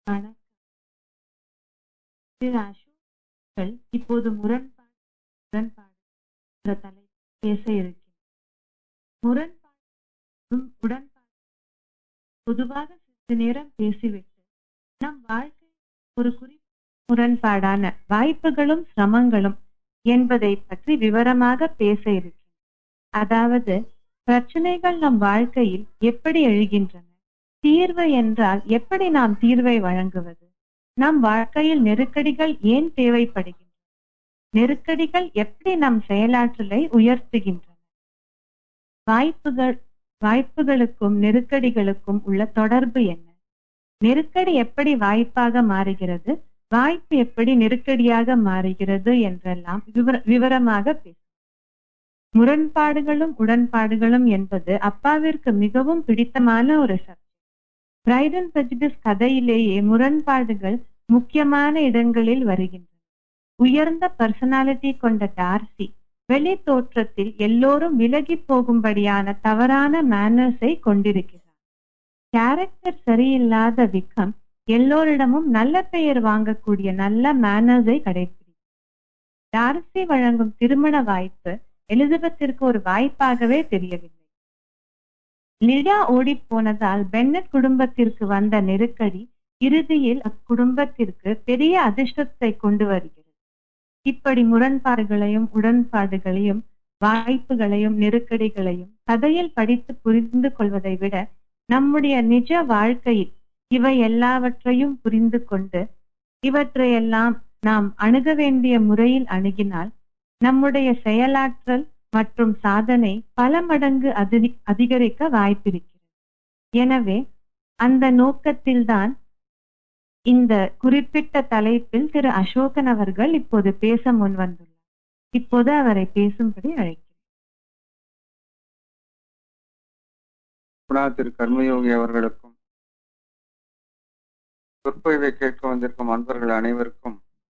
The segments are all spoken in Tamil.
வணக்கம். திரு அசோக் இப்போது முரண்பாடு முரண்பாடு என்ற தலைப்பில் பேச இருக்கிறேன். முரண்பாடும் உடன்பாடு பொதுவாக சிறிது நேரம் பேசிவிட்டு நம் வாழ்க்கை ஒரு குறிப்பிட்ட முரண்பாடான வாய்ப்புகளும் சிரமங்களும் என்பதை பற்றி விவரமாக பேச இருக்கிறேன். அதாவது பிரச்சனைகள் நம் வாழ்க்கையில் எப்படி எழுகின்றன தீர்வு என்றால் எப்படி நாம் தீர்வை வழங்குவது நம் வாழ்க்கையில் நெருக்கடிகள் ஏன் தேவைப்படுகின்றன நெருக்கடிகள் எப்படி நம் செயலாற்றலை உயர்த்துகின்றன வாய்ப்புகள் வாய்ப்புகளுக்கும் நெருக்கடிகளுக்கும் உள்ள தொடர்பு என்ன நெருக்கடி எப்படி வாய்ப்பாக மாறுகிறது வாய்ப்பு எப்படி நெருக்கடியாக மாறுகிறது என்றெல்லாம் விவர- விவரமாக பேச முரண்பாடுகளும் உடன்பாடுகளும் என்பது அப்பாவிற்கு மிகவும் பிடித்தமான ஒரு சப்ஜெக்ட் பிரைட் அண்ட் prejudice கதையிலேயே முரண்பாடுகள் முக்கியமான இடங்களில் வருகின்றன உயர்ந்த பர்சனாலிட்டி கொண்ட டார்சி வெளி தோற்றத்தில் எல்லோரும் விலகி போகும்படியான தவறான மேனர்ஸை கொண்டிருக்கிறார் கேரக்டர் சரியில்லாத விக்கம் எல்லோரிடமும் நல்ல பெயர் வாங்கக்கூடிய நல்ல மேனர்ஸை கடைபிடிக்கும் டார்சி வழங்கும் திருமண வாய்ப்பு எலிசபெத்திற்கு ஒரு வாய்ப்பாகவே தெரியவில்லை லிடா ஓடிப் போனதால் பென்னட் குடும்பத்திற்கு வந்த நெருக்கடி இறுதியில் அக்குடும்பத்திற்கு பெரிய அதிர்ஷ்டத்தை கொண்டு வருகிறது இப்படி முரண்பாடுகளையும் உடன்பாடுகளையும் வாய்ப்புகளையும் நெருக்கடிகளையும் கதையில் படித்து புரிந்து கொள்வதை விட நம்முடைய நிஜ வாழ்க்கையில் இவை எல்லாவற்றையும் புரிந்து கொண்டு இவற்றையெல்லாம் நாம் அணுக வேண்டிய முறையில் அணுகினால் நம்முடைய செயலாற்றல் மற்றும் சாதனை பல மடங்கு அதிரி- அதிகரிக்க வாய்ப்பிருக்கிறது எனவே அந்த நோக்கத்தில்தான் இந்த குறிப்பிட்ட தலைப்பில் திரு அசோகன் அவர்கள் இப்போது பேச முன் வந்துள்ளார் இப்போது அவரை பேசும்படி அழைக்கிறேன் குணா திரு கர்மயோகி அவர்களுக்கும் சொற்பொழிவை கேட்க வந்திருக்கும் அன்பர்கள் அனைவருக்கும்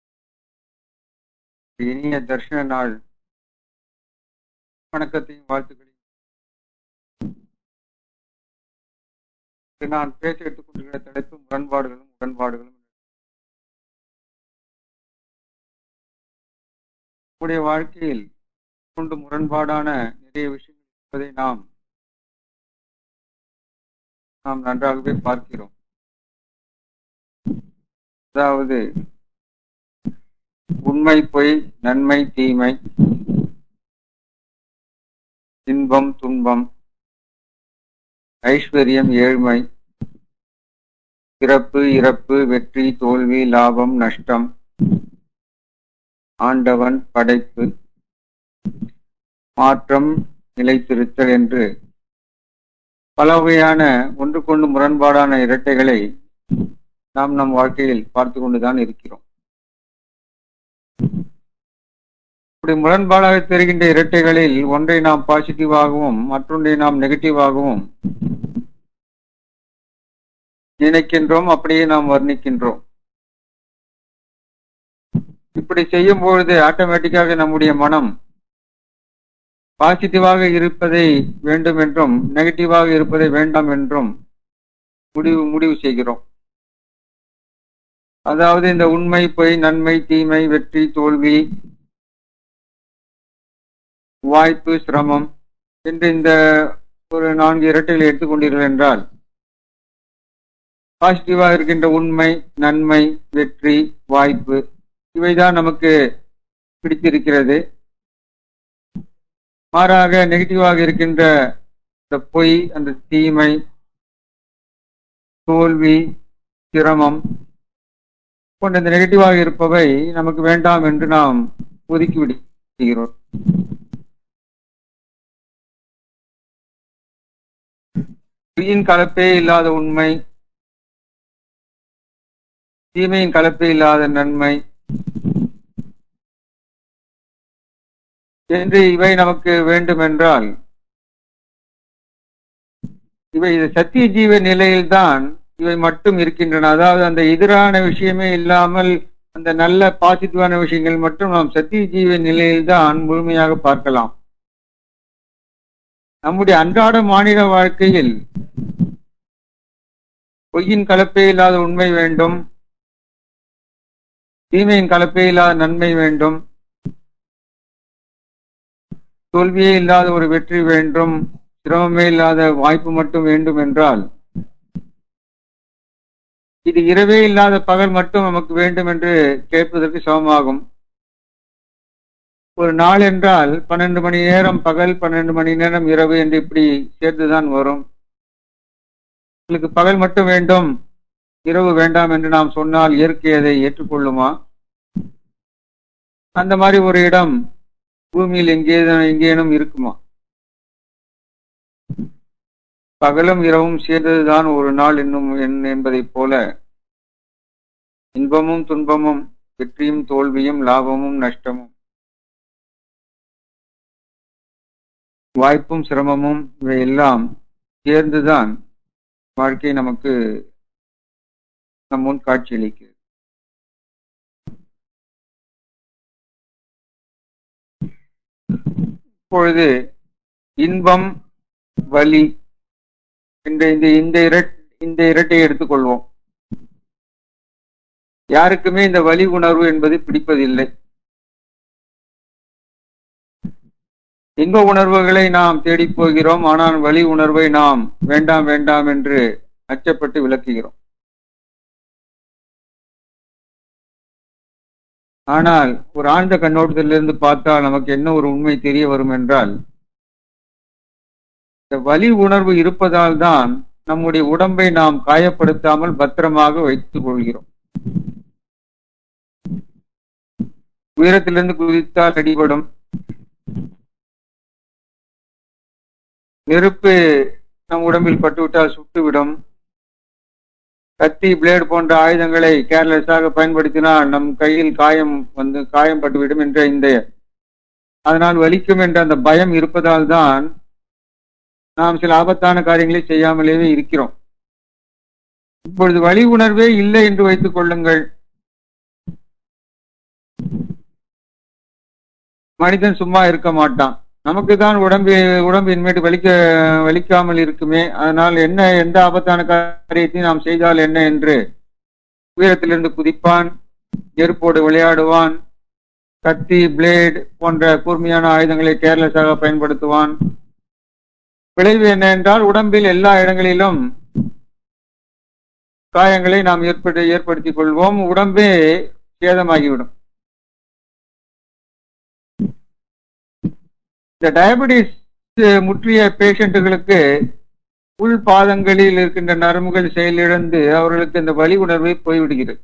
இனிய தர்ஷன நாள் வணக்கத்தையும் வாழ்த்துக்களையும் இன்று நான் பேச எடுத்துக்கொண்டிருக்கிற தலைப்பு முரண்பாடுகளும் உடன்பாடுகளும் நம்முடைய வாழ்க்கையில் கொண்டு முரண்பாடான நிறைய விஷயங்கள் இருப்பதை நாம் நாம் நன்றாகவே பார்க்கிறோம் அதாவது உண்மை பொய் நன்மை தீமை இன்பம் துன்பம் ஐஸ்வர்யம் ஏழ்மை பிறப்பு இறப்பு வெற்றி தோல்வி லாபம் நஷ்டம் ஆண்டவன் படைப்பு மாற்றம் நிலைத்திருத்தல் என்று பல வகையான ஒன்றுக்கொண்டு முரண்பாடான இரட்டைகளை நாம் நம் வாழ்க்கையில் பார்த்து கொண்டுதான் இருக்கிறோம் இப்படி முரண்பாடாக தெரிகின்ற இரட்டைகளில் ஒன்றை நாம் பாசிட்டிவாகவும் மற்றொன்றை நாம் நெகட்டிவாகவும் நினைக்கின்றோம் அப்படியே நாம் வர்ணிக்கின்றோம் இப்படி செய்யும் பொழுது ஆட்டோமேட்டிக்காக நம்முடைய மனம் பாசிட்டிவாக இருப்பதை வேண்டும் என்றும் நெகட்டிவாக இருப்பதை வேண்டாம் என்றும் முடிவு முடிவு செய்கிறோம் அதாவது இந்த உண்மை பொய் நன்மை தீமை வெற்றி தோல்வி வாய்ப்பு சிரமம் என்று இந்த ஒரு நான்கு இரட்டைகளை எடுத்துக்கொண்டீர்கள் என்றால் பாசிட்டிவாக இருக்கின்ற உண்மை நன்மை வெற்றி வாய்ப்பு இவைதான் நமக்கு பிடித்திருக்கிறது மாறாக நெகட்டிவாக இருக்கின்ற இந்த பொய் அந்த தீமை தோல்வி சிரமம் போன்ற இந்த நெகட்டிவாக இருப்பவை நமக்கு வேண்டாம் என்று நாம் ஒதுக்கி விடுகிறோம் பொய்யின் கலப்பே இல்லாத உண்மை தீமையின் கலப்பே இல்லாத நன்மை என்று இவை நமக்கு வேண்டும் என்றால் இவை இது சத்திய ஜீவ நிலையில்தான் இவை மட்டும் இருக்கின்றன அதாவது அந்த எதிரான விஷயமே இல்லாமல் அந்த நல்ல பாசிட்டிவான விஷயங்கள் மட்டும் நாம் சத்திய ஜீவ நிலையில்தான் முழுமையாக பார்க்கலாம் நம்முடைய அன்றாட மாநில வாழ்க்கையில் பொய்யின் கலப்பே இல்லாத உண்மை வேண்டும் தீமையின் கலப்பே இல்லாத நன்மை வேண்டும் தோல்வியே இல்லாத ஒரு வெற்றி வேண்டும் சிரமமே இல்லாத வாய்ப்பு மட்டும் வேண்டும் என்றால் இது இரவே இல்லாத பகல் மட்டும் நமக்கு வேண்டும் என்று கேட்பதற்கு சமமாகும் ஒரு நாள் என்றால் பன்னெண்டு மணி நேரம் பகல் பன்னெண்டு மணி நேரம் இரவு என்று இப்படி சேர்த்துதான் வரும் உங்களுக்கு பகல் மட்டும் வேண்டும் இரவு வேண்டாம் என்று நாம் சொன்னால் இயற்கை அதை ஏற்றுக்கொள்ளுமா அந்த மாதிரி ஒரு இடம் பூமியில் எங்கே எங்கேனும் இருக்குமா பகலும் இரவும் சேர்ந்ததுதான் ஒரு நாள் என்னும் என்பதைப் போல இன்பமும் துன்பமும் வெற்றியும் தோல்வியும் லாபமும் நஷ்டமும் வாய்ப்பும் சிரமமும் இவையெல்லாம் சேர்ந்துதான் வாழ்க்கை நமக்கு நம் முன் காட்சியளிக்கிறது இப்பொழுது இன்பம் வலி என்ற இந்த இந்த இரட் இந்த இரட்டை எடுத்துக்கொள்வோம் யாருக்குமே இந்த வலி உணர்வு என்பது பிடிப்பதில்லை இன்ப உணர்வுகளை நாம் தேடி போகிறோம் ஆனால் வலி உணர்வை நாம் வேண்டாம் வேண்டாம் என்று அச்சப்பட்டு விளக்குகிறோம் ஆனால் ஒரு ஆழ்ந்த கண்ணோட்டத்திலிருந்து பார்த்தால் நமக்கு என்ன ஒரு உண்மை தெரிய வரும் என்றால் இந்த வலி உணர்வு இருப்பதால் தான் நம்முடைய உடம்பை நாம் காயப்படுத்தாமல் பத்திரமாக வைத்துக் கொள்கிறோம் உயரத்திலிருந்து குதித்தால் அடிபடும் நெருப்பு நம் உடம்பில் பட்டுவிட்டால் சுட்டுவிடும் கத்தி பிளேடு போன்ற ஆயுதங்களை கேர்லெஸ்ஸாக பயன்படுத்தினால் நம் கையில் காயம் வந்து காயம் பட்டுவிடும் என்ற இந்த அதனால் வலிக்கும் என்ற அந்த பயம் இருப்பதால் தான் நாம் சில ஆபத்தான காரியங்களை செய்யாமலேயே இருக்கிறோம் இப்பொழுது வழி உணர்வே இல்லை என்று வைத்துக் கொள்ளுங்கள் மனிதன் சும்மா இருக்க மாட்டான் நமக்கு தான் உடம்பு உடம்பு இனிமேட்டு வலிக்க வலிக்காமல் இருக்குமே அதனால் என்ன எந்த ஆபத்தான காரியத்தையும் நாம் செய்தால் என்ன என்று உயரத்திலிருந்து குதிப்பான் நெருப்போடு விளையாடுவான் கத்தி பிளேட் போன்ற கூர்மையான ஆயுதங்களை கேர்லெஸ்ஸாக பயன்படுத்துவான் விளைவு என்ன என்றால் உடம்பில் எல்லா இடங்களிலும் காயங்களை நாம் ஏற்பட்டு ஏற்படுத்திக் கொள்வோம் உடம்பே சேதமாகிவிடும் இந்த டயபெட்டிஸ் முற்றிய பேஷண்ட்டுகளுக்கு உள் பாதங்களில் இருக்கின்ற நரம்புகள் செயலிழந்து அவர்களுக்கு இந்த வலி உணர்வை போய்விடுகிறது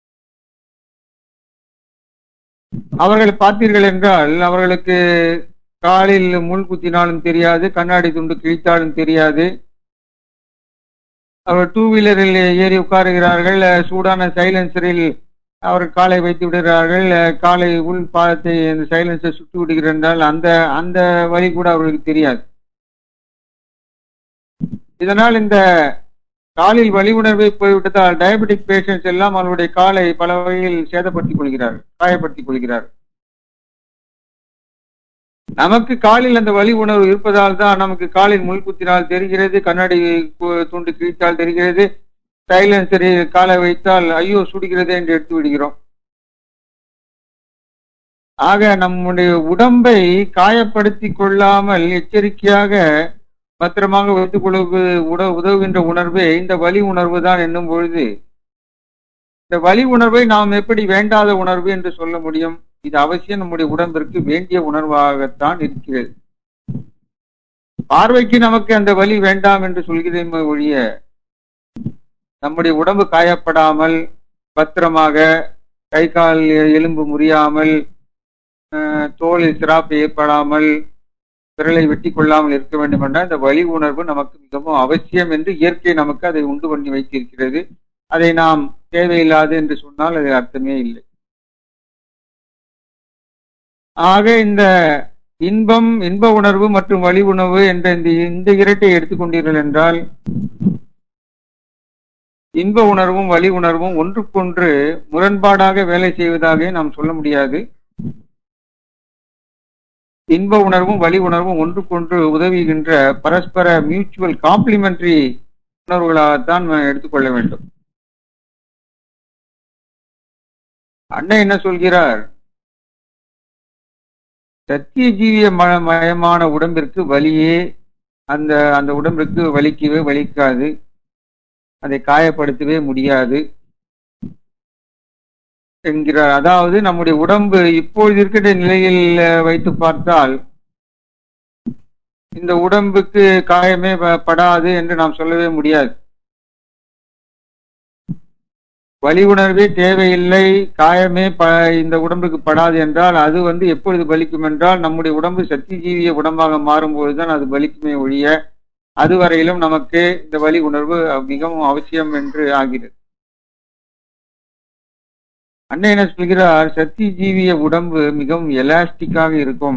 அவர்களை பார்த்தீர்கள் என்றால் அவர்களுக்கு காலில் முள் குத்தினாலும் தெரியாது கண்ணாடி துண்டு கிழித்தாலும் தெரியாது அவர் டூ வீலரில் ஏறி உட்காருகிறார்கள் சூடான சைலன்சரில் அவர் காலை வைத்து விடுகிறார்கள் காலை உள் பாதத்தை இந்த சைலன்ஸை சுட்டு விடுகிறார்கள் அந்த அந்த வழி கூட அவர்களுக்கு தெரியாது இதனால் இந்த காலில் வலி உணர்வை போய்விட்டதால் டயபெட்டிக் பேஷண்ட்ஸ் எல்லாம் அவருடைய காலை பல வகையில் சேதப்படுத்திக் கொள்கிறார்கள் காயப்படுத்திக் கொள்கிறார்கள் நமக்கு காலில் அந்த வலி உணர்வு இருப்பதால் தான் நமக்கு காலில் முள் குத்தினால் தெரிகிறது கண்ணாடி துண்டு கிழித்தால் தெரிகிறது சைலன்சரி காலை வைத்தால் ஐயோ சுடுகிறது என்று எடுத்து விடுகிறோம் ஆக நம்முடைய உடம்பை காயப்படுத்தி கொள்ளாமல் எச்சரிக்கையாக பத்திரமாக வைத்துக் கொள்வது உட உதவுகின்ற உணர்வே இந்த வலி உணர்வு தான் என்னும் பொழுது இந்த வலி உணர்வை நாம் எப்படி வேண்டாத உணர்வு என்று சொல்ல முடியும் இது அவசியம் நம்முடைய உடம்பிற்கு வேண்டிய உணர்வாகத்தான் இருக்கிறது பார்வைக்கு நமக்கு அந்த வலி வேண்டாம் என்று சொல்கிறேன் ஒழிய நம்முடைய உடம்பு காயப்படாமல் பத்திரமாக கை கால் எலும்பு முறியாமல் தோலில் சிராப்பு ஏற்படாமல் விரலை வெட்டி கொள்ளாமல் இருக்க வேண்டும் என்றால் இந்த வலி உணர்வு நமக்கு மிகவும் அவசியம் என்று இயற்கை நமக்கு அதை உண்டு பண்ணி வைத்திருக்கிறது அதை நாம் தேவையில்லாது என்று சொன்னால் அது அர்த்தமே இல்லை ஆக இந்த இன்பம் இன்ப உணர்வு மற்றும் வலி உணர்வு என்ற இந்த இந்த இரட்டை எடுத்துக்கொண்டீர்கள் என்றால் இன்ப உணர்வும் வலி உணர்வும் ஒன்றுக்கொன்று முரண்பாடாக வேலை செய்வதாக நாம் சொல்ல முடியாது இன்ப உணர்வும் வலி உணர்வும் ஒன்றுக்கொன்று உதவுகின்ற பரஸ்பர மியூச்சுவல் காம்ப்ளிமெண்டரி உணர்வுகளாகத்தான் நம்ம எடுத்துக்கொள்ள வேண்டும் அண்ணன் என்ன சொல்கிறார் சத்திய ஜீவிய ம- மயமான உடம்பிற்கு வலியே அந்த அந்த உடம்பிற்கு வலிக்கவே வலிக்காது அதை காயப்படுத்தவே முடியாது என்கிறார் அதாவது நம்முடைய உடம்பு இப்பொழுது இருக்கின்ற நிலையில் அஹ், வைத்து பார்த்தால் இந்த உடம்புக்கு காயமே ப- படாது என்று நாம் சொல்லவே முடியாது வலி உணர்வே தேவையில்லை காயமே ப இந்த உடம்புக்கு படாது என்றால் அது வந்து எப்பொழுது பலிக்கும் என்றால் நம்முடைய உடம்பு சக்தி ஜீவிய உடம்பாக மாறும்போதுதான் அது பலிக்குமே ஒழிய அதுவரையிலும் நமக்கு இந்த வலி உணர்வு மிகவும் அவசியம் என்று ஆகிறது அண்ணன் என்ன சொல்கிறார் சக்தி ஜீவிய உடம்பு மிகவும் எலாஸ்டிக்காக இருக்கும்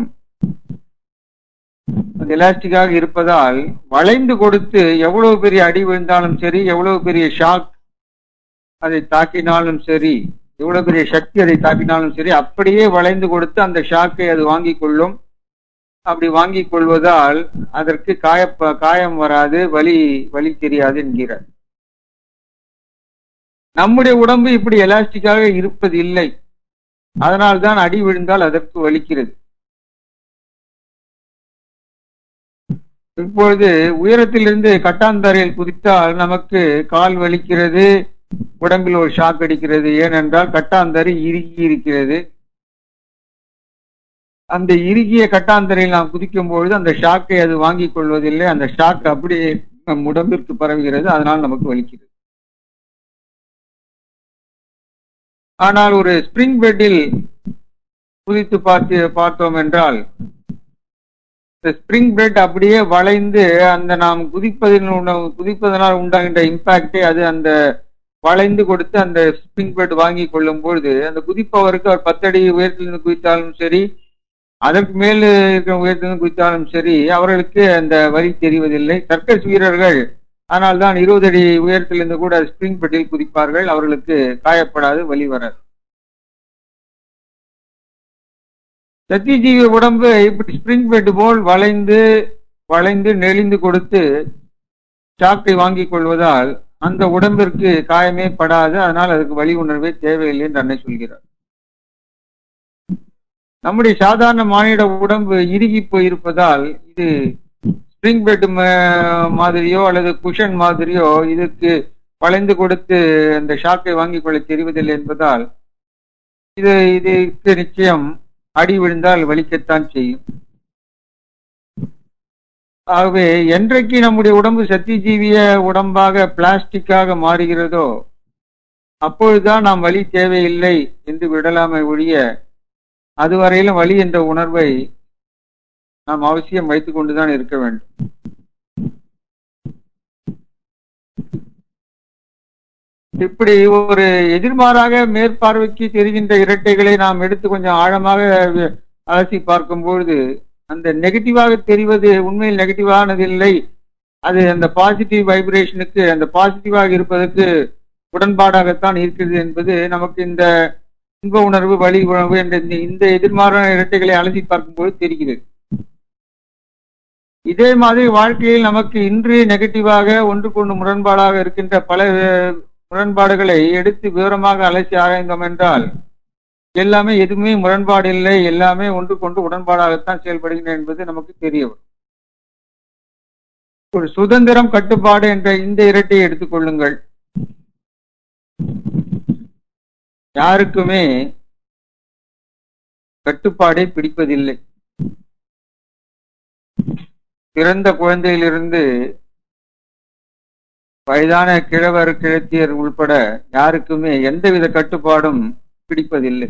அது எலாஸ்டிக்காக இருப்பதால் வளைந்து கொடுத்து எவ்வளவு பெரிய அடி விழுந்தாலும் சரி எவ்வளவு பெரிய ஷாக் அதை தாக்கினாலும் சரி எவ்வளவு பெரிய சக்தி அதை தாக்கினாலும் சரி அப்படியே வளைந்து கொடுத்து அந்த ஷாக்கை அது வாங்கிக் கொள்ளும் அப்படி வாங்கிக் கொள்வதால் அதற்கு காய காயம் வராது வலி வலி தெரியாது என்கிறார் நம்முடைய உடம்பு இப்படி எலாஸ்டிக்காக இருப்பது இல்லை அதனால்தான் அடி விழுந்தால் அதற்கு வலிக்கிறது இப்பொழுது உயரத்திலிருந்து கட்டாந்தரையில் குதித்தால் நமக்கு கால் வலிக்கிறது உடம்பில் ஒரு ஷாக் அடிக்கிறது ஏனென்றால் கட்டாந்தரை இறுகி இருக்கிறது அந்த இறுகிய கட்டாந்தரையில் நாம் குதிக்கும் பொழுது அந்த ஷாக்கை அது வாங்கிக் கொள்வதில்லை அந்த ஷாக் அப்படியே நம் உடம்பிற்கு பரவுகிறது அதனால் நமக்கு வலிக்கிறது ஆனால் ஒரு ஸ்பிரிங் பெட்டில் குதித்து பார்த்து பார்த்தோம் என்றால் இந்த ஸ்பிரிங் பெட் அப்படியே வளைந்து அந்த நாம் குதிப்பதில் உண- குதிப்பதனால் உண்டாகின்ற இம்பாக்டை அது அந்த வளைந்து கொடுத்து அந்த ஸ்பிரிங் பெட் வாங்கி கொள்ளும் பொழுது அந்த குதிப்பவருக்கு அவர் பத்தடி உயரத்திலிருந்து குதித்தாலும் சரி அதற்கு மேல் இருக்கிற உயரத்திலிருந்து குதித்தாலும் சரி அவர்களுக்கு அந்த வலி தெரிவதில்லை சர்க்கஸ் வீரர்கள் ஆனால் தான் இருபது அடி உயரத்திலிருந்து கூட ஸ்பிரிங் பெட்டில் குதிப்பார்கள் அவர்களுக்கு காயப்படாது வலி வராது சத்தியஜீவி உடம்பு இப்படி ஸ்பிரிங் பெட் போல் வளைந்து வளைந்து நெளிந்து கொடுத்து சாக்கை வாங்கிக் கொள்வதால் அந்த உடம்பிற்கு காயமே படாது அதனால் அதுக்கு வலி உணர்வே தேவையில்லை என்று அன்னை சொல்கிறார் நம்முடைய சாதாரண மானிட உடம்பு இறுகி போயிருப்பதால் இது ஸ்பிரிங் பெட் மாதிரியோ அல்லது குஷன் மாதிரியோ இதுக்கு வளைந்து கொடுத்து அந்த ஷாக்கை வாங்கிக் கொள்ள தெரிவதில்லை என்பதால் இது இதுக்கு நிச்சயம் அடி விழுந்தால் வலிக்கத்தான் செய்யும் ஆகவே என்றைக்கு நம்முடைய உடம்பு சத்திஜீவிய உடம்பாக பிளாஸ்டிக்காக மாறுகிறதோ அப்பொழுதுதான் நாம் வலி தேவையில்லை என்று விடலாமை ஒழிய அதுவரையிலும் வலி என்ற உணர்வை நாம் அவசியம் வைத்துக் கொண்டுதான் இருக்க வேண்டும் இப்படி ஒரு எதிர்மாறாக மேற்பார்வைக்கு தெரிகின்ற இரட்டைகளை நாம் எடுத்து கொஞ்சம் ஆழமாக அலசி பார்க்கும் பொழுது அந்த நெகட்டிவாக தெரிவது உண்மையில் நெகட்டிவானது இல்லை அது அந்த பாசிட்டிவ் வைப்ரேஷனுக்கு அந்த பாசிட்டிவாக இருப்பதற்கு உடன்பாடாகத்தான் இருக்கிறது என்பது நமக்கு இந்த இன்ப உணர்வு வலி உணர்வு என்ற இந்த- இந்த எதிர்மாறான இரட்டைகளை அலசி பார்க்கும்போது தெரிகிறது இதே மாதிரி வாழ்க்கையில் நமக்கு இன்று நெகட்டிவாக ஒன்றுக்கொண்டு முரண்பாடாக இருக்கின்ற பல அஹ், முரண்பாடுகளை எடுத்து விவரமாக அலசி ஆராய்ந்தோம் என்றால் எல்லாமே எதுவுமே முரண்பாடு இல்லை எல்லாமே ஒன்றுக்கொண்டு உடன்பாடாகத்தான் செயல்படுகின்றன என்பது நமக்கு தெரிய வரும் ஒரு சுதந்திரம் கட்டுப்பாடு என்ற இந்த இரட்டையை எடுத்துக்கொள்ளுங்கள் யாருக்குமே கட்டுப்பாடை பிடிப்பதில்லை பிறந்த குழந்தையிலிருந்து வயதான கிழவர் கிழத்தியர் உள்பட யாருக்குமே எந்தவித கட்டுப்பாடும் பிடிப்பதில்லை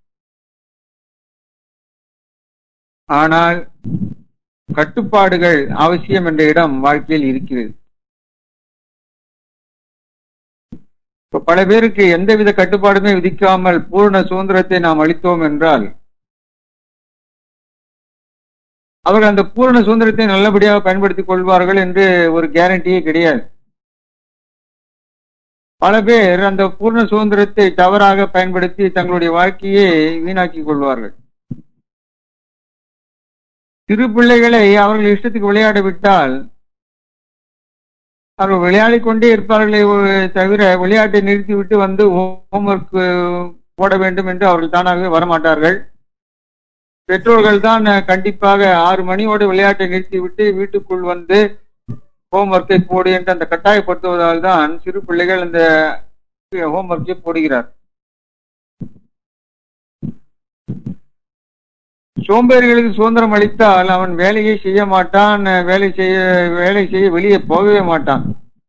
ஆனால் கட்டுப்பாடுகள் அவசியம் என்ற இடம் வாழ்க்கையில் இருக்கிறது இப்ப பல பேருக்கு எந்தவித கட்டுப்பாடுமே விதிக்காமல் பூர்ண சுதந்திரத்தை நாம் அளித்தோம் என்றால் அவர்கள் அந்த பூரண சுதந்திரத்தை நல்லபடியாக பயன்படுத்திக் கொள்வார்கள் என்று ஒரு கேரண்டியே கிடையாது பல பேர் அந்த பூர்ண சுதந்திரத்தை தவறாக பயன்படுத்தி தங்களுடைய வாழ்க்கையை வீணாக்கிக் கொள்வார்கள் சிறு பிள்ளைகளை அவர்கள் இஷ்டத்துக்கு விளையாட விட்டால் அவர்கள் விளையாடிக் கொண்டே இருப்பார்களே ஒ- தவிர விளையாட்டை நிறுத்திவிட்டு வந்து ஹோம்ஒர்க் போட வேண்டும் என்று அவர்கள் தானாகவே வரமாட்டார்கள் பெற்றோர்கள் தான் கண்டிப்பாக ஆறு மணியோட விளையாட்டை நிறுத்திவிட்டு வீட்டுக்குள் வந்து ஹோம்ஒர்க்கை போடு என்று அந்த கட்டாயப்படுத்துவதால் தான் சிறு பிள்ளைகள் அந்த ஹோம்ஒர்க்கை போடுகிறார் சோம்பேறிகளுக்கு சுதந்திரம் அளித்தால் அவன் வேலையை செய்ய மாட்டான் வேலை செய்ய வேலை செய்ய வெளியே போகவே மாட்டான்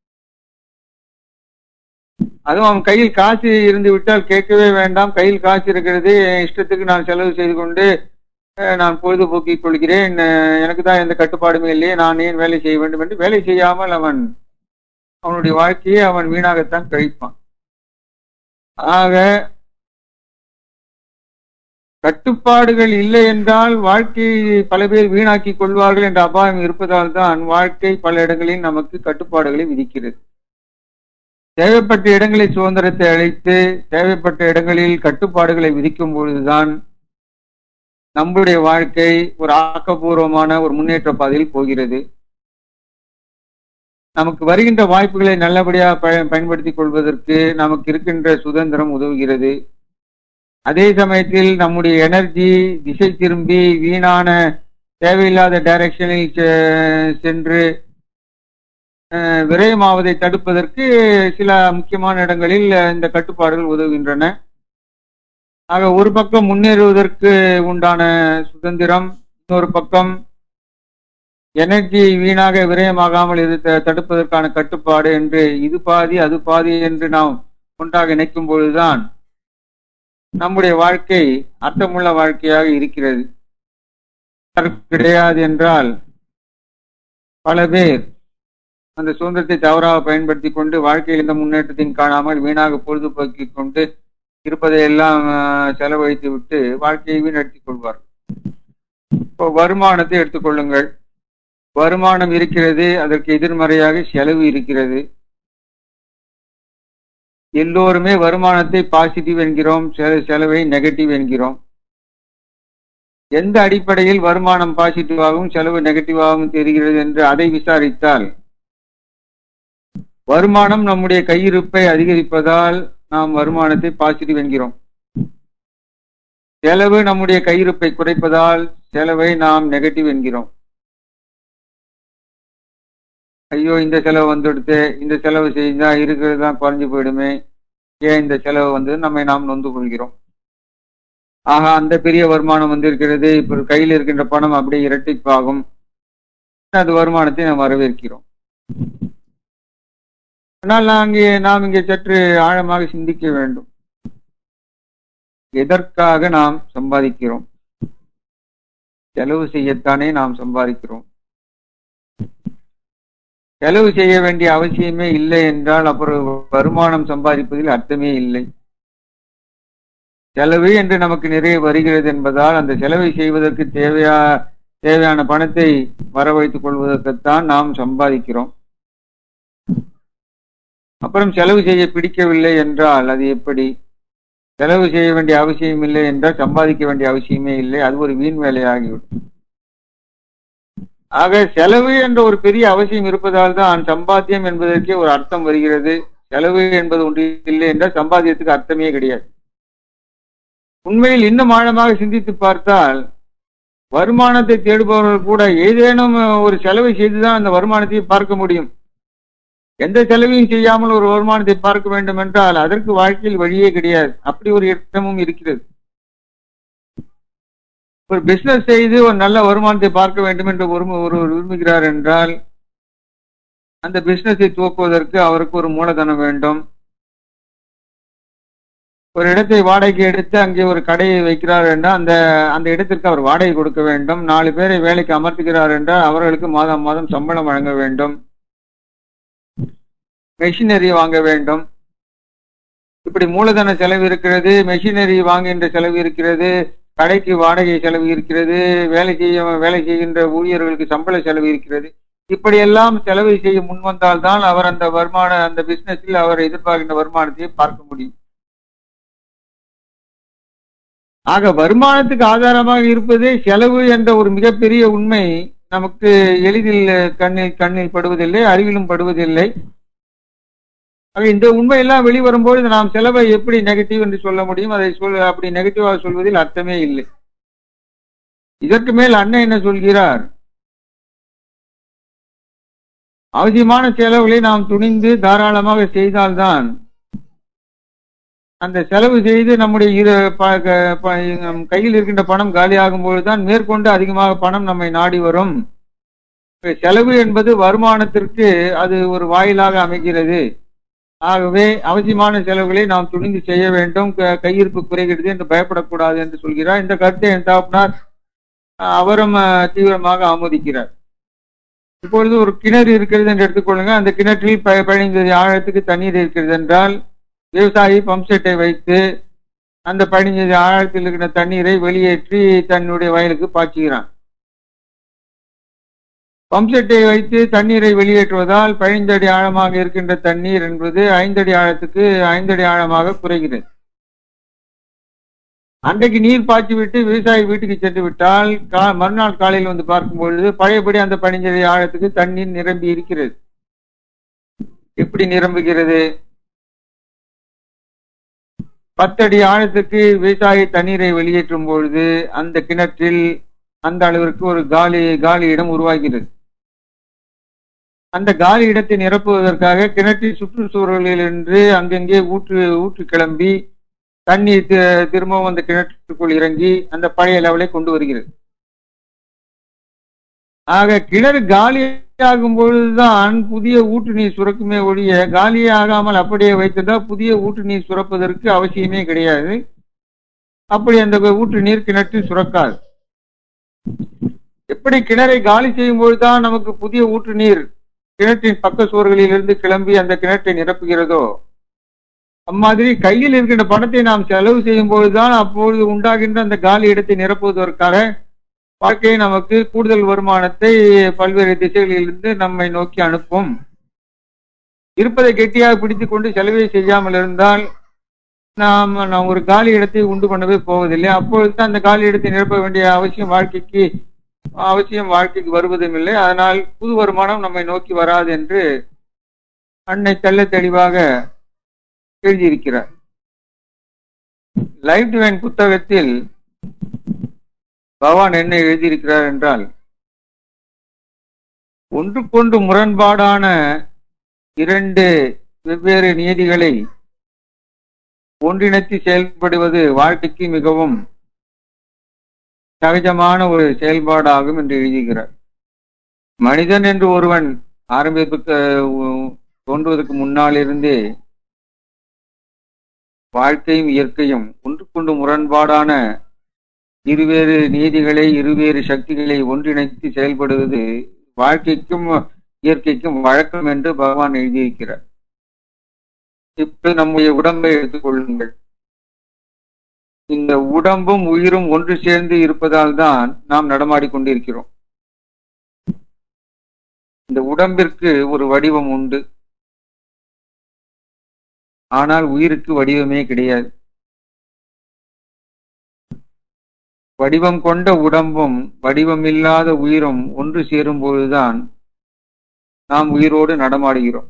அதுவும் அவன் கையில் காசு இருந்து விட்டால் கேட்கவே வேண்டாம் கையில் காசு இருக்கிறது என் இஷ்டத்துக்கு நான் செலவு செய்து கொண்டு அஹ், நான் பொழுதுபோக்கிக் கொள்கிறேன் அஹ், எனக்கு தான் எந்த கட்டுப்பாடுமே இல்லையே நான் ஏன் வேலை செய்ய வேண்டும் என்று வேலை செய்யாமல் அவன் அவனுடைய வாழ்க்கையை அவன் வீணாகத்தான் கழிப்பான் ஆக கட்டுப்பாடுகள் இல்லை என்றால் வாழ்க்கையை பல பேர் வீணாக்கி கொள்வார்கள் என்ற அபாயம் இருப்பதால் தான் வாழ்க்கை பல இடங்களில் நமக்கு கட்டுப்பாடுகளை விதிக்கிறது தேவைப்பட்ட இடங்களில் சுதந்திரத்தை அளித்து தேவைப்பட்ட இடங்களில் கட்டுப்பாடுகளை விதிக்கும் பொழுதுதான் நம்முடைய வாழ்க்கை ஒரு ஆக்கப்பூர்வமான ஒரு முன்னேற்ற பாதையில் போகிறது நமக்கு வருகின்ற வாய்ப்புகளை நல்லபடியாக பய- பயன்படுத்திக் கொள்வதற்கு நமக்கு இருக்கின்ற சுதந்திரம் உதவுகிறது அதே சமயத்தில் நம்முடைய எனர்ஜி திசை திரும்பி வீணான தேவையில்லாத டைரக்ஷனில் செ- சென்று அஹ், விரயமாவதை தடுப்பதற்கு சில முக்கியமான இடங்களில் இந்த கட்டுப்பாடுகள் உதவுகின்றன ஆக ஒரு பக்கம் முன்னேறுவதற்கு உண்டான சுதந்திரம் இன்னொரு பக்கம் எனர்ஜி வீணாக விரயமாகாமல் இது த- தடுப்பதற்கான கட்டுப்பாடு என்று இது பாதி அது பாதி என்று நாம் ஒன்றாக இணைக்கும் பொழுதுதான் நம்முடைய வாழ்க்கை அர்த்தமுள்ள வாழ்க்கையாக இருக்கிறது கிடையாது என்றால் பல பேர் அந்த சுதந்திரத்தை தவறாக பயன்படுத்தி கொண்டு வாழ்க்கையில் எந்த முன்னேற்றத்தையும் காணாமல் வீணாக பொழுதுபோக்கிக் கொண்டு இருப்பதை எல்லாம் அஹ், செலவழித்து விட்டு வாழ்க்கையை வீணடித்துக் கொள்வார்கள் இப்போ வருமானத்தை எடுத்துக்கொள்ளுங்கள் வருமானம் இருக்கிறது அதற்கு எதிர்மறையாக செலவு இருக்கிறது எல்லோருமே வருமானத்தை பாசிட்டிவ் என்கிறோம் செ- செலவை நெகட்டிவ் என்கிறோம் எந்த அடிப்படையில் வருமானம் பாசிட்டிவாகவும் செலவு நெகட்டிவாகவும் தெரிகிறது என்று அதை விசாரித்தால் வருமானம் நம்முடைய கையிருப்பை அதிகரிப்பதால் நாம் வருமானத்தை பாசிட்டிவ் என்கிறோம் செலவு நம்முடைய கையிருப்பை குறைப்பதால் செலவை நாம் நெகட்டிவ் என்கிறோம் ஐயோ இந்த செலவு வந்துடுத்து இந்த செலவு செஞ்சா இருக்கிறது தான் குறைஞ்சு போயிடுமே ஏன் இந்த செலவு வந்து நம்மை நாம் நொந்து கொள்கிறோம் ஆக அந்த பெரிய வருமானம் வந்திருக்கிறது இப்போ கையில் இருக்கின்ற பணம் அப்படியே இரட்டிப்பாகும் அது வருமானத்தை நாம் வரவேற்கிறோம் ஆனால் நாங்கள் நாம் இங்கே சற்று ஆழமாக சிந்திக்க வேண்டும் எதற்காக நாம் சம்பாதிக்கிறோம் செலவு செய்யத்தானே நாம் சம்பாதிக்கிறோம் செலவு செய்ய வேண்டிய அவசியமே இல்லை என்றால் அப்புறம் வருமானம் சம்பாதிப்பதில் அர்த்தமே இல்லை செலவு என்று நமக்கு நிறைய வருகிறது என்பதால் அந்த செலவை செய்வதற்கு தேவையா தேவையான பணத்தை வரவழைத்துக் கொள்வதற்குத்தான் நாம் சம்பாதிக்கிறோம் அப்புறம் செலவு செய்ய பிடிக்கவில்லை என்றால் அது எப்படி செலவு செய்ய வேண்டிய அவசியம் இல்லை என்றால் சம்பாதிக்க வேண்டிய அவசியமே இல்லை அது ஒரு வீண் வேலையாகிவிடும் ஆக செலவு என்ற ஒரு பெரிய அவசியம் இருப்பதால் தான் சம்பாத்தியம் என்பதற்கே ஒரு அர்த்தம் வருகிறது செலவு என்பது ஒன்று இல்லை என்றால் சம்பாத்தியத்துக்கு அர்த்தமே கிடையாது உண்மையில் இன்னும் ஆழமாக சிந்தித்து பார்த்தால் வருமானத்தை தேடுபவர்கள் கூட ஏதேனும் ஒரு செலவை செய்துதான் அந்த வருமானத்தை பார்க்க முடியும் எந்த செலவையும் செய்யாமல் ஒரு வருமானத்தை பார்க்க வேண்டும் என்றால் அதற்கு வாழ்க்கையில் வழியே கிடையாது அப்படி ஒரு எண்ணமும் இருக்கிறது ஒரு பிசினஸ் செய்து ஒரு நல்ல வருமானத்தை பார்க்க வேண்டும் என்று ஒரு ஒருவர் விரும்புகிறார் என்றால் அந்த பிசினஸை துவக்குவதற்கு அவருக்கு ஒரு மூலதனம் வேண்டும் ஒரு இடத்தை வாடகைக்கு எடுத்து அங்கே ஒரு கடையை வைக்கிறார் என்றால் அந்த அந்த இடத்திற்கு அவர் வாடகை கொடுக்க வேண்டும் நாலு பேரை வேலைக்கு அமர்த்துகிறார் என்றால் அவர்களுக்கு மாதம் மாதம் சம்பளம் வழங்க வேண்டும் மெஷினரி வாங்க வேண்டும் இப்படி மூலதன செலவு இருக்கிறது மெஷினரி வாங்குகின்ற செலவு இருக்கிறது கடைக்கு வாடகை செலவு இருக்கிறது வேலை செய்ய வேலை செய்கின்ற ஊழியர்களுக்கு சம்பள செலவு இருக்கிறது இப்படியெல்லாம் செலவு செய்ய முன் வந்தால்தான் அவர் அந்த வருமான அந்த பிசினஸில் அவர் எதிர்பார்க்கின்ற வருமானத்தை பார்க்க முடியும் ஆக வருமானத்துக்கு ஆதாரமாக இருப்பதே செலவு என்ற ஒரு மிகப்பெரிய உண்மை நமக்கு எளிதில் கண்ணில் கண்ணில் படுவதில்லை அறிவிலும் படுவதில்லை ஆக இந்த உண்மையெல்லாம் வெளிவரும்போது நாம் செலவை எப்படி நெகட்டிவ் என்று சொல்ல முடியும் அதை சொல் அப்படி நெகட்டிவாக சொல்வதில் அர்த்தமே இல்லை இதற்கு மேல் அண்ணன் என்ன சொல்கிறார் அவசியமான செலவுகளை நாம் துணிந்து தாராளமாக செய்தால்தான் அந்த செலவு செய்து நம்முடைய இரு ப- க- ப- நம் கையில் இருக்கின்ற பணம் காலியாகும் பொழுதுதான் மேற்கொண்டு அதிகமாக பணம் நம்மை நாடி வரும் செலவு என்பது வருமானத்திற்கு அது ஒரு வாயிலாக அமைகிறது ஆகவே அவசியமான செலவுகளை நாம் துணிந்து செய்ய வேண்டும் க- கையிருப்பு குறைகிறது என்று பயப்படக்கூடாது என்று சொல்கிறார் இந்த கருத்தை என் தகப்பனார் அஹ், அவரும் அஹ், தீவிரமாக ஆமோதிக்கிறார் இப்பொழுது ஒரு கிணறு இருக்கிறது என்று எடுத்துக்கொள்ளுங்க அந்த கிணற்றில் ப- பதினைந்து ஆழத்துக்கு தண்ணீர் இருக்கிறது என்றால் விவசாயி பம்ப் செட்டை வைத்து அந்த பதினைஞ்சு ஆழத்தில் இருக்கிற தண்ணீரை வெளியேற்றி தன்னுடைய வயலுக்கு பாய்ச்சுகிறான் பம்ப் செட்டை வைத்து தண்ணீரை வெளியேற்றுவதால் பதினைந்து அடி ஆழமாக இருக்கின்ற தண்ணீர் என்பது ஐந்தடி ஆழத்துக்கு ஐந்தடி ஆழமாக குறைகிறது அன்றைக்கு நீர் பாய்ச்சி விட்டு விவசாயி வீட்டுக்கு சென்று விட்டால் கா- மறுநாள் காலையில் வந்து பார்க்கும் பொழுது பழையபடி அந்த பதினைஞ்சு அடி ஆழத்துக்கு தண்ணீர் நிரம்பி இருக்கிறது எப்படி நிரம்புகிறது பத்தடி ஆழத்துக்கு விவசாயி தண்ணீரை வெளியேற்றும் பொழுது அந்த கிணற்றில் அந்த அளவிற்கு ஒரு காலி காலி இடம் உருவாகிறது அந்த காலி இடத்தை நிரப்புவதற்காக கிணற்றின் சுற்றுச்சூழலில் இருந்து அங்கங்கே ஊற்று ஊற்று கிளம்பி தண்ணீர் தி- திரும்பவும் அந்த கிணற்றுக்குள் இறங்கி அந்த பழைய லெவலை கொண்டு வருகிறது ஆக கிணறு காலியாகும் பொழுதுதான் புதிய ஊற்று நீர் சுரக்குமே ஒழிய காலியே ஆகாமல் அப்படியே வைத்திருந்தால் புதிய ஊற்று நீர் சுரப்பதற்கு அவசியமே கிடையாது அப்படி அந்த ஊற்று நீர் கிணற்றில் சுரக்காது எப்படி கிணறை காலி செய்யும் பொழுதுதான் நமக்கு புதிய ஊற்று நீர் கிணற்றின் பக்க சுவர்களில் இருந்து கிளம்பி அந்த கிணற்றை நிரப்புகிறதோ அம்மாதிரி கையில் இருக்கின்ற பணத்தை நாம் செலவு செய்யும் பொழுதுதான் அப்பொழுது உண்டாகின்ற அந்த காலி இடத்தை நிரப்புவதற்காக வாழ்க்கை நமக்கு கூடுதல் வருமானத்தை பல்வேறு திசைகளிலிருந்து நம்மை நோக்கி அனுப்பும் இருப்பதை கெட்டியாக பிடித்துக் கொண்டு செலவை செய்யாமல் இருந்தால் நாம் நாம் ஒரு காலி இடத்தை உண்டு பண்ணவே போவதில்லை அப்பொழுது அந்த காலி இடத்தை நிரப்ப வேண்டிய அவசியம் வாழ்க்கைக்கு அவசியம் வாழ்க்கைக்கு வருவதும் இல்லை அதனால் புது வருமானம் நம்மை நோக்கி வராது என்று அன்னை தெள்ள தெளிவாக எழுதியிருக்கிறார் லைஃப் டிவைன் புத்தகத்தில் பகவான் என்ன எழுதியிருக்கிறார் என்றால் ஒன்றுக்கொன்று முரண்பாடான இரண்டு வெவ்வேறு நியதிகளை ஒன்றிணைத்து செயல்படுவது வாழ்க்கைக்கு மிகவும் சகஜமான ஒரு செயல்பாடாகும் என்று எழுதுகிறார் மனிதன் என்று ஒருவன் ஆரம்பிப்புக்கு தோன்றுவதற்கு முன்னால் இருந்தே வாழ்க்கையும் இயற்கையும் ஒன்றுக்கொண்டு முரண்பாடான இருவேறு நீதிகளை இருவேறு சக்திகளை ஒன்றிணைத்து செயல்படுவது வாழ்க்கைக்கும் இயற்கைக்கும் வழக்கம் என்று பகவான் எழுதியிருக்கிறார் இப்ப நம்முடைய உடம்பை எடுத்துக்கொள்ளுங்கள் இந்த உடம்பும் உயிரும் ஒன்று சேர்ந்து இருப்பதால் தான் நாம் நடமாடிக்கொண்டிருக்கிறோம் இந்த உடம்பிற்கு ஒரு வடிவம் உண்டு ஆனால் உயிருக்கு வடிவமே கிடையாது வடிவம் கொண்ட உடம்பும் வடிவமில்லாத உயிரும் ஒன்று சேரும் பொழுதுதான் நாம் உயிரோடு நடமாடுகிறோம்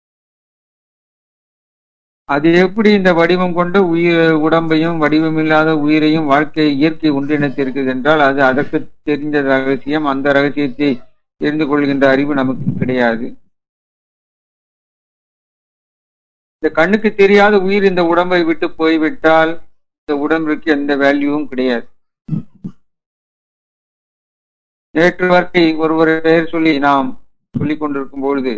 அது எப்படி இந்த வடிவம் கொண்ட உயிர் உடம்பையும் வடிவமில்லாத உயிரையும் வாழ்க்கை இயற்கை ஒன்றிணைத்திருக்கிறது என்றால் அது அதற்கு தெரிந்த ரகசியம் அந்த ரகசியத்தை தெரிந்து கொள்கின்ற அறிவு நமக்கு கிடையாது இந்த கண்ணுக்கு தெரியாத உயிர் இந்த உடம்பை விட்டு போய்விட்டால் இந்த உடம்பிற்கு எந்த வேல்யூவும் கிடையாது நேற்று வரை ஒருவர் பெயர் சொல்லி நாம் சொல்லிக் கொண்டிருக்கும் பொழுது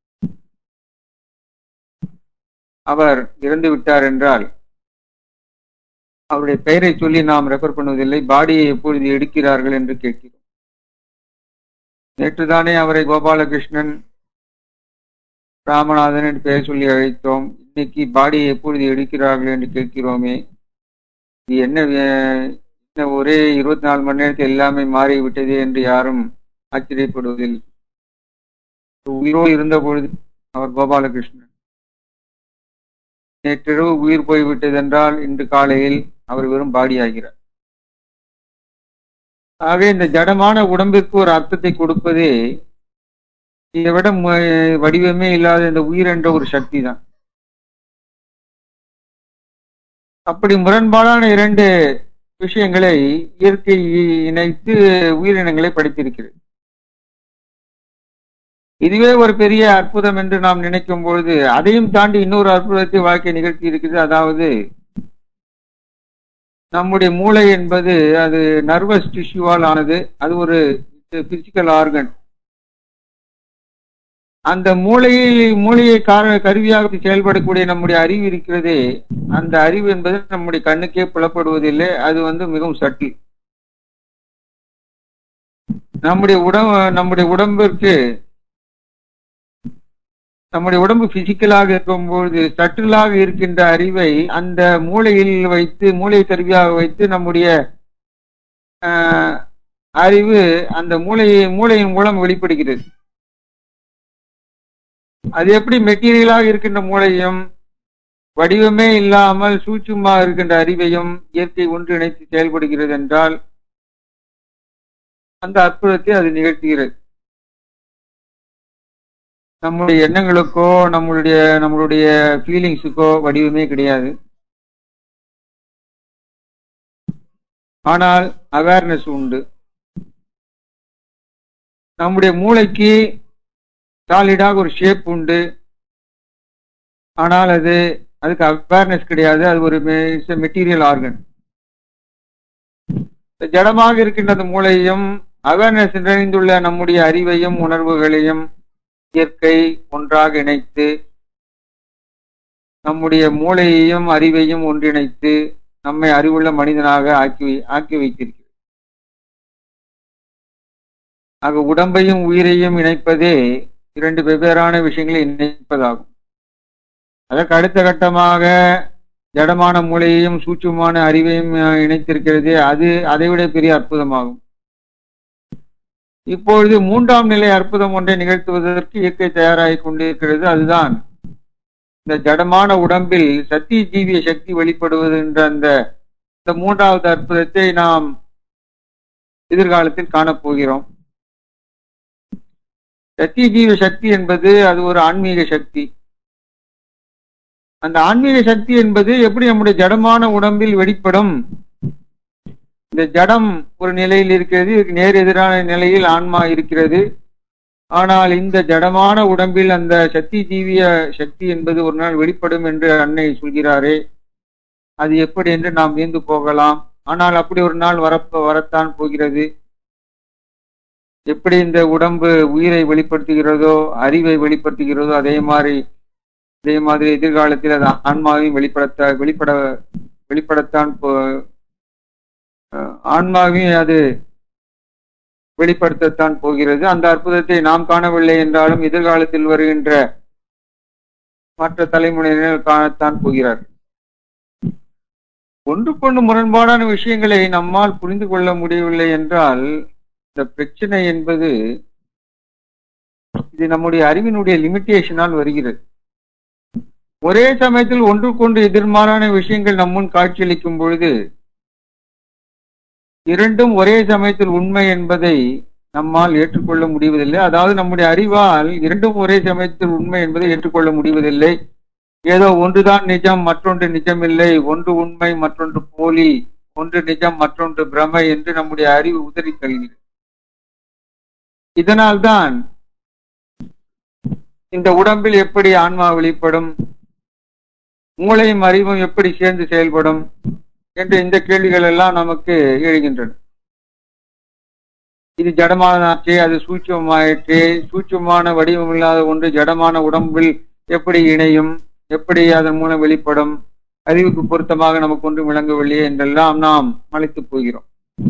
அவர் இறந்து விட்டார் என்றால் அவருடைய பெயரை சொல்லி நாம் ரெஃபர் பண்ணுவதில்லை பாடியை எப்பொழுது எடுக்கிறார்கள் என்று கேட்கிறோம் நேற்றுதானே அவரை கோபாலகிருஷ்ணன் ராமநாதன் என்று பெயர் சொல்லி அழைத்தோம் இன்னைக்கு பாடியை எப்பொழுது எடுக்கிறார்கள் என்று கேட்கிறோமே இது என்ன என்ன ஒரே இருபத்தி நாலு மணி நேரத்தில் எல்லாமே மாறிவிட்டது என்று யாரும் ஆச்சரியப்படுவதில்லை உயிரோடு இருந்த பொழுது அவர் கோபாலகிருஷ்ணன் நேற்றிரவு உயிர் போய்விட்டது என்றால் இன்று காலையில் அவர் வெறும் பாடி ஆகிறார் ஆகவே இந்த ஜடமான உடம்பிற்கு ஒரு அர்த்தத்தை கொடுப்பதே இதை விட மு- வடிவமே இல்லாத இந்த உயிர் என்ற ஒரு சக்தி தான் அப்படி முரண்பாடான இரண்டு விஷயங்களை இயற்கை இணைத்து உயிரினங்களை படைத்திருக்கிறது இதுவே ஒரு பெரிய அற்புதம் என்று நாம் நினைக்கும் பொழுது அதையும் தாண்டி இன்னொரு அற்புதத்தை வாழ்க்கை நிகழ்த்தி இருக்குது அதாவது நம்முடைய மூளை என்பது அது நர்வஸ் டிஷ்யூவால் ஆனது அது ஒரு பிசிக்கல் ஆர்கன் அந்த மூளையில் மூளையை கார கருவியாக செயல்படக்கூடிய நம்முடைய அறிவு இருக்கிறதே அந்த அறிவு என்பது நம்முடைய கண்ணுக்கே புலப்படுவதில்லை அது வந்து மிகவும் சட்டில் நம்முடைய உடம்பு நம்முடைய உடம்பிற்கு நம்முடைய உடம்பு பிசிக்கலாக இருக்கும்பொழுது சட்டிலாக இருக்கின்ற அறிவை அந்த மூளையில் வைத்து மூளை கருவியாக வைத்து நம்முடைய ஆஹ், அறிவு அந்த மூளையை மூளையின் மூலம் வெளிப்படுகிறது அது எப்படி மெட்டீரியலாக இருக்கின்ற மூளையும் வடிவமே இல்லாமல் சூட்சுமா இருக்கின்ற அறிவையும் இயற்கை ஒன்றிணைத்து செயல்படுகிறது என்றால் அந்த அற்புதத்தை அது நிகழ்த்துகிறது நம்முடைய எண்ணங்களுக்கோ நம்மளுடைய நம்மளுடைய ஃபீலிங்ஸுக்கோ வடிவமே கிடையாது ஆனால் அவேர்னஸ் உண்டு நம்முடைய மூளைக்கு சாலிடாக ஒரு ஷேப் உண்டு ஆனால் அது அதுக்கு அவேர்னஸ் கிடையாது அது ஒரு மெட்டீரியல் ஆர்கன் ஜடமாக இருக்கின்ற அந்த மூளையும் அவேர்னஸ் நிறைந்துள்ள நம்முடைய அறிவையும் உணர்வுகளையும் இயற்கை ஒன்றாக இணைத்து நம்முடைய மூளையையும் அறிவையும் ஒன்றிணைத்து நம்மை அறிவுள்ள மனிதனாக ஆக்கி வை- ஆக்கி வைத்திருக்கிறது ஆக உடம்பையும் உயிரையும் இணைப்பதே இரண்டு வெவ்வேறான விஷயங்களை இணைப்பதாகும் அதற்கு அடுத்த கட்டமாக ஜடமான மூளையையும் சூட்சுமான அறிவையும் அஹ், இணைத்திருக்கிறதே அது அதைவிட பெரிய அற்புதமாகும் இப்பொழுது மூன்றாம் நிலை அற்புதம் ஒன்றை நிகழ்த்துவதற்கு இயற்கை தயாராகி கொண்டிருக்கிறது அதுதான் இந்த ஜடமான உடம்பில் சத்திய ஜீவிய சக்தி வெளிப்படுவது என்ற அந்த இந்த மூன்றாவது அற்புதத்தை நாம் எதிர்காலத்தில் காணப்போகிறோம் சத்திய ஜீவ சக்தி என்பது அது ஒரு ஆன்மீக சக்தி அந்த ஆன்மீக சக்தி என்பது எப்படி நம்முடைய ஜடமான உடம்பில் வெளிப்படும் இந்த ஜடம் ஒரு நிலையில் இருக்கிறது இதுக்கு நேர் எதிரான நிலையில் ஆன்மா இருக்கிறது ஆனால் இந்த ஜடமான உடம்பில் அந்த சக்தி ஜீவிய சக்தி என்பது ஒரு நாள் வெளிப்படும் என்று அன்னை சொல்கிறாரே அது எப்படி என்று நாம் வியந்து போகலாம் ஆனால் அப்படி ஒரு நாள் வரப்ப வரத்தான் போகிறது எப்படி இந்த உடம்பு உயிரை வெளிப்படுத்துகிறதோ அறிவை வெளிப்படுத்துகிறதோ அதே மாதிரி அதே மாதிரி எதிர்காலத்தில் அது ஆன்மாவையும் வெளிப்படுத்த வெளிப்பட வெளிப்படத்தான் போ- அஹ் ஆன்மாவையும் அது வெளிப்படுத்தத்தான் போகிறது அந்த அற்புதத்தை நாம் காணவில்லை என்றாலும் எதிர்காலத்தில் வருகின்ற மற்ற தலைமுறையினர் காணத்தான் போகிறார் ஒன்றுக்கொண்டு முரண்பாடான விஷயங்களை நம்மால் புரிந்து கொள்ள முடியவில்லை என்றால் இந்த பிரச்சனை என்பது இது நம்முடைய அறிவினுடைய லிமிட்டேஷனால் வருகிறது ஒரே சமயத்தில் ஒன்றுக்கொண்டு எதிர்மாறான விஷயங்கள் நம்முன் காட்சியளிக்கும் பொழுது இரண்டும் ஒரே சமயத்தில் உண்மை என்பதை நம்மால் ஏற்றுக்கொள்ள முடிவதில்லை அதாவது நம்முடைய அறிவால் இரண்டும் ஒரே சமயத்தில் உண்மை என்பதை ஏற்றுக்கொள்ள முடிவதில்லை ஏதோ ஒன்றுதான் நிஜம் மற்றொன்று நிஜமில்லை ஒன்று உண்மை மற்றொன்று போலி ஒன்று நிஜம் மற்றொன்று பிரமை என்று நம்முடைய அறிவு உதறி தருகிறது இதனால்தான் இந்த உடம்பில் எப்படி ஆன்மா வெளிப்படும் மூளையும் அறிவும் எப்படி சேர்ந்து செயல்படும் என்ற இந்த கேள்விகள் எல்லாம் நமக்கு எழுகின்றன இது ஜடமானதாச்சே அது சூட்சமாயிற்றே சூட்சமான வடிவம் இல்லாத ஒன்று ஜடமான உடம்பில் எப்படி இணையும் எப்படி அதன் மூலம் வெளிப்படும் அறிவுக்கு பொருத்தமாக நமக்கு ஒன்றும் விளங்கவில்லையே என்றெல்லாம் நாம் மலைத்து போகிறோம்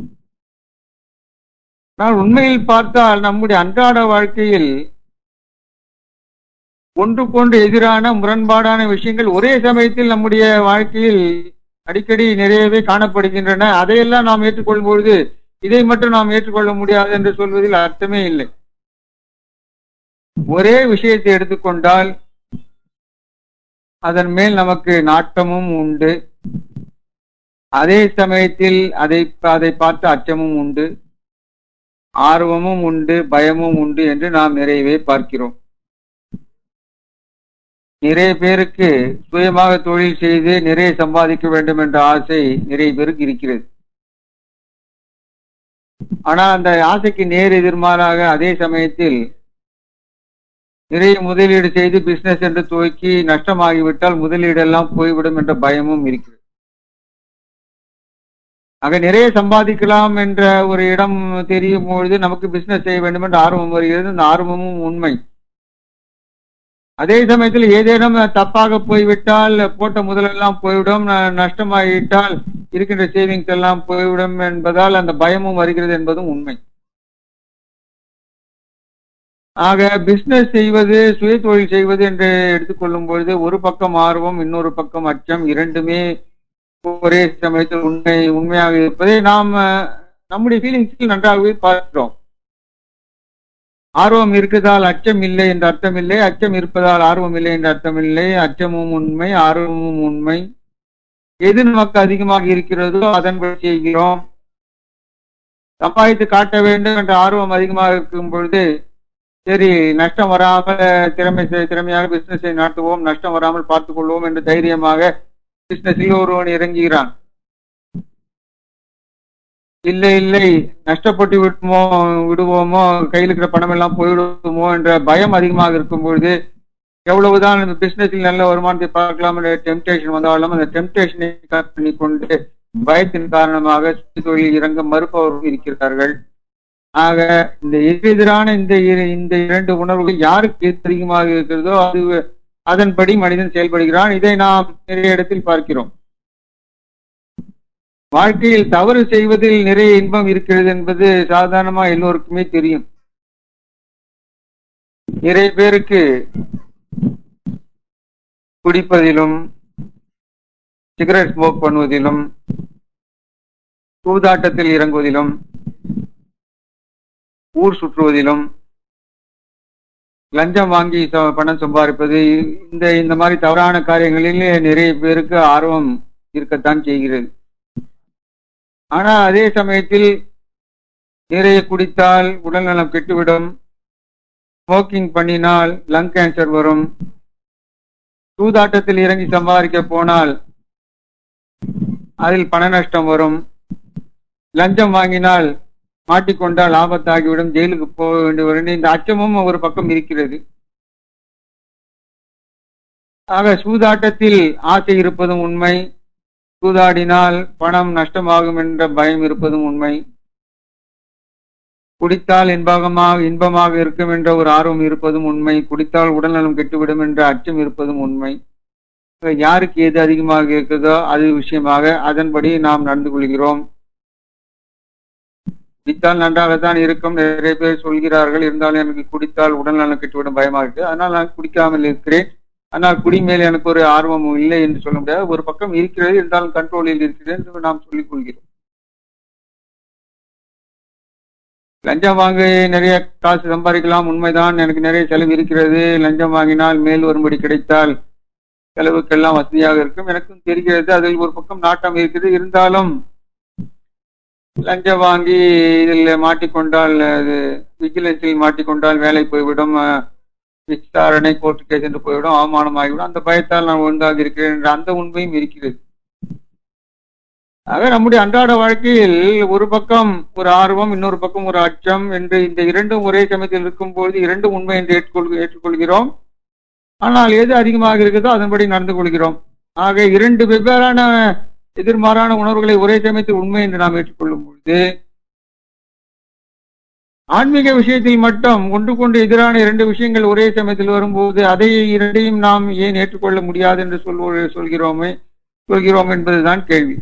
ஆனால் உண்மையில் பார்த்தால் நம்முடைய அன்றாட வாழ்க்கையில் ஒன்றுக்கொன்று எதிரான முரண்பாடான விஷயங்கள் ஒரே சமயத்தில் நம்முடைய வாழ்க்கையில் அடிக்கடி நிறையவே காணப்படுகின்றன அதையெல்லாம் நாம் ஏற்றுக்கொள்ளும் பொழுது இதை மட்டும் நாம் ஏற்றுக்கொள்ள முடியாது என்று சொல்வதில் அர்த்தமே இல்லை ஒரே விஷயத்தை எடுத்துக்கொண்டால் அதன் மேல் நமக்கு நாட்டமும் உண்டு அதே சமயத்தில் அதை அதை பார்த்து அச்சமும் உண்டு ஆர்வமும் உண்டு பயமும் உண்டு என்று நாம் நிறையவே பார்க்கிறோம் நிறைய பேருக்கு சுயமாக தொழில் செய்து நிறைய சம்பாதிக்க வேண்டும் என்ற ஆசை நிறைய பேருக்கு இருக்கிறது ஆனா அந்த ஆசைக்கு நேர் எதிர்மாறாக அதே சமயத்தில் நிறைய முதலீடு செய்து பிசினஸ் என்று துவக்கி நஷ்டமாகிவிட்டால் முதலீடு எல்லாம் போய்விடும் என்ற பயமும் இருக்கிறது ஆக நிறைய சம்பாதிக்கலாம் என்ற ஒரு இடம் தெரியும் பொழுது நமக்கு பிசினஸ் செய்ய வேண்டும் என்ற ஆர்வம் வருகிறது அந்த ஆர்வமும் உண்மை அதே சமயத்தில் ஏதேனும் தப்பாக போய்விட்டால் போட்ட முதலெல்லாம் போய்விடும் நஷ்டமாகிவிட்டால் இருக்கின்ற சேவிங்ஸ் எல்லாம் போய்விடும் என்பதால் அந்த பயமும் வருகிறது என்பதும் உண்மை ஆக பிசினஸ் செய்வது சுய தொழில் செய்வது என்று எடுத்துக்கொள்ளும் பொழுது ஒரு பக்கம் ஆர்வம் இன்னொரு பக்கம் அச்சம் இரண்டுமே ஒரே சமயத்தில் உண்மை உண்மையாக இருப்பதை நாம் நம்முடைய ஃபீலிங்ஸில் நன்றாகவே பார்க்கிறோம் ஆர்வம் இருக்குதால் அச்சம் இல்லை என்ற அர்த்தம் இல்லை அச்சம் இருப்பதால் ஆர்வம் இல்லை என்ற அர்த்தம் இல்லை அச்சமும் உண்மை ஆர்வமும் உண்மை எது நமக்கு அதிகமாக இருக்கிறதோ அதன்படி செய்கிறோம் சம்பாதித்து காட்ட வேண்டும் என்ற ஆர்வம் அதிகமாக இருக்கும் பொழுது சரி நஷ்டம் வராமல் திறமை திறமையாக பிசினஸை நடத்துவோம் நஷ்டம் வராமல் பார்த்துக் கொள்வோம் என்று தைரியமாக பிசினஸில் ஒருவன் இறங்குகிறான் இல்லை இல்லை நஷ்டப்பட்டு விட்டுமோ விடுவோமோ கையில் இருக்கிற பணம் எல்லாம் போய்விடுவோமோ என்ற பயம் அதிகமாக இருக்கும் பொழுது எவ்வளவுதான் இந்த பிசினஸில் நல்ல வருமானத்தை பார்க்கலாம் என்ற டெம்டேஷன் வந்தாலும் அந்த டெம்டேஷனை பண்ணி கொண்டு பயத்தின் காரணமாக தொழில் இறங்க மறுப்பவர்கள் இருக்கிறார்கள் ஆக இந்த எதிரெதிரான இந்த இந்த இரண்டு உணர்வுகள் யாருக்கு அதிகமாக இருக்கிறதோ அது அதன்படி மனிதன் செயல்படுகிறான் இதை நாம் நிறைய இடத்தில் பார்க்கிறோம் வாழ்க்கையில் தவறு செய்வதில் நிறைய இன்பம் இருக்கிறது என்பது சாதாரணமா எல்லோருக்குமே தெரியும் நிறைய பேருக்கு குடிப்பதிலும் சிகரெட் ஸ்மோக் பண்ணுவதிலும் சூதாட்டத்தில் இறங்குவதிலும் ஊர் சுற்றுவதிலும் லஞ்சம் வாங்கி பணம் சம்பாதிப்பது இந்த இந்த மாதிரி தவறான காரியங்களில் நிறைய பேருக்கு ஆர்வம் இருக்கத்தான் செய்கிறது ஆனா அதே சமயத்தில் நிறைய குடித்தால் உடல்நலம் கெட்டுவிடும் ஸ்மோக்கிங் பண்ணினால் லங் கேன்சர் வரும் சூதாட்டத்தில் இறங்கி சம்பாதிக்க போனால் அதில் பண நஷ்டம் வரும் லஞ்சம் வாங்கினால் மாட்டிக்கொண்டால் ஆபத்தாகிவிடும் ஜெயிலுக்கு போக வேண்டி வரும் இந்த அச்சமும் ஒரு பக்கம் இருக்கிறது ஆக சூதாட்டத்தில் ஆசை இருப்பதும் உண்மை சூதாடினால் பணம் நஷ்டமாகும் என்ற பயம் இருப்பதும் உண்மை குடித்தால் இன்பகமாக இன்பமாக இருக்கும் என்ற ஒரு ஆர்வம் இருப்பதும் உண்மை குடித்தால் உடல்நலம் கெட்டுவிடும் என்ற அச்சம் இருப்பதும் உண்மை யாருக்கு எது அதிகமாக இருக்கிறதோ அது விஷயமாக அதன்படி நாம் நடந்து கொள்கிறோம் குடித்தால் நன்றாகத்தான் இருக்கும் நிறைய பேர் சொல்கிறார்கள் இருந்தாலும் எனக்கு குடித்தால் உடல்நலம் கெட்டுவிடும் பயமாக இருக்கு அதனால் நான் குடிக்காமல் இருக்கிறேன் ஆனால் குடி மேல் எனக்கு ஒரு ஆர்வமும் இல்லை என்று சொல்ல முடியாது ஒரு பக்கம் இருக்கிறது இருந்தாலும் கண்ட்ரோலில் இருக்கிறது என்று நாம் சொல்லிக் கொள்கிறோம் லஞ்சம் வாங்க நிறைய காசு சம்பாதிக்கலாம் உண்மைதான் எனக்கு நிறைய செலவு இருக்கிறது லஞ்சம் வாங்கினால் மேல் வரும்படி கிடைத்தால் செலவுக்கெல்லாம் வசதியாக இருக்கும் எனக்கும் தெரிகிறது அதில் ஒரு பக்கம் நாட்டம் இருக்குது இருந்தாலும் லஞ்சம் வாங்கி இதில் மாட்டிக்கொண்டால் அது விஜிலன்ஸில் மாட்டிக்கொண்டால் வேலை போய்விடும் விசாரணை கோர்ட்டு கேஸ் என்று போய்விடும் அவமானமாகிவிடும் அந்த பயத்தால் நான் ஒழுங்காக இருக்கிறேன் என்ற அந்த உண்மையும் இருக்கிறது ஆக நம்முடைய அன்றாட வாழ்க்கையில் ஒரு பக்கம் ஒரு ஆர்வம் இன்னொரு பக்கம் ஒரு அச்சம் என்று இந்த இரண்டும் ஒரே சமயத்தில் இருக்கும் பொழுது இரண்டும் உண்மை என்று ஏற்றுக்கொள் ஏற்றுக்கொள்கிறோம் ஆனால் எது அதிகமாக இருக்குதோ அதன்படி நடந்து கொள்கிறோம் ஆக இரண்டு வெவ்வேறான எதிர்மாறான உணர்வுகளை ஒரே சமயத்தில் உண்மை என்று நாம் ஏற்றுக்கொள்ளும் பொழுது ஆன்மீக விஷயத்தில் மட்டும் ஒன்று கொண்டு எதிரான இரண்டு விஷயங்கள் ஒரே சமயத்தில் வரும்போது அதை இரண்டையும் நாம் ஏன் ஏற்றுக்கொள்ள முடியாது என்று சொல்வ சொல்கிறோமே சொல்கிறோம் என்பதுதான் கேள்வி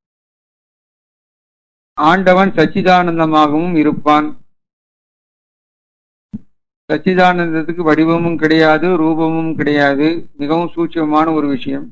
ஆண்டவன் சச்சிதானந்தமாகவும் இருப்பான் சச்சிதானந்தத்துக்கு வடிவமும் கிடையாது ரூபமும் கிடையாது மிகவும் சூட்சமான ஒரு விஷயம்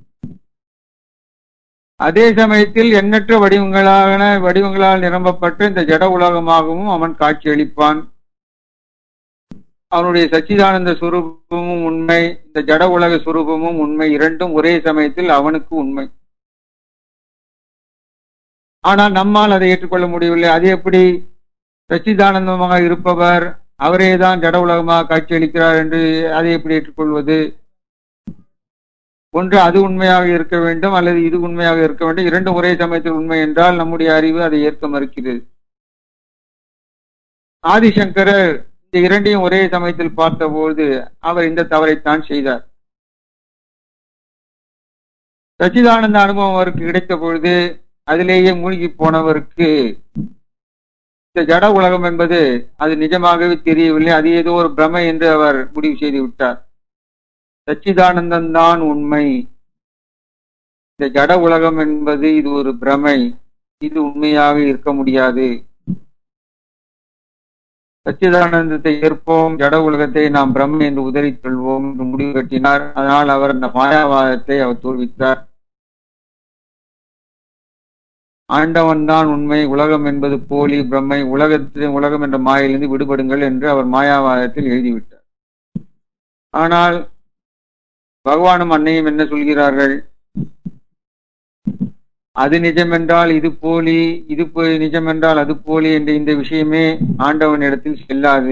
அதே சமயத்தில் எண்ணற்ற வடிவங்களான வடிவங்களால் நிரம்பப்பட்ட இந்த ஜட உலகமாகவும் அவன் காட்சியளிப்பான் அவனுடைய சச்சிதானந்த சுரூபமும் உண்மை இந்த ஜட உலக சுரூபமும் உண்மை இரண்டும் ஒரே சமயத்தில் அவனுக்கு உண்மை ஆனால் நம்மால் அதை ஏற்றுக்கொள்ள முடியவில்லை அது எப்படி சச்சிதானந்தமாக இருப்பவர் அவரே தான் ஜட உலகமாக காட்சியளிக்கிறார் என்று அதை எப்படி ஏற்றுக்கொள்வது ஒன்று அது உண்மையாக இருக்க வேண்டும் அல்லது இது உண்மையாக இருக்க வேண்டும் இரண்டும் ஒரே சமயத்தில் உண்மை என்றால் நம்முடைய அறிவு அதை ஏற்க மறுக்கிறது ஆதிசங்கரர் இந்த இரண்டையும் ஒரே சமயத்தில் பார்த்தபோது அவர் இந்த தவறைத்தான் செய்தார் சச்சிதானந்த அனுபவம் அவருக்கு கிடைத்த பொழுது அதிலேயே மூழ்கி போனவருக்கு இந்த ஜட உலகம் என்பது அது நிஜமாகவே தெரியவில்லை அது ஏதோ ஒரு பிரமை என்று அவர் முடிவு செய்து விட்டார் சச்சிதானந்தன் தான் உண்மை இந்த ஜட உலகம் என்பது இது ஒரு பிரமை இது உண்மையாக இருக்க முடியாது சச்சிதானந்தத்தை ஏற்போம் ஜட உலகத்தை நாம் பிரம்மை என்று உதறித் கொள்வோம் என்று முடிவு கட்டினார் அதனால் அவர் அந்த மாயாவாதத்தை அவர் தோல்வித்தார் ஆண்டவன் தான் உண்மை உலகம் என்பது போலி பிரம்மை உலகத்தில் உலகம் என்ற மாயிலிருந்து விடுபடுங்கள் என்று அவர் மாயாவாதத்தில் எழுதிவிட்டார் ஆனால் பகவானும் அன்னையும் என்ன சொல்கிறார்கள் அது நிஜம் என்றால் இது போலி இது நிஜம் என்றால் அது போலி என்ற இந்த விஷயமே ஆண்டவனிடத்தில் செல்லாது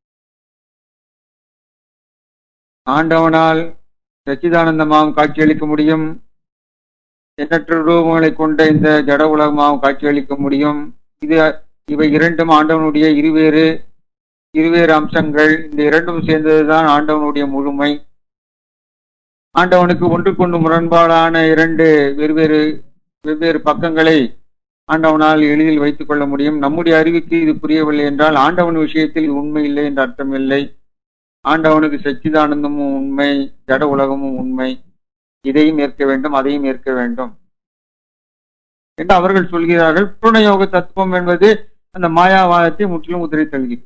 ஆண்டவனால் சச்சிதானந்தமாகவும் காட்சியளிக்க முடியும் எண்ணற்ற ரூபங்களை கொண்ட இந்த ஜட உலகமாகவும் காட்சியளிக்க முடியும் இது இவை இரண்டும் ஆண்டவனுடைய இருவேறு இருவேறு அம்சங்கள் இந்த இரண்டும் சேர்ந்ததுதான் ஆண்டவனுடைய முழுமை ஆண்டவனுக்கு ஒன்றுக்கொண்டு முரண்பாடான இரண்டு வெவ்வேறு வெவ்வேறு பக்கங்களை ஆண்டவனால் எளிதில் வைத்துக் கொள்ள முடியும் நம்முடைய அறிவுக்கு இது புரியவில்லை என்றால் ஆண்டவன் விஷயத்தில் உண்மை இல்லை என்ற அர்த்தம் இல்லை ஆண்டவனுக்கு சச்சிதானந்தமும் உண்மை ஜட உலகமும் உண்மை இதையும் ஏற்க வேண்டும் அதையும் ஏற்க வேண்டும் என்று அவர்கள் சொல்கிறார்கள் பூர்ணயோக தத்துவம் என்பது அந்த மாயாவாதத்தை முற்றிலும் உதிரை தருகிறது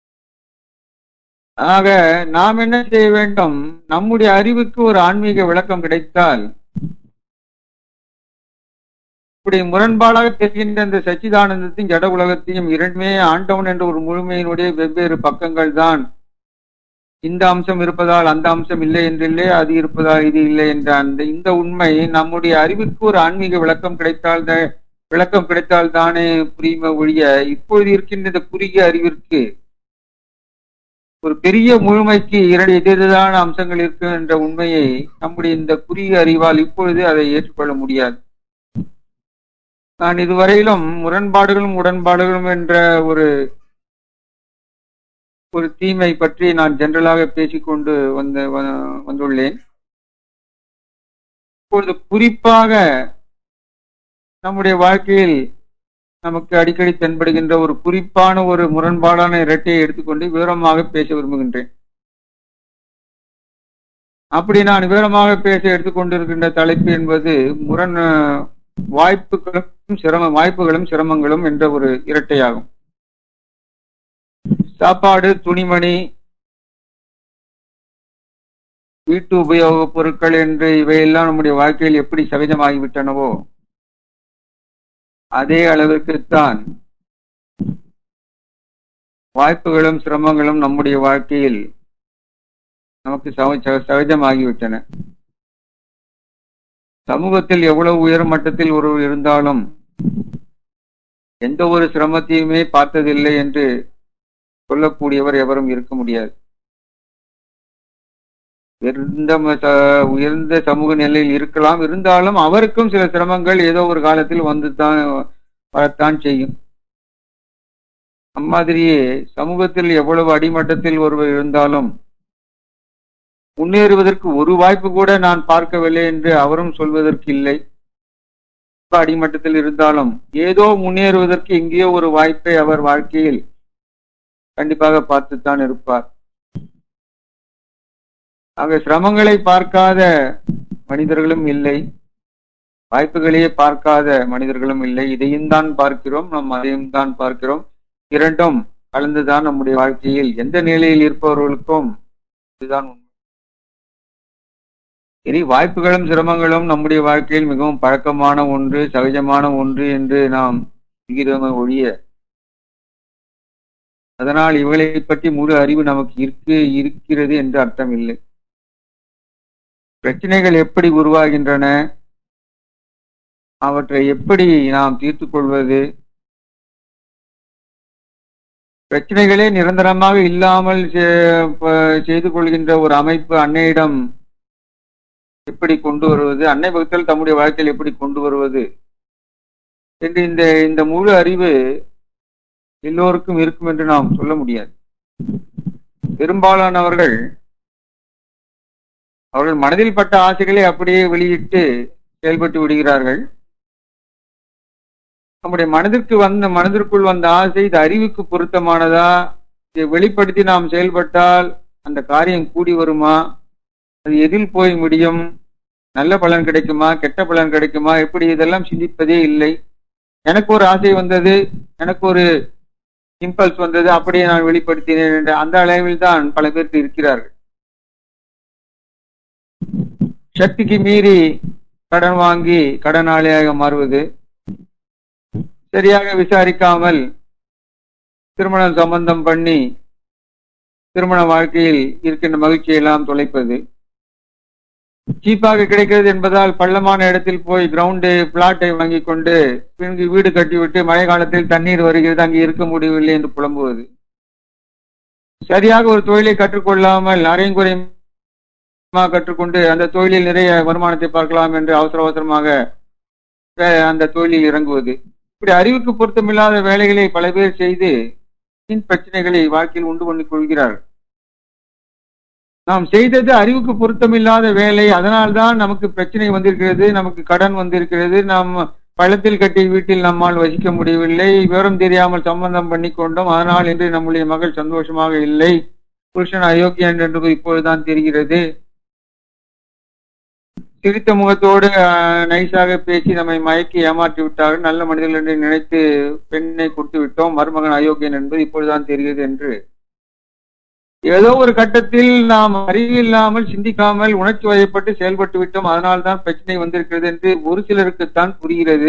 ஆக நாம் என்ன செய்ய வேண்டும் நம்முடைய அறிவுக்கு ஒரு ஆன்மீக விளக்கம் கிடைத்தால் இப்படி முரண்பாடாக தெரிகின்ற இந்த சச்சிதானந்தத்தையும் ஜட உலகத்தையும் இரண்டுமே ஆண்டவன் என்ற ஒரு முழுமையினுடைய வெவ்வேறு பக்கங்கள் தான் இந்த அம்சம் இருப்பதால் அந்த அம்சம் இல்லை என்றில்லை அது இருப்பதால் இது இல்லை என்ற அந்த இந்த உண்மை நம்முடைய அறிவுக்கு ஒரு ஆன்மீக விளக்கம் கிடைத்தால் விளக்கம் கிடைத்தால் தானே புரியும ஒழிய இப்பொழுது இருக்கின்ற இந்த குறுகிய அறிவிற்கு ஒரு பெரிய முழுமைக்கு இரண்டு எதிரான அம்சங்கள் இருக்கு என்ற உண்மையை நம்முடைய இந்த குறுகிய அறிவால் இப்பொழுது அதை ஏற்றுக்கொள்ள முடியாது நான் இதுவரையிலும் முரண்பாடுகளும் உடன்பாடுகளும் என்ற ஒரு ஒரு தீமை பற்றி நான் ஜென்ரலாக பேசிக்கொண்டு வந்து வந்துள்ளேன் இப்பொழுது குறிப்பாக நம்முடைய வாழ்க்கையில் நமக்கு அடிக்கடி தென்படுகின்ற ஒரு குறிப்பான ஒரு முரண்பாடான இரட்டையை எடுத்துக்கொண்டு விவரமாக பேச விரும்புகின்றேன் அப்படி நான் விவரமாக பேச எடுத்துக்கொண்டிருக்கின்ற தலைப்பு என்பது முரண் வாய்ப்புகளும் சிரம வாய்ப்புகளும் சிரமங்களும் என்ற ஒரு இரட்டையாகும் சாப்பாடு துணிமணி வீட்டு உபயோகப் பொருட்கள் என்று இவையெல்லாம் நம்முடைய வாழ்க்கையில் எப்படி சகஜமாகிவிட்டனவோ அதே அளவிற்குத்தான் வாய்ப்புகளும் சிரமங்களும் நம்முடைய வாழ்க்கையில் நமக்கு சகஜமாகிவிட்டன சமூகத்தில் எவ்வளவு உயர் மட்டத்தில் ஒருவர் இருந்தாலும் எந்த ஒரு சிரமத்தையுமே பார்த்ததில்லை என்று சொல்லக்கூடியவர் எவரும் இருக்க முடியாது உயர்ந்த உயர்ந்த சமூக நிலையில் இருக்கலாம் இருந்தாலும் அவருக்கும் சில சிரமங்கள் ஏதோ ஒரு காலத்தில் வந்து தான் வரத்தான் செய்யும் அம்மாதிரியே சமூகத்தில் எவ்வளவு அடிமட்டத்தில் ஒருவர் இருந்தாலும் முன்னேறுவதற்கு ஒரு வாய்ப்பு கூட நான் பார்க்கவில்லை என்று அவரும் சொல்வதற்கு இல்லை அடிமட்டத்தில் இருந்தாலும் ஏதோ முன்னேறுவதற்கு எங்கேயோ ஒரு வாய்ப்பை அவர் வாழ்க்கையில் கண்டிப்பாக பார்த்துத்தான் இருப்பார் ஆக சிரமங்களை பார்க்காத மனிதர்களும் இல்லை வாய்ப்புகளையே பார்க்காத மனிதர்களும் இல்லை இதையும் தான் பார்க்கிறோம் நம் அதையும் தான் பார்க்கிறோம் இரண்டும் கலந்துதான் நம்முடைய வாழ்க்கையில் எந்த நிலையில் இருப்பவர்களுக்கும் இதுதான் உண்மை சரி வாய்ப்புகளும் சிரமங்களும் நம்முடைய வாழ்க்கையில் மிகவும் பழக்கமான ஒன்று சகஜமான ஒன்று என்று நாம் சொல்கிறோமே ஒழிய அதனால் இவளை பற்றி முழு அறிவு நமக்கு இருக்கு இருக்கிறது என்று அர்த்தம் இல்லை பிரச்சனைகள் எப்படி உருவாகின்றன அவற்றை எப்படி நாம் தீர்த்து கொள்வது பிரச்சனைகளே நிரந்தரமாக இல்லாமல் செ- ப- செய்து கொள்கின்ற ஒரு அமைப்பு அன்னையிடம் எப்படி கொண்டு வருவது அன்னை பக்தர்கள் தம்முடைய வாழ்க்கையில் எப்படி கொண்டு வருவது என்று இந்த இந்த முழு அறிவு எல்லோருக்கும் இருக்கும் என்று நாம் சொல்ல முடியாது பெரும்பாலானவர்கள் அவர்கள் மனதில் பட்ட ஆசைகளை அப்படியே வெளியிட்டு செயல்பட்டு விடுகிறார்கள் நம்முடைய மனதிற்கு வந்த மனதிற்குள் வந்த ஆசை இது அறிவுக்கு பொருத்தமானதா இதை வெளிப்படுத்தி நாம் செயல்பட்டால் அந்த காரியம் கூடி வருமா அது எதில் போய் முடியும் நல்ல பலன் கிடைக்குமா கெட்ட பலன் கிடைக்குமா எப்படி இதெல்லாம் சிந்திப்பதே இல்லை எனக்கு ஒரு ஆசை வந்தது எனக்கு ஒரு இம்பல்ஸ் வந்தது அப்படியே நான் வெளிப்படுத்தினேன் என்ற அந்த அளவில் தான் பல பேருக்கு இருக்கிறார்கள் சக்திக்கு மீறி கடன் வாங்கி கடனாளியாக மாறுவது சரியாக விசாரிக்காமல் திருமணம் சம்பந்தம் பண்ணி திருமண வாழ்க்கையில் இருக்கின்ற மகிழ்ச்சியை எல்லாம் தொலைப்பது சீப்பாக கிடைக்கிறது என்பதால் பள்ளமான இடத்தில் போய் கிரவுண்டு பிளாட்டை வாங்கி கொண்டு பின்பு வீடு கட்டிவிட்டு மழை காலத்தில் தண்ணீர் வருகிறது அங்கே இருக்க முடியவில்லை என்று புலம்புவது சரியாக ஒரு தொழிலை கற்றுக்கொள்ளாமல் அரைங்குறையமாக கற்றுக்கொண்டு அந்த தொழிலில் நிறைய வருமானத்தை பார்க்கலாம் என்று அவசர அவசரமாக வே- அந்த தொழிலில் இறங்குவது இப்படி அறிவுக்கு பொருத்தமில்லாத வேலைகளை பல பேர் செய்து பின் பிரச்சனைகளை வாழ்க்கையில் உண்டு பண்ணிக் கொள்கிறார்கள் நாம் செய்தது அறிவுக்கு பொருத்தமில்லாத வேலை அதனால்தான் நமக்கு பிரச்சனை வந்திருக்கிறது நமக்கு கடன் வந்திருக்கிறது நாம் பள்ளத்தில் கட்டிய வீட்டில் நம்மால் வசிக்க முடியவில்லை விவரம் தெரியாமல் சம்பந்தம் பண்ணி கொண்டோம் அதனால் இன்று நம்முடைய மகள் சந்தோஷமாக இல்லை புருஷன் அயோக்கியன் என்று இப்பொழுதுதான் தெரிகிறது சிரித்த முகத்தோடு அஹ், நைஸாக பேசி நம்மை மயக்கி ஏமாற்றி விட்டார்கள் நல்ல மனிதர்கள் என்று நினைத்து பெண்ணை கொடுத்து விட்டோம் மருமகன் அயோக்கியன் என்பது இப்பொழுதுதான் தெரிகிறது என்று ஏதோ ஒரு கட்டத்தில் நாம் அறிவில்லாமல் சிந்திக்காமல் உணர்ச்சி வயப்பட்டு செயல்பட்டு விட்டோம் அதனால்தான் பிரச்சனை வந்திருக்கிறது என்று ஒரு சிலருக்குத்தான் புரிகிறது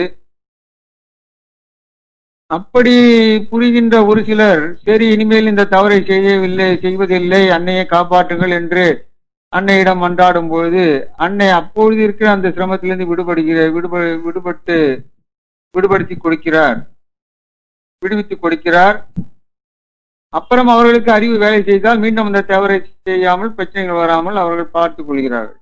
அப்படி புரிகின்ற ஒரு சிலர் சரி இனிமேல் இந்த தவறை செய்யவில்லை செய்வதில்லை அன்னையை காப்பாற்றுங்கள் என்று அன்னையிடம் மன்றாடும் பொழுது அன்னை அப்பொழுது இருக்கிற அந்த சிரமத்திலிருந்து விடுபடுகிற விடுப விடுபட்டு விடுபடுத்தி கொடுக்கிறார் விடுவித்து கொடுக்கிறார் அப்புறம் அவர்களுக்கு அறிவு வேலை செய்தால் மீண்டும் அந்த தவறை செய்யாமல் பிரச்சனைகள் வராமல் அவர்கள் பார்த்துக் கொள்கிறார்கள்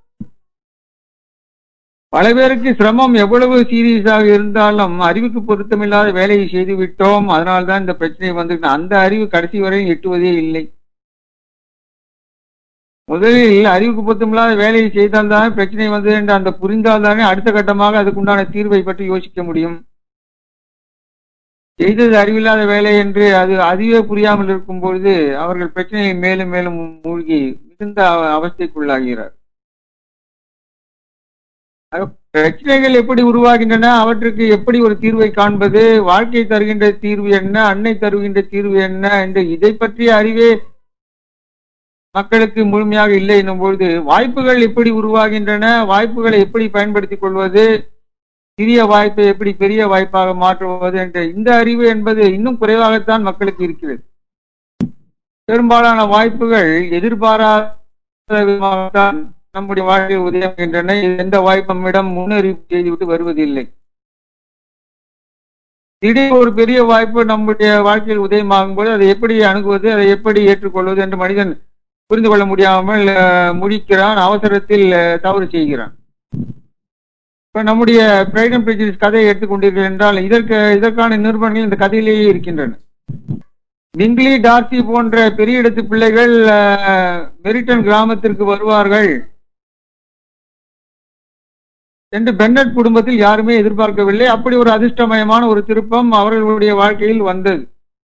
பல பேருக்கு சிரமம் எவ்வளவு சீரியஸாக இருந்தாலும் அறிவுக்கு பொருத்தமில்லாத வேலையை செய்து விட்டோம் அதனால்தான் இந்த பிரச்சனை வந்து அந்த அறிவு கடைசி வரையும் எட்டுவதே இல்லை முதலில் அறிவுக்கு பொருத்தமில்லாத வேலையை செய்தால்தான் பிரச்சனை வந்தது என்று அந்த புரிந்தால்தானே அடுத்த கட்டமாக அதுக்குண்டான தீர்வை பற்றி யோசிக்க முடியும் செய்தது அறிவில்லாத வேலை என்று அது அதுவே புரியாமல் இருக்கும் பொழுது அவர்கள் பிரச்சனையை மேலும் மேலும் மூழ்கி மிகுந்த அவ- அவஸ்தைக்குள்ளாகிறார் ஆக, பிரச்சனைகள் எப்படி உருவாகின்றன அவற்றுக்கு எப்படி ஒரு தீர்வை காண்பது வாழ்க்கை தருகின்ற தீர்வு என்ன அன்னை தருகின்ற தீர்வு என்ன என்று இதை பற்றிய அறிவே மக்களுக்கு முழுமையாக இல்லை என்னும் பொழுது வாய்ப்புகள் எப்படி உருவாகின்றன வாய்ப்புகளை எப்படி பயன்படுத்திக் கொள்வது சிறிய வாய்ப்பை எப்படி பெரிய வாய்ப்பாக மாற்றுவது என்ற இந்த அறிவு என்பது இன்னும் குறைவாகத்தான் மக்களுக்கு இருக்கிறது பெரும்பாலான வாய்ப்புகள் எதிர்பாராத விதமாகத்தான் நம்முடைய வாழ்க்கையில் உதவுகின்றன எந்த வாய்ப்பு நம்மிடம் முன்னறிவிப்பு செய்துவிட்டு வருவதில்லை திடீர் ஒரு பெரிய வாய்ப்பு நம்முடைய வாழ்க்கையில் உதயமாகும் போது அதை எப்படி அணுகுவது அதை எப்படி ஏற்றுக்கொள்வது என்று மனிதன் புரிந்து கொள்ள முடியாமல் அஹ், முழிக்கிறான் அவசரத்தில் அஹ், தவறு செய்கிறான் இப்ப நம்முடைய பிரைட் அண்ட் பிரிஜிஸ் கதையை எடுத்துக்கொண்டீர்கள் என்றால் இதற்கு இதற்கான நிறுவனங்கள் இந்த கதையிலேயே இருக்கின்றன பிங்லி டார்சி போன்ற பெரிய இடத்து பிள்ளைகள் அஹ், மெரிட்டன் கிராமத்திற்கு வருவார்கள் என்று பென்னட் குடும்பத்தில் யாருமே எதிர்பார்க்கவில்லை அப்படி ஒரு அதிர்ஷ்டமயமான ஒரு திருப்பம் அவர்களுடைய வாழ்க்கையில் வந்தது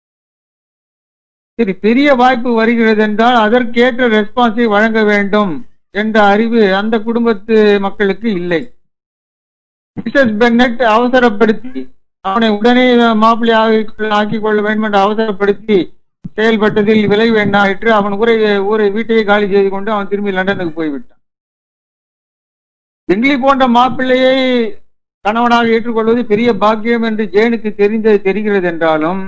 சரி பெரிய வாய்ப்பு வருகிறது என்றால் அதற்கேற்ற ரெஸ்பான்ஸை வழங்க வேண்டும் என்ற அறிவு அந்த குடும்பத்து மக்களுக்கு இல்லை மிஸ்ஸஸ் பென்னட் அவசரப்படுத்தி அவனை உடனே மாப்பிள்ளையாக ஆக்கிக் கொள்ள வேண்டும் என்று அவசரப்படுத்தி செயல்பட்டதில் விளைவு என்ன ஆயிற்று அவன் ஊரை ஊரை வீட்டையே காலி செய்து கொண்டு அவன் திரும்பி லண்டனுக்கு போய்விட்டான் பெங்லி போன்ற மாப்பிள்ளையை கணவனாக ஏற்றுக்கொள்வது பெரிய பாக்கியம் என்று ஜேனுக்கு தெரிந்தது தெரிகிறது என்றாலும்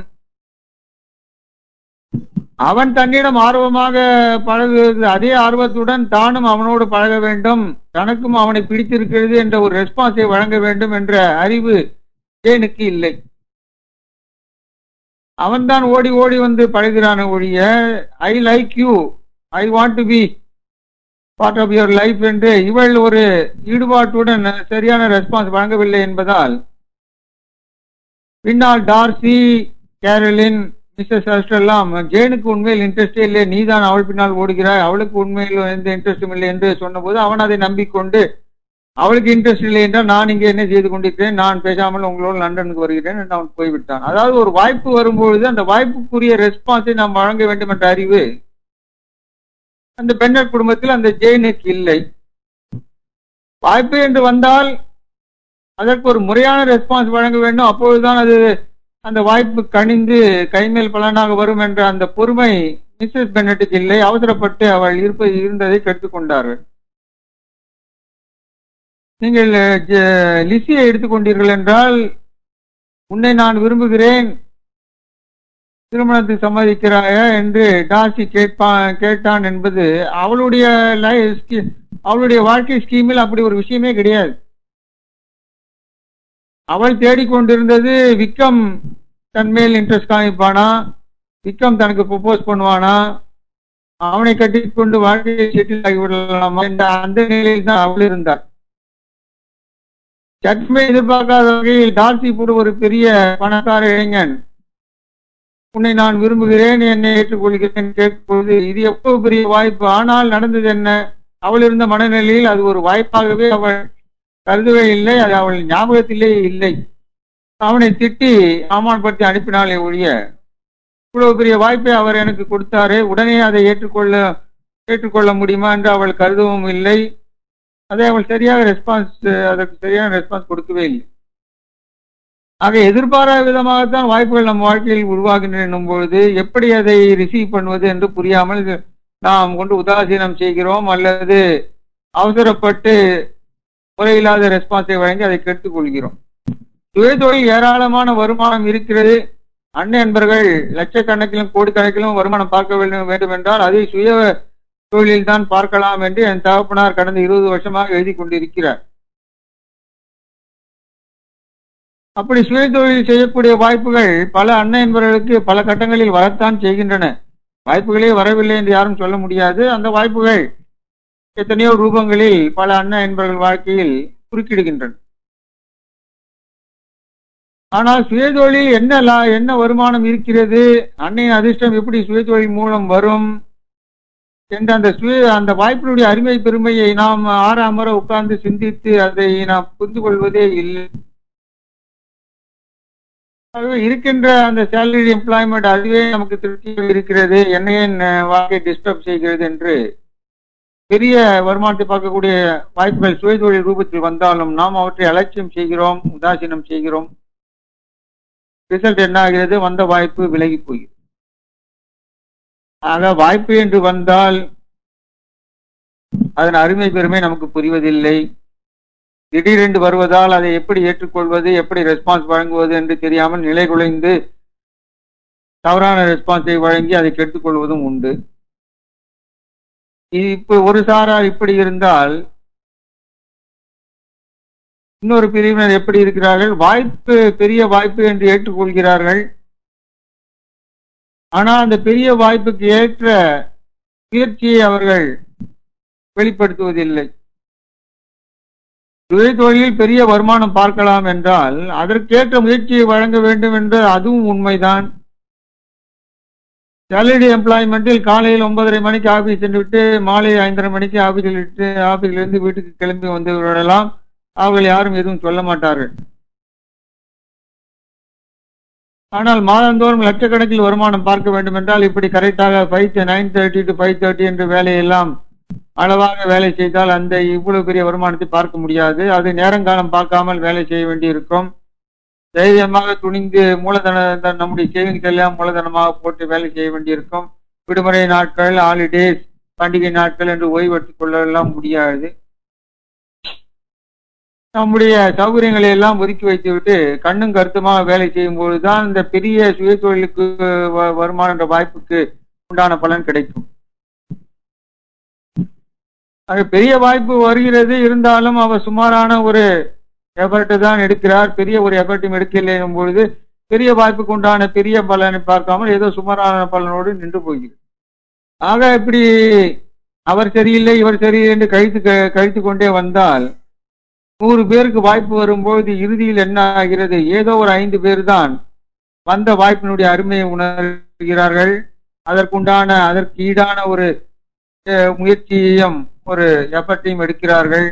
அவன் தன்னிடம் ஆர்வமாக பழகுவது அதே ஆர்வத்துடன் தானும் அவனோடு பழக வேண்டும் தனக்கும் அவனை பிடித்திருக்கிறது என்ற ஒரு ரெஸ்பான்ஸை வழங்க வேண்டும் என்ற அறிவு ஜேனுக்கு இல்லை அவன்தான் ஓடி ஓடி வந்து பழகிறான ஒழிய I like you I want to be part of your life என்று இவள் ஒரு ஈடுபாட்டுடன் சரியான ரெஸ்பான்ஸ் வழங்கவில்லை என்பதால் பின்னால் டார்சி கேரலின் மிஸ்ஸஸ் எல்லாம் ஜேனுக்கு உண்மையில் இன்ட்ரெஸ்டே இல்லை நீதான் அவள் பின்னால் ஓடுகிறாய் அவளுக்கு உண்மையில் எந்த இன்ட்ரெஸ்டும் இல்லை என்று சொன்னபோது அவன் அதை நம்பிக்கொண்டு அவளுக்கு இன்ட்ரெஸ்ட் இல்லை என்றால் நான் இங்கே என்ன செய்து கொண்டிருக்கிறேன் நான் பேசாமல் உங்களோடு லண்டனுக்கு வருகிறேன் என்று அவன் போய்விட்டான் அதாவது ஒரு வாய்ப்பு வரும்பொழுது அந்த வாய்ப்புக்குரிய ரெஸ்பான்ஸை நாம் வழங்க வேண்டும் என்ற அறிவு அந்த பெண்ணர் குடும்பத்தில் அந்த ஜெயினுக்கு இல்லை வாய்ப்பு என்று வந்தால் அதற்கு ஒரு முறையான ரெஸ்பான்ஸ் வழங்க வேண்டும் அப்பொழுதுதான் அது அந்த வாய்ப்பு கணிந்து கைமேல் பலனாக வரும் என்ற அந்த பொறுமை மிஸ்ஸஸ் பென்னட்டுக்கு இல்லை அவசரப்பட்டு அவள் இருப்ப இருந்ததை கெடுத்துக்கொண்டார்கள் நீங்கள் லிசியை எடுத்துக்கொண்டீர்கள் என்றால் உன்னை நான் விரும்புகிறேன் திருமணத்துக்கு சம்மதிக்கிறாயா என்று டாசி கேட்பான் கேட்டான் என்பது அவளுடைய லைஃப் அவளுடைய வாழ்க்கை ஸ்கீமில் அப்படி ஒரு விஷயமே கிடையாது அவள் தேடிக்கொண்டிருந்தது விக்ரம் தன் மேல் இன்ட்ரெஸ்ட் காமிப்பானா விக்ரம் தனக்கு ப்ரொபோஸ் பண்ணுவானா அவனை கட்டிக்கொண்டு வாழ்க்கையை செட்டில் ஆகிவிடலாமா என்ற அந்த நிலையில் தான் அவள் இருந்தாள் சட்மே எதிர்பார்க்காத வகையில் டார்சி கூட ஒரு பெரிய பணக்கார இளைஞன் உன்னை நான் விரும்புகிறேன் என்னை ஏற்றுக்கொள்கிறேன் கேட்கும்போது இது எவ்வளவு பெரிய வாய்ப்பு ஆனால் நடந்தது என்ன அவள் இருந்த மனநிலையில் அது ஒரு வாய்ப்பாகவே அவள் கருதவே இல்லை அது அவள் ஞாபகத்திலே இல்லை அவனை திட்டி அவமானப்படுத்தி அனுப்பினாலே ஒழிய இவ்வளவு பெரிய வாய்ப்பை அவர் எனக்கு கொடுத்தாரே உடனே அதை ஏற்றுக்கொள்ள ஏற்றுக்கொள்ள முடியுமா என்று அவள் கருதவும் இல்லை அதை அவள் சரியாக ரெஸ்பான்ஸ் அதற்கு சரியான ரெஸ்பான்ஸ் கொடுக்கவே இல்லை ஆக எதிர்பாராத விதமாகத்தான் வாய்ப்புகள் நம் வாழ்க்கையில் உருவாகின்றன பொழுது எப்படி அதை ரிசீவ் பண்ணுவது என்று புரியாமல் நாம் கொண்டு உதாசீனம் செய்கிறோம் அல்லது அவசரப்பட்டு முறையில்லாத ரெஸ்பான்ஸை வழங்கி அதை கெடுத்துக் கொள்கிறோம் சுயதொழில் ஏராளமான வருமானம் இருக்கிறது அண்ணன் என்பர்கள் லட்சக்கணக்கிலும் கோடிக்கணக்கிலும் வருமானம் பார்க்க வேண்டும் வேண்டும் என்றால் அதை சுய தொழிலில் தான் பார்க்கலாம் என்று என் தகப்பனார் கடந்த இருபது வருஷமாக எழுதி கொண்டிருக்கிறார் அப்படி சுய தொழில் செய்யக்கூடிய வாய்ப்புகள் பல அண்ணன் என்பவர்களுக்கு பல கட்டங்களில் வரத்தான் செய்கின்றன வாய்ப்புகளே வரவில்லை என்று யாரும் சொல்ல முடியாது அந்த வாய்ப்புகள் எத்தனையோ ரூபங்களில் பல அண்ணன் என்பவர்கள் வாழ்க்கையில் குறுக்கிடுகின்றன ஆனால் சுயதொழில் என்ன லா- என்ன வருமானம் இருக்கிறது அன்னையின் அதிர்ஷ்டம் எப்படி சுயதொழில் மூலம் வரும் என்ற அந்த சுய அந்த வாய்ப்பினுடைய அருமை பெருமையை நாம் ஆறாமற உட்கார்ந்து சிந்தித்து அதை நாம் புரிந்து கொள்வதே இல்லை ஆகவே இருக்கின்ற அந்த சேலரி எம்ப்ளாய்மெண்ட் அதுவே நமக்கு திருப்தியாக இருக்கிறது என்னையே வாழ்க்கை டிஸ்டர்ப் செய்கிறது என்று பெரிய வருமானத்தை பார்க்கக்கூடிய வாய்ப்புகள் சுயதொழில் ரூபத்தில் வந்தாலும் நாம் அவற்றை அலட்சியம் செய்கிறோம் உதாசீனம் செய்கிறோம் ரிசல்ட் என்ன ஆகிறது வந்த வாய்ப்பு விலகி போகிறது ஆக வாய்ப்பு என்று வந்தால் அதன் அருமை பெருமை நமக்கு புரிவதில்லை திடீரென்று வருவதால் அதை எப்படி ஏற்றுக்கொள்வது எப்படி ரெஸ்பான்ஸ் வழங்குவது என்று தெரியாமல் நிலை குலைந்து தவறான ரெஸ்பான்ஸை வழங்கி அதை கெடுத்துக்கொள்வதும் உண்டு இது இப்ப ஒரு சாரார் இப்படி இருந்தால் இன்னொரு பிரிவினர் எப்படி இருக்கிறார்கள் வாய்ப்பு பெரிய வாய்ப்பு என்று ஏற்றுக்கொள்கிறார்கள் ஆனால் அந்த பெரிய வாய்ப்புக்கு ஏற்ற முயற்சியை அவர்கள் வெளிப்படுத்துவதில்லை சுய தொழிலில் பெரிய வருமானம் பார்க்கலாம் என்றால் அதற்கேற்ற முயற்சியை வழங்க வேண்டும் என்று அதுவும் உண்மைதான் சேலரி எம்ப்ளாய்மெண்ட்டில் காலையில் ஒன்பதரை மணிக்கு ஆபீஸ் சென்று விட்டு மாலை ஐந்தரை மணிக்கு ஆபீஸில் விட்டு ஆபீஸிலிருந்து வீட்டுக்கு கிளம்பி வந்து விடலாம் அவர்கள் யாரும் எதுவும் சொல்ல மாட்டார்கள் ஆனால் மாதந்தோறும் லட்சக்கணக்கில் வருமானம் பார்க்க வேண்டும் என்றால் இப்படி கரெக்டாக five nine thirty to five thirty என்ற வேலையெல்லாம் அளவாக வேலை செய்தால் அந்த இவ்வளவு பெரிய வருமானத்தை பார்க்க முடியாது அது நேரங்காலம் பார்க்காமல் வேலை செய்ய வேண்டியிருக்கும் தைரியமாக துணிந்து மூலதன நம்முடைய சேவிங்ஸ் எல்லாம் மூலதனமாக போட்டு வேலை செய்ய வேண்டியிருக்கும் விடுமுறை நாட்கள் ஹாலிடேஸ் பண்டிகை நாட்கள் என்று ஓய்வு எடுத்துக் கொள்ளலாம் முடியாது நம்முடைய சௌகரியங்களை எல்லாம் ஒதுக்கி வைத்துவிட்டு கண்ணும் கருத்துமாக வேலை செய்யும் பொழுதுதான் இந்த பெரிய சுய தொழிலுக்கு வ- வருமானம் என்ற வாய்ப்புக்கு உண்டான பலன் கிடைக்கும் ஆக பெரிய வாய்ப்பு வருகிறது இருந்தாலும் அவர் சுமாரான ஒரு எஃபர்ட் தான் எடுக்கிறார் பெரிய ஒரு எஃபர்ட்டும் எடுக்கலை எனும் பொழுது பெரிய வாய்ப்புக்கு உண்டான பெரிய பலனை பார்க்காமல் ஏதோ சுமாரான பலனோடு நின்று போகிறது ஆக இப்படி அவர் சரியில்லை இவர் சரியில்லை என்று கழித்து க- கழித்து கொண்டே வந்தால் நூறு பேருக்கு வாய்ப்பு வரும்போது இறுதியில் என்ன ஆகிறது ஏதோ ஒரு ஐந்து பேர் தான் வந்த வாய்ப்பினுடைய அருமையை உணர்கிறார்கள் அதற்குண்டான அதற்கு ஈடான ஒரு அஹ், முயற்சியையும் ஒரு எஃபர்ட்டையும் எடுக்கிறார்கள்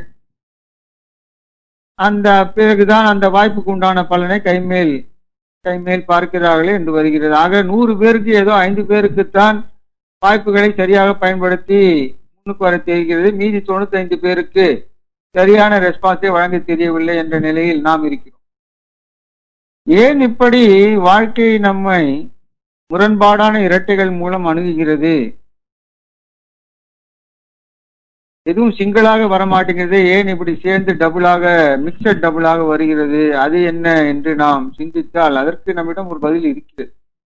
அந்த பிறகுதான் அந்த வாய்ப்புக்கு உண்டான பலனை கைமேல் கைமேல் பார்க்கிறார்களே என்று வருகிறது ஆக நூறு பேருக்கு ஏதோ ஐந்து பேருக்குத்தான் வாய்ப்புகளை சரியாக பயன்படுத்தி முன்னுக்கு வர தெரிகிறது மீதி தொண்ணூத்தி ஐந்து பேருக்கு சரியான ரெஸ்பான்ஸை வழங்க தெரியவில்லை என்ற நிலையில் நாம் இருக்கிறோம் ஏன் இப்படி வாழ்க்கை நம்மை முரண்பாடான இரட்டைகள் மூலம் அணுகுகிறது எதுவும் சிங்கிளாக வரமாட்டேங்கிறது ஏன் இப்படி சேர்ந்து டபுளாக மிக்சட் டபுளாக வருகிறது அது என்ன என்று நாம் சிந்தித்தால் அதற்கு நம்மிடம் ஒரு பதில் இருக்கிறது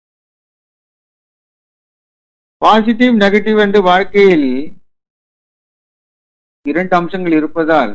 பாசிட்டிவ் நெகட்டிவ் என்று வாழ்க்கையில் இரண்டு அம்சங்கள் இருப்பதால்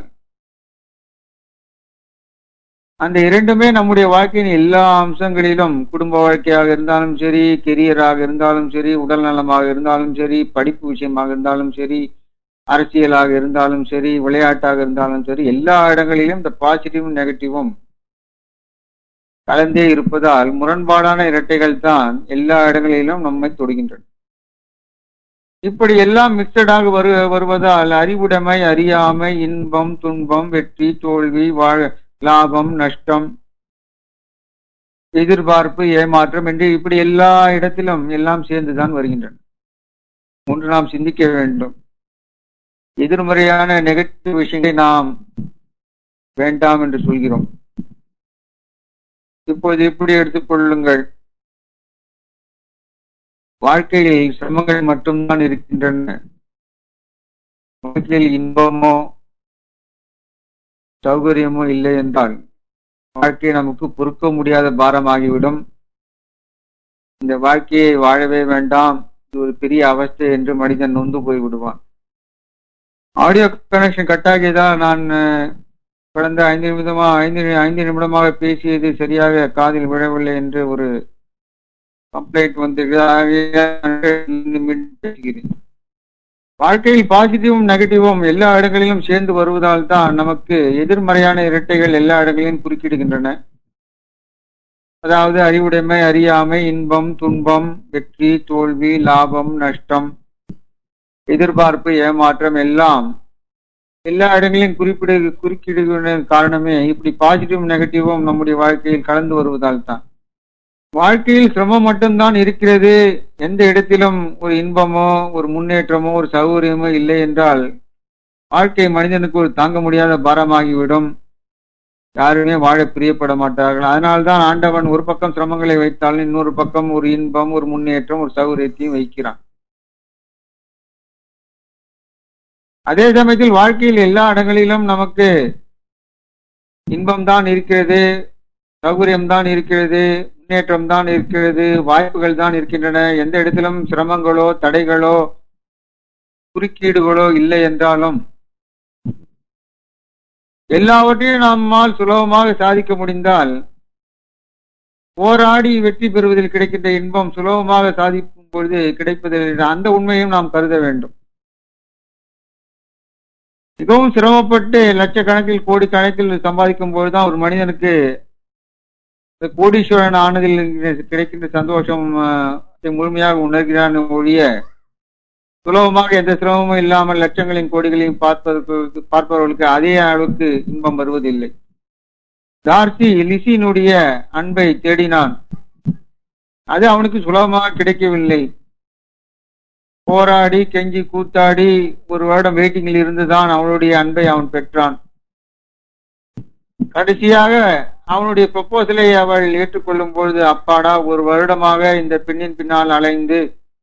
அந்த இரண்டுமே நம்முடைய வாழ்க்கையின் எல்லா அம்சங்களிலும் குடும்ப வாழ்க்கையாக இருந்தாலும் சரி கெரியராக இருந்தாலும் சரி உடல் நலமாக இருந்தாலும் சரி படிப்பு விஷயமாக இருந்தாலும் சரி அரசியலாக இருந்தாலும் சரி விளையாட்டாக இருந்தாலும் சரி எல்லா இடங்களிலும் இந்த பாசிட்டிவும் நெகட்டிவும் கலந்தே இருப்பதால் முரண்பாடான இரட்டைகள் தான் எல்லா இடங்களிலும் நம்மை தொடுகின்றன இப்படி எல்லாம் மிக்சடாக வரு வருவதால் அறிவுடைமை அறியாமை இன்பம் துன்பம் வெற்றி தோல்வி வாழ லாபம் நஷ்டம் எதிர்பார்ப்பு ஏமாற்றம் என்று இப்படி எல்லா இடத்திலும் எல்லாம் சேர்ந்துதான் வருகின்றன ஒன்று நாம் சிந்திக்க வேண்டும் எதிர்மறையான நெகட்டிவ் விஷயங்களை நாம் வேண்டாம் என்று சொல்கிறோம் இப்போது இப்படி எடுத்துக்கொள்ளுங்கள் வாழ்க்கையில் சிரமங்கள் மட்டும்தான் இருக்கின்றன வாழ்க்கையில் இன்பமோ சௌகரியமோ இல்லை என்றால் வாழ்க்கை நமக்கு பொறுக்க முடியாத பாரமாகிவிடும் இந்த வாழ்க்கையை வாழவே வேண்டாம் இது ஒரு பெரிய அவஸ்தை என்று மனிதன் நொந்து போய் விடுவான் ஆடியோ கனெக்ஷன் கட் ஆகியதால் நான் அஹ், கடந்த ஐந்து நிமிடமா ஐந்து ஐந்து நிமிடமாக பேசியது சரியாக காதில் விழவில்லை என்று ஒரு கம்ப்ளைண்ட் வந்து பேசுகிறேன் வாழ்க்கையில் பாசிட்டிவும் நெகட்டிவும் எல்லா இடங்களிலும் சேர்ந்து வருவதால் தான் நமக்கு எதிர்மறையான இரட்டைகள் எல்லா இடங்களிலும் குறுக்கிடுகின்றன அதாவது அறிவுடைமை அறியாமை இன்பம் துன்பம் வெற்றி தோல்வி லாபம் நஷ்டம் எதிர்பார்ப்பு ஏமாற்றம் எல்லாம் எல்லா இடங்களிலும் குறிப்பிடு குறுக்கிடுகிற காரணமே இப்படி பாசிட்டிவ் நெகட்டிவும் நம்முடைய வாழ்க்கையில் கலந்து வருவதால் தான் வாழ்க்கையில் சிரமம் மட்டும்தான் இருக்கிறது எந்த இடத்திலும் ஒரு இன்பமோ ஒரு முன்னேற்றமோ ஒரு சௌகரியமோ இல்லை என்றால் வாழ்க்கை மனிதனுக்கு ஒரு தாங்க முடியாத பாரமாகிவிடும் யாருமே வாழ பிரியப்பட மாட்டார்கள் அதனால்தான் ஆண்டவன் ஒரு பக்கம் சிரமங்களை வைத்தால் இன்னொரு பக்கம் ஒரு இன்பம் ஒரு முன்னேற்றம் ஒரு சௌகரியத்தையும் வைக்கிறான் அதே சமயத்தில் வாழ்க்கையில் எல்லா இடங்களிலும் நமக்கு இன்பம் தான் இருக்கிறது சௌகரியம் தான் இருக்கிறது முன்னேற்றம் தான் இருக்கிறது வாய்ப்புகள் தான் இருக்கின்றன எந்த இடத்திலும் சிரமங்களோ தடைகளோ குறுக்கீடுகளோ இல்லை என்றாலும் எல்லாவற்றையும் நம்மால் சுலபமாக சாதிக்க முடிந்தால் போராடி வெற்றி பெறுவதில் கிடைக்கின்ற இன்பம் சுலபமாக சாதிக்கும் பொழுது கிடைப்பதில் அந்த உண்மையும் நாம் கருத வேண்டும் மிகவும் சிரமப்பட்டு லட்சக்கணக்கில் கோடி கணக்கில் சம்பாதிக்கும் பொழுதுதான் ஒரு மனிதனுக்கு இந்த கோடீஸ்வரன் ஆனதில் கிடைக்கின்ற சந்தோஷம் அஹ், அதை முழுமையாக உணர்கிறான் ஒழிய சுலபமாக எந்த சிரமமும் இல்லாமல் லட்சங்களின் கோடிகளையும் பார்ப்பதற்கு பார்ப்பவர்களுக்கு அதே அளவுக்கு இன்பம் வருவதில்லை டார்சி லிசியினுடைய அன்பை தேடினான் அது அவனுக்கு சுலபமாக கிடைக்கவில்லை போராடி கெஞ்சி கூத்தாடி ஒரு வருடம் வெயிட்டிங்கில் இருந்துதான் அவளுடைய அன்பை அவன் பெற்றான் கடைசியாக அவனுடைய ப்ரொபோசலை அவள் ஏற்றுக்கொள்ளும் பொழுது அப்பாடா ஒரு வருடமாக இந்த பெண்ணின் பின்னால் அலைந்து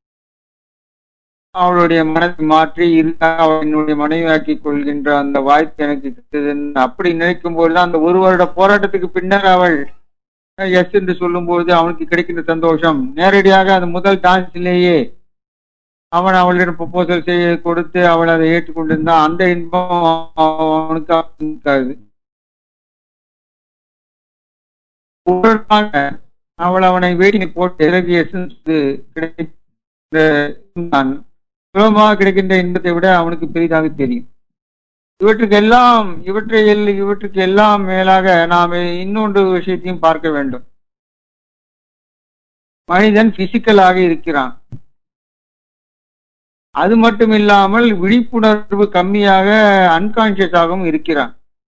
அவளுடைய மனத்தை மாற்றி இறுதியாக அவள் என்னுடைய மனைவியாக்கிக் கொள்கின்ற அந்த வாய்ப்பு எனக்கு கிடைத்ததுன்னு அப்படி நினைக்கும் பொழுதுதான் அந்த ஒரு வருட போராட்டத்துக்கு பின்னர் அவள் எஸ் என்று சொல்லும் பொழுது அவனுக்கு கிடைக்கின்ற சந்தோஷம் நேரடியாக அந்த முதல் டான்ஸிலேயே அவன் அவளிடம் ப்ரொபோசல் செய்ய கொடுத்து அவள் அதை ஏற்றுக்கொண்டிருந்தான் அந்த இன்பம் அவனுக்கு இருக்காது உடனாக அவள் அவனை வேட்டி போட்டு இறகிய கிடைக்கின்ற சுலபமாக கிடைக்கின்ற இன்பத்தை விட அவனுக்கு பெரிதாக தெரியும் இவற்றுக்கு எல்லாம் இவற்றை எல்- இவற்றுக்கு எல்லாம் மேலாக நாம் இன்னொன்று விஷயத்தையும் பார்க்க வேண்டும் மனிதன் பிசிக்கலாக இருக்கிறான் அது மட்டும் இல்லாமல் விழிப்புணர்வு கம்மியாக அன்கான்சியஸாகவும் இருக்கிறான்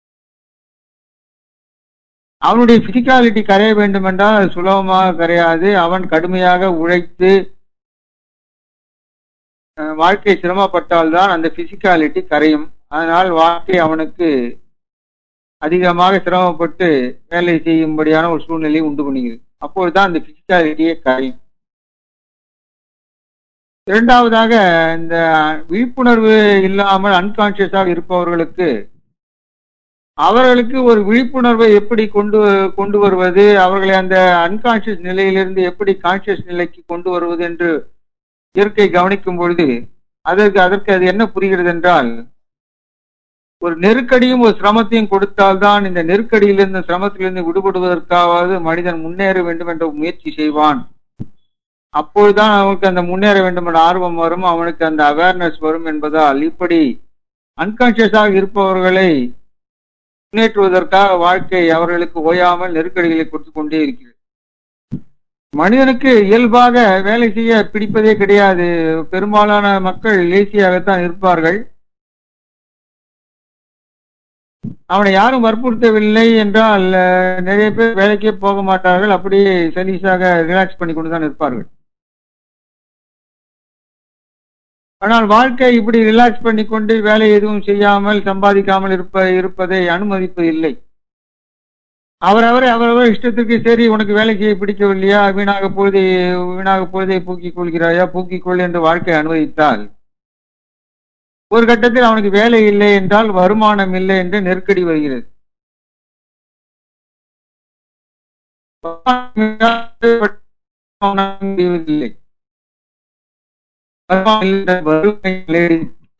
அவனுடைய பிசிக்காலிட்டி கரைய வேண்டும் என்றால் அது சுலபமாக கரையாது அவன் கடுமையாக உழைத்து அஹ், வாழ்க்கை சிரமப்பட்டால்தான் அந்த பிசிக்காலிட்டி கரையும் அதனால் வாழ்க்கை அவனுக்கு அதிகமாக சிரமப்பட்டு வேலை செய்யும்படியான ஒரு சூழ்நிலையை உண்டு பண்ணுகிறது அப்பொழுதுதான் அந்த பிசிக்காலிட்டியே கரையும் இரண்டாவதாக இந்த விழிப்புணர்வு இல்லாமல் அன்கான்சியஸாக இருப்பவர்களுக்கு அவர்களுக்கு ஒரு விழிப்புணர்வை எப்படி கொண்டு கொண்டு வருவது அவர்களை அந்த அன்கான்சியஸ் நிலையிலிருந்து எப்படி கான்சியஸ் நிலைக்கு கொண்டு வருவது என்று இயற்கை கவனிக்கும் பொழுது அதற்கு அதற்கு அது என்ன புரிகிறது என்றால் ஒரு நெருக்கடியும் ஒரு சிரமத்தையும் கொடுத்தால்தான் இந்த நெருக்கடியிலிருந்து சிரமத்திலிருந்து விடுபடுவதற்காவது மனிதன் முன்னேற வேண்டும் என்ற முயற்சி செய்வான் அப்பொழுதுதான் அவனுக்கு அந்த முன்னேற வேண்டும் என்ற ஆர்வம் வரும் அவனுக்கு அந்த அவேர்னஸ் வரும் என்பதால் இப்படி அன்கான்சியஸாக இருப்பவர்களை முன்னேற்றுவதற்காக வாழ்க்கை அவர்களுக்கு ஓயாமல் நெருக்கடிகளை கொடுத்து கொண்டே இருக்கிறது மனிதனுக்கு இயல்பாக வேலை செய்ய பிடிப்பதே கிடையாது பெரும்பாலான மக்கள் லேசியாகத்தான் இருப்பார்கள் அவனை யாரும் வற்புறுத்தவில்லை என்றால் அஹ், நிறைய பேர் வேலைக்கே போக மாட்டார்கள் அப்படியே சலீஸாக ரிலாக்ஸ் பண்ணி கொண்டு தான் இருப்பார்கள் ஆனால் வாழ்க்கை இப்படி ரிலாக்ஸ் பண்ணி கொண்டு வேலை எதுவும் செய்யாமல் சம்பாதிக்காமல் இருப்ப இருப்பதை அனுமதிப்பதில்லை அவரவர் அவரவர் இஷ்டத்துக்கு சரி உனக்கு வேலை செய்ய பிடிக்கவில்லையா வீணாக பொழுதை வீணாக பொழுதை போக்கிக் கொள்கிறாயா போக்கிக் கொள் என்று வாழ்க்கை அனுமதித்தால் ஒரு கட்டத்தில் அவனுக்கு வேலை இல்லை என்றால் வருமானம் இல்லை என்று நெருக்கடி வருகிறது இல்லை வருமானம் இல்லை என்ற வறுமை நிலை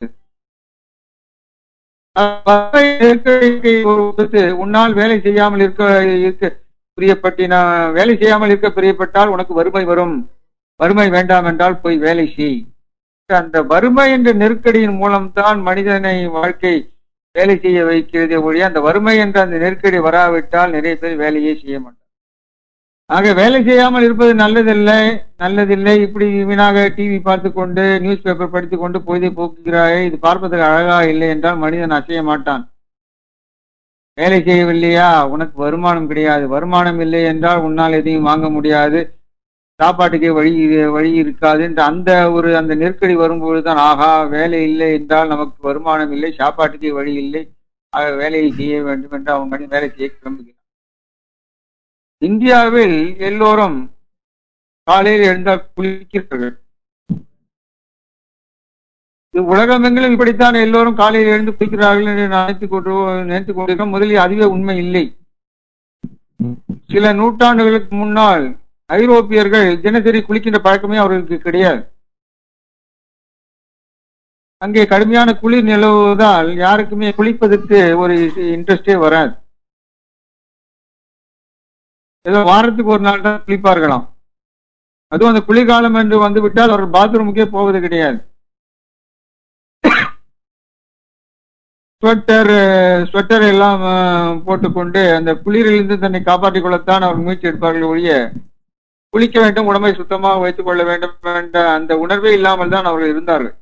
வறுமை நெருக்கடிக்கு ஒரு பொறுத்து உன்னால் வேலை செய்யாமல் இருக்க இருக்க பிரியப்பட்டினா வேலை செய்யாமல் இருக்க பிரியப்பட்டால் உனக்கு வறுமை வரும் வறுமை வேண்டாம் என்றால் போய் வேலை செய் அந்த வறுமை என்ற நெருக்கடியின் மூலம்தான் மனிதனை வாழ்க்கை வேலை செய்ய வைக்கிறதே ஒழிய அந்த வறுமை என்ற அந்த நெருக்கடி வராவிட்டால் நிறைய பேர் வேலையே செய்ய மாட்டார் ஆக வேலை செய்யாமல் இருப்பது நல்லதில்லை நல்லதில்லை இப்படி வீணாக டிவி பார்த்து கொண்டு நியூஸ் பேப்பர் படித்து கொண்டு பொழுதை போக்குகிறாயே இது பார்ப்பதற்கு அழகா இல்லை என்றால் மனிதன் அசைய மாட்டான் வேலை செய்யவில்லையா உனக்கு வருமானம் கிடையாது வருமானம் இல்லை என்றால் உன்னால் எதையும் வாங்க முடியாது சாப்பாட்டுக்கே வழி வழி இருக்காது என்ற அந்த ஒரு அந்த நெருக்கடி வரும்பொழுதுதான் ஆகா வேலை இல்லை என்றால் நமக்கு வருமானம் இல்லை சாப்பாட்டுக்கே வழி இல்லை ஆக வேலையை செய்ய வேண்டும் என்று அவன் மணி வேலை செய்ய கிளம்புகிறான் இந்தியாவில் எல்லோரும் காலையில் எழுந்தால் குளிக்கிறார்கள் இது உலகமெங்கிலும் இப்படித்தான் எல்லோரும் காலையில் எழுந்து குளிக்கிறார்கள் என்று நினைத்துக் கொண்டு நினைத்துக் கொண்டிருக்கிறோம் முதலில் அதுவே உண்மை இல்லை சில நூற்றாண்டுகளுக்கு முன்னால் ஐரோப்பியர்கள் தினசரி குளிக்கின்ற பழக்கமே அவர்களுக்கு கிடையாது அங்கே கடுமையான குளிர் நிலவுவதால் யாருக்குமே குளிப்பதற்கு ஒரு இன்ட்ரெஸ்டே வராது ஏதோ வாரத்துக்கு ஒரு நாள் தான் குளிப்பார்களாம் அதுவும் அந்த குளிர்காலம் என்று வந்து விட்டால் அவர்கள் பாத்ரூமுக்கே போவது கிடையாது ஸ்வெட்டர் ஸ்வெட்டர் எல்லாம் அஹ், போட்டுக்கொண்டு அந்த குளிரிலிருந்து தன்னை காப்பாற்றிக் கொள்ளத்தான் அவர் முயற்சி எடுப்பார்கள் ஒழிய குளிக்க வேண்டும் உடம்பை சுத்தமாக வைத்துக் கொள்ள வேண்டும் என்ற அந்த உணர்வே இல்லாமல் தான் அவர்கள் இருந்தார்கள்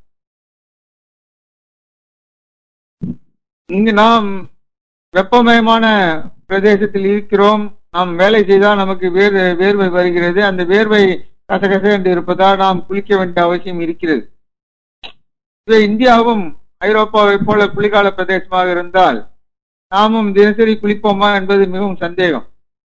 இங்கு நாம் வெப்பமயமான பிரதேசத்தில் இருக்கிறோம் நாம் வேலை செய்தால் நமக்கு வேர் வேர்வை வருகிறது அந்த வேர்வை கசகச என்று இருப்பதால் நாம் குளிக்க வேண்டிய அவசியம் இருக்கிறது இது இந்தியாவும் ஐரோப்பாவை போல குளிர்கால பிரதேசமாக இருந்தால் நாமும் தினசரி குளிப்போமா என்பது மிகவும் சந்தேகம்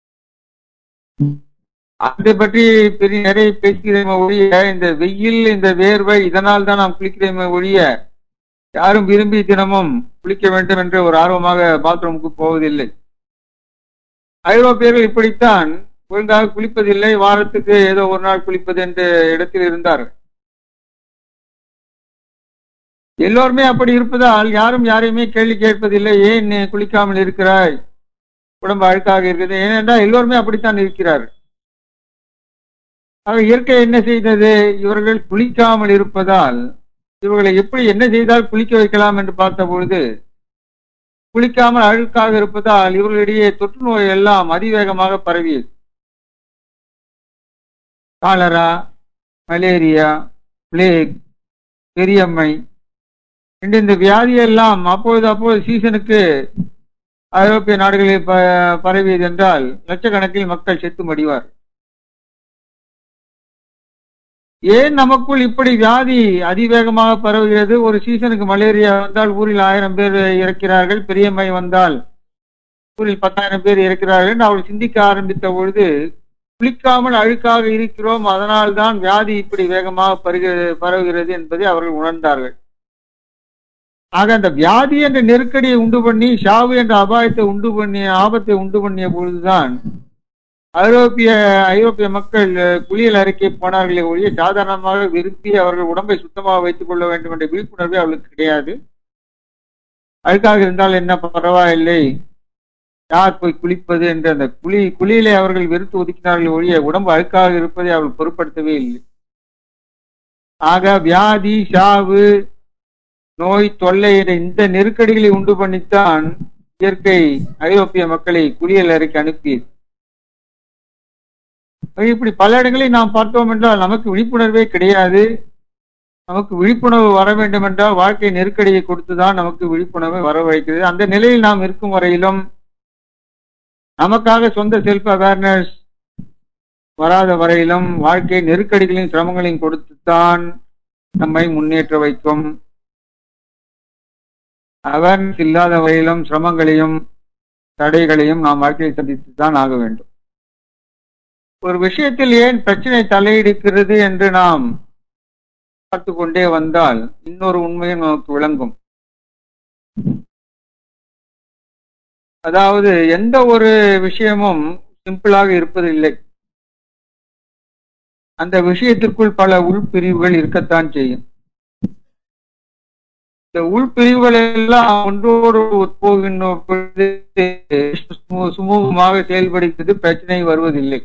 அதை பற்றி பெரிய நிறைய பேசுகிறோமே ஒழிய இந்த வெயில் இந்த வேர்வை இதனால் தான் நாம் குளிக்கிறோமே ஒழிய யாரும் விரும்பி தினமும் குளிக்க வேண்டும் என்று ஒரு ஆர்வமாக பாத்ரூமுக்கு போவதில்லை ஐரோப்பியர்கள் இப்படித்தான் ஒழுங்காக குளிப்பதில்லை வாரத்துக்கு ஏதோ ஒரு நாள் குளிப்பது என்ற இடத்தில் இருந்தார்கள் எல்லோருமே அப்படி இருப்பதால் யாரும் யாரையுமே கேள்வி கேட்பதில்லை ஏன் நீ குளிக்காமல் இருக்கிறாய் உடம்பு அழுக்காக இருக்குது ஏனென்றால் எல்லோருமே அப்படித்தான் இருக்கிறார்கள் ஆக இயற்கை என்ன செய்தது இவர்கள் குளிக்காமல் இருப்பதால் இவர்களை எப்படி என்ன செய்தால் குளிக்க வைக்கலாம் என்று பார்த்த பொழுது குளிக்காமல் அழுக்காக இருப்பதால் இவர்களிடையே தொற்று நோய் எல்லாம் அதிவேகமாக பரவியது காலரா மலேரியா பிளேக் பெரியம்மை என்று இந்த வியாதியெல்லாம் அப்பொழுது அப்பொழுது சீசனுக்கு ஐரோப்பிய நாடுகளில் ப- பரவியது என்றால் லட்சக்கணக்கில் மக்கள் செத்து மடிவார் ஏன் நமக்குள் இப்படி வியாதி அதிவேகமாக பரவுகிறது ஒரு சீசனுக்கு மலேரியா வந்தால் ஊரில் ஆயிரம் பேர் இறக்கிறார்கள் பெரியம்மை வந்தால் ஊரில் பத்தாயிரம் பேர் இறக்கிறார்கள் என்று அவள் சிந்திக்க ஆரம்பித்த பொழுது குளிக்காமல் அழுக்காக இருக்கிறோம் அதனால் தான் வியாதி இப்படி வேகமாக பருக- பரவுகிறது என்பதை அவர்கள் உணர்ந்தார்கள் ஆக அந்த வியாதி என்ற நெருக்கடியை உண்டு பண்ணி ஷாவு என்ற அபாயத்தை உண்டு பண்ணிய ஆபத்தை உண்டு பண்ணிய பொழுதுதான் ஐரோப்பிய ஐரோப்பிய மக்கள் அஹ், குளியல் அறைக்கு போனார்களே ஒழிய சாதாரணமாக விரும்பி அவர்கள் உடம்பை சுத்தமாக வைத்துக் கொள்ள வேண்டும் என்ற விழிப்புணர்வு அவர்களுக்கு கிடையாது அழுக்காக இருந்தால் என்ன பரவாயில்லை யார் போய் குளிப்பது என்ற அந்த குளி குளியலை அவர்கள் வெறுத்து ஒதுக்கினார்கள் ஒழிய உடம்பு அழுக்காக இருப்பதை அவர்கள் பொருட்படுத்தவே இல்லை ஆக வியாதி சாவு நோய் தொல்லை என்ற இந்த நெருக்கடிகளை உண்டு பண்ணித்தான் இயற்கை ஐரோப்பிய மக்களை குளியல் அறைக்கு அனுப்பியது இப்படி பல இடங்களில் நாம் பார்த்தோம் என்றால் நமக்கு விழிப்புணர்வே கிடையாது நமக்கு விழிப்புணர்வு வர வேண்டும் என்றால் வாழ்க்கை நெருக்கடியை கொடுத்துதான் நமக்கு விழிப்புணர்வை வரவழைக்கிறது அந்த நிலையில் நாம் இருக்கும் வரையிலும் நமக்காக சொந்த செல்ஃப் அவேர்னஸ் வராத வரையிலும் வாழ்க்கை நெருக்கடிகளையும் சிரமங்களையும் கொடுத்துத்தான் நம்மை முன்னேற்ற வைக்கும் அவேர்னஸ் இல்லாத வரையிலும் சிரமங்களையும் தடைகளையும் நாம் வாழ்க்கையில் சந்தித்துத்தான் ஆக வேண்டும் ஒரு விஷயத்தில் ஏன் பிரச்சனை தலையிடுகிறது என்று நாம் பார்த்து கொண்டே வந்தால் இன்னொரு உண்மையும் நமக்கு விளங்கும் அதாவது எந்த ஒரு விஷயமும் சிம்பிளாக இருப்பதில்லை அந்த விஷயத்திற்குள் பல உள்பிரிவுகள் இருக்கத்தான் செய்யும் இந்த உள்பிரிவுகள் எல்லாம் ஒன்றோடு ஒத்துப்போகின்ற பொழுது சுமூ- சுமூகமாக செயல்படுகிறது பிரச்சனை வருவதில்லை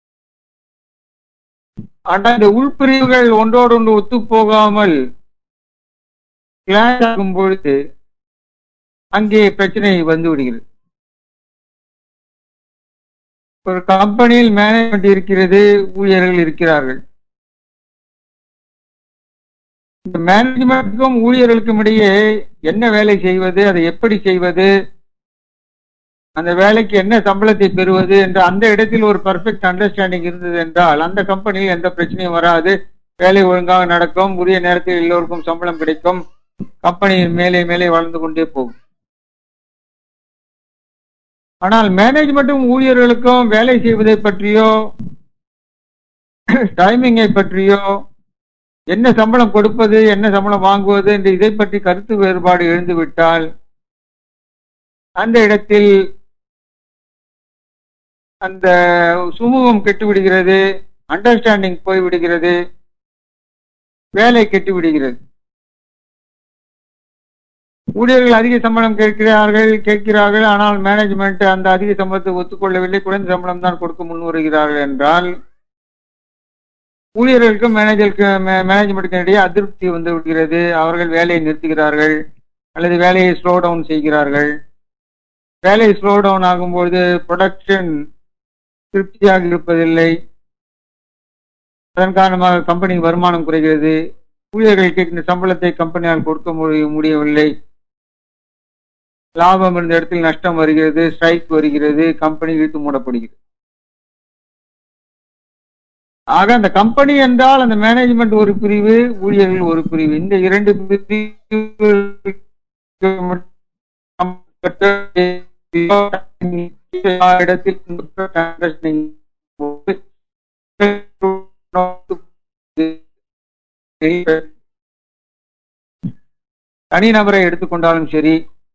ஆனால் இந்த உள்பிரிவுகள் ஒன்றோடு ஒன்று ஒத்து போகாமல் கிளாஸ் ஆகும் பொழுது அங்கே பிரச்சனை வந்து விடுகிறது ஒரு கம்பெனியில் மேனேஜ்மெண்ட் இருக்கிறது ஊழியர்கள் இருக்கிறார்கள் இந்த மேனேஜ்மெண்ட்டுக்கும் ஊழியர்களுக்கும் இடையே என்ன வேலை செய்வது அதை எப்படி செய்வது அந்த வேலைக்கு என்ன சம்பளத்தை பெறுவது என்ற அந்த இடத்தில் ஒரு பர்ஃபெக்ட் அண்டர்ஸ்டாண்டிங் இருந்தது என்றால் அந்த கம்பெனியில் எந்த பிரச்சனையும் வராது வேலை ஒழுங்காக நடக்கும் உரிய நேரத்தில் எல்லோருக்கும் சம்பளம் கிடைக்கும் கம்பெனி மேலே மேலே வளர்ந்து கொண்டே போகும் ஆனால் மேனேஜ்மெண்ட்டும் ஊழியர்களுக்கும் வேலை செய்வதை பற்றியோ டைமிங்கை பற்றியோ என்ன சம்பளம் கொடுப்பது என்ன சம்பளம் வாங்குவது என்று இதை பற்றி கருத்து வேறுபாடு எழுந்துவிட்டால் அந்த இடத்தில் அந்த சுமூகம் கெட்டுவிடுகிறது அண்டர்ஸ்டாண்டிங் போய்விடுகிறது வேலை கெட்டு விடுகிறது ஊழியர்கள் அதிக சம்பளம் கேட்கிறார்கள் கேட்கிறார்கள் ஆனால் மேனேஜ்மெண்ட் அந்த அதிக சம்பளத்தை ஒத்துக்கொள்ளவில்லை குறைந்த சம்பளம் தான் கொடுக்க முன் வருகிறார்கள் என்றால் ஊழியர்களுக்கும் மேனேஜருக்கு மேனேஜ்மெண்ட்டுக்கு இடையே அதிருப்தி வந்து விடுகிறது அவர்கள் வேலையை நிறுத்துகிறார்கள் அல்லது வேலையை ஸ்லோ டவுன் செய்கிறார்கள் வேலை ஸ்லோ டவுன் ஆகும்போது ப்ரொடக்ஷன் திருப்தியாக இருப்பதில்லை அதன் காரணமாக கம்பெனி வருமானம் குறைகிறது ஊழியர்கள் கேட்கின்ற சம்பளத்தை கம்பெனியால் கொடுக்க முடிய- முடியவில்லை லாபம் இருந்த இடத்தில் நஷ்டம் வருகிறது ஸ்ட்ரைக் வருகிறது கம்பெனி இழுத்து மூடப்படுகிறது ஆக அந்த கம்பெனி என்றால் அந்த மேனேஜ்மெண்ட் ஒரு பிரிவு ஊழியர்கள் ஒரு பிரிவு இந்த இரண்டு பிரிவு இடத்தில் தனிநபரை எடுத்துக்கொண்டாலும் சரி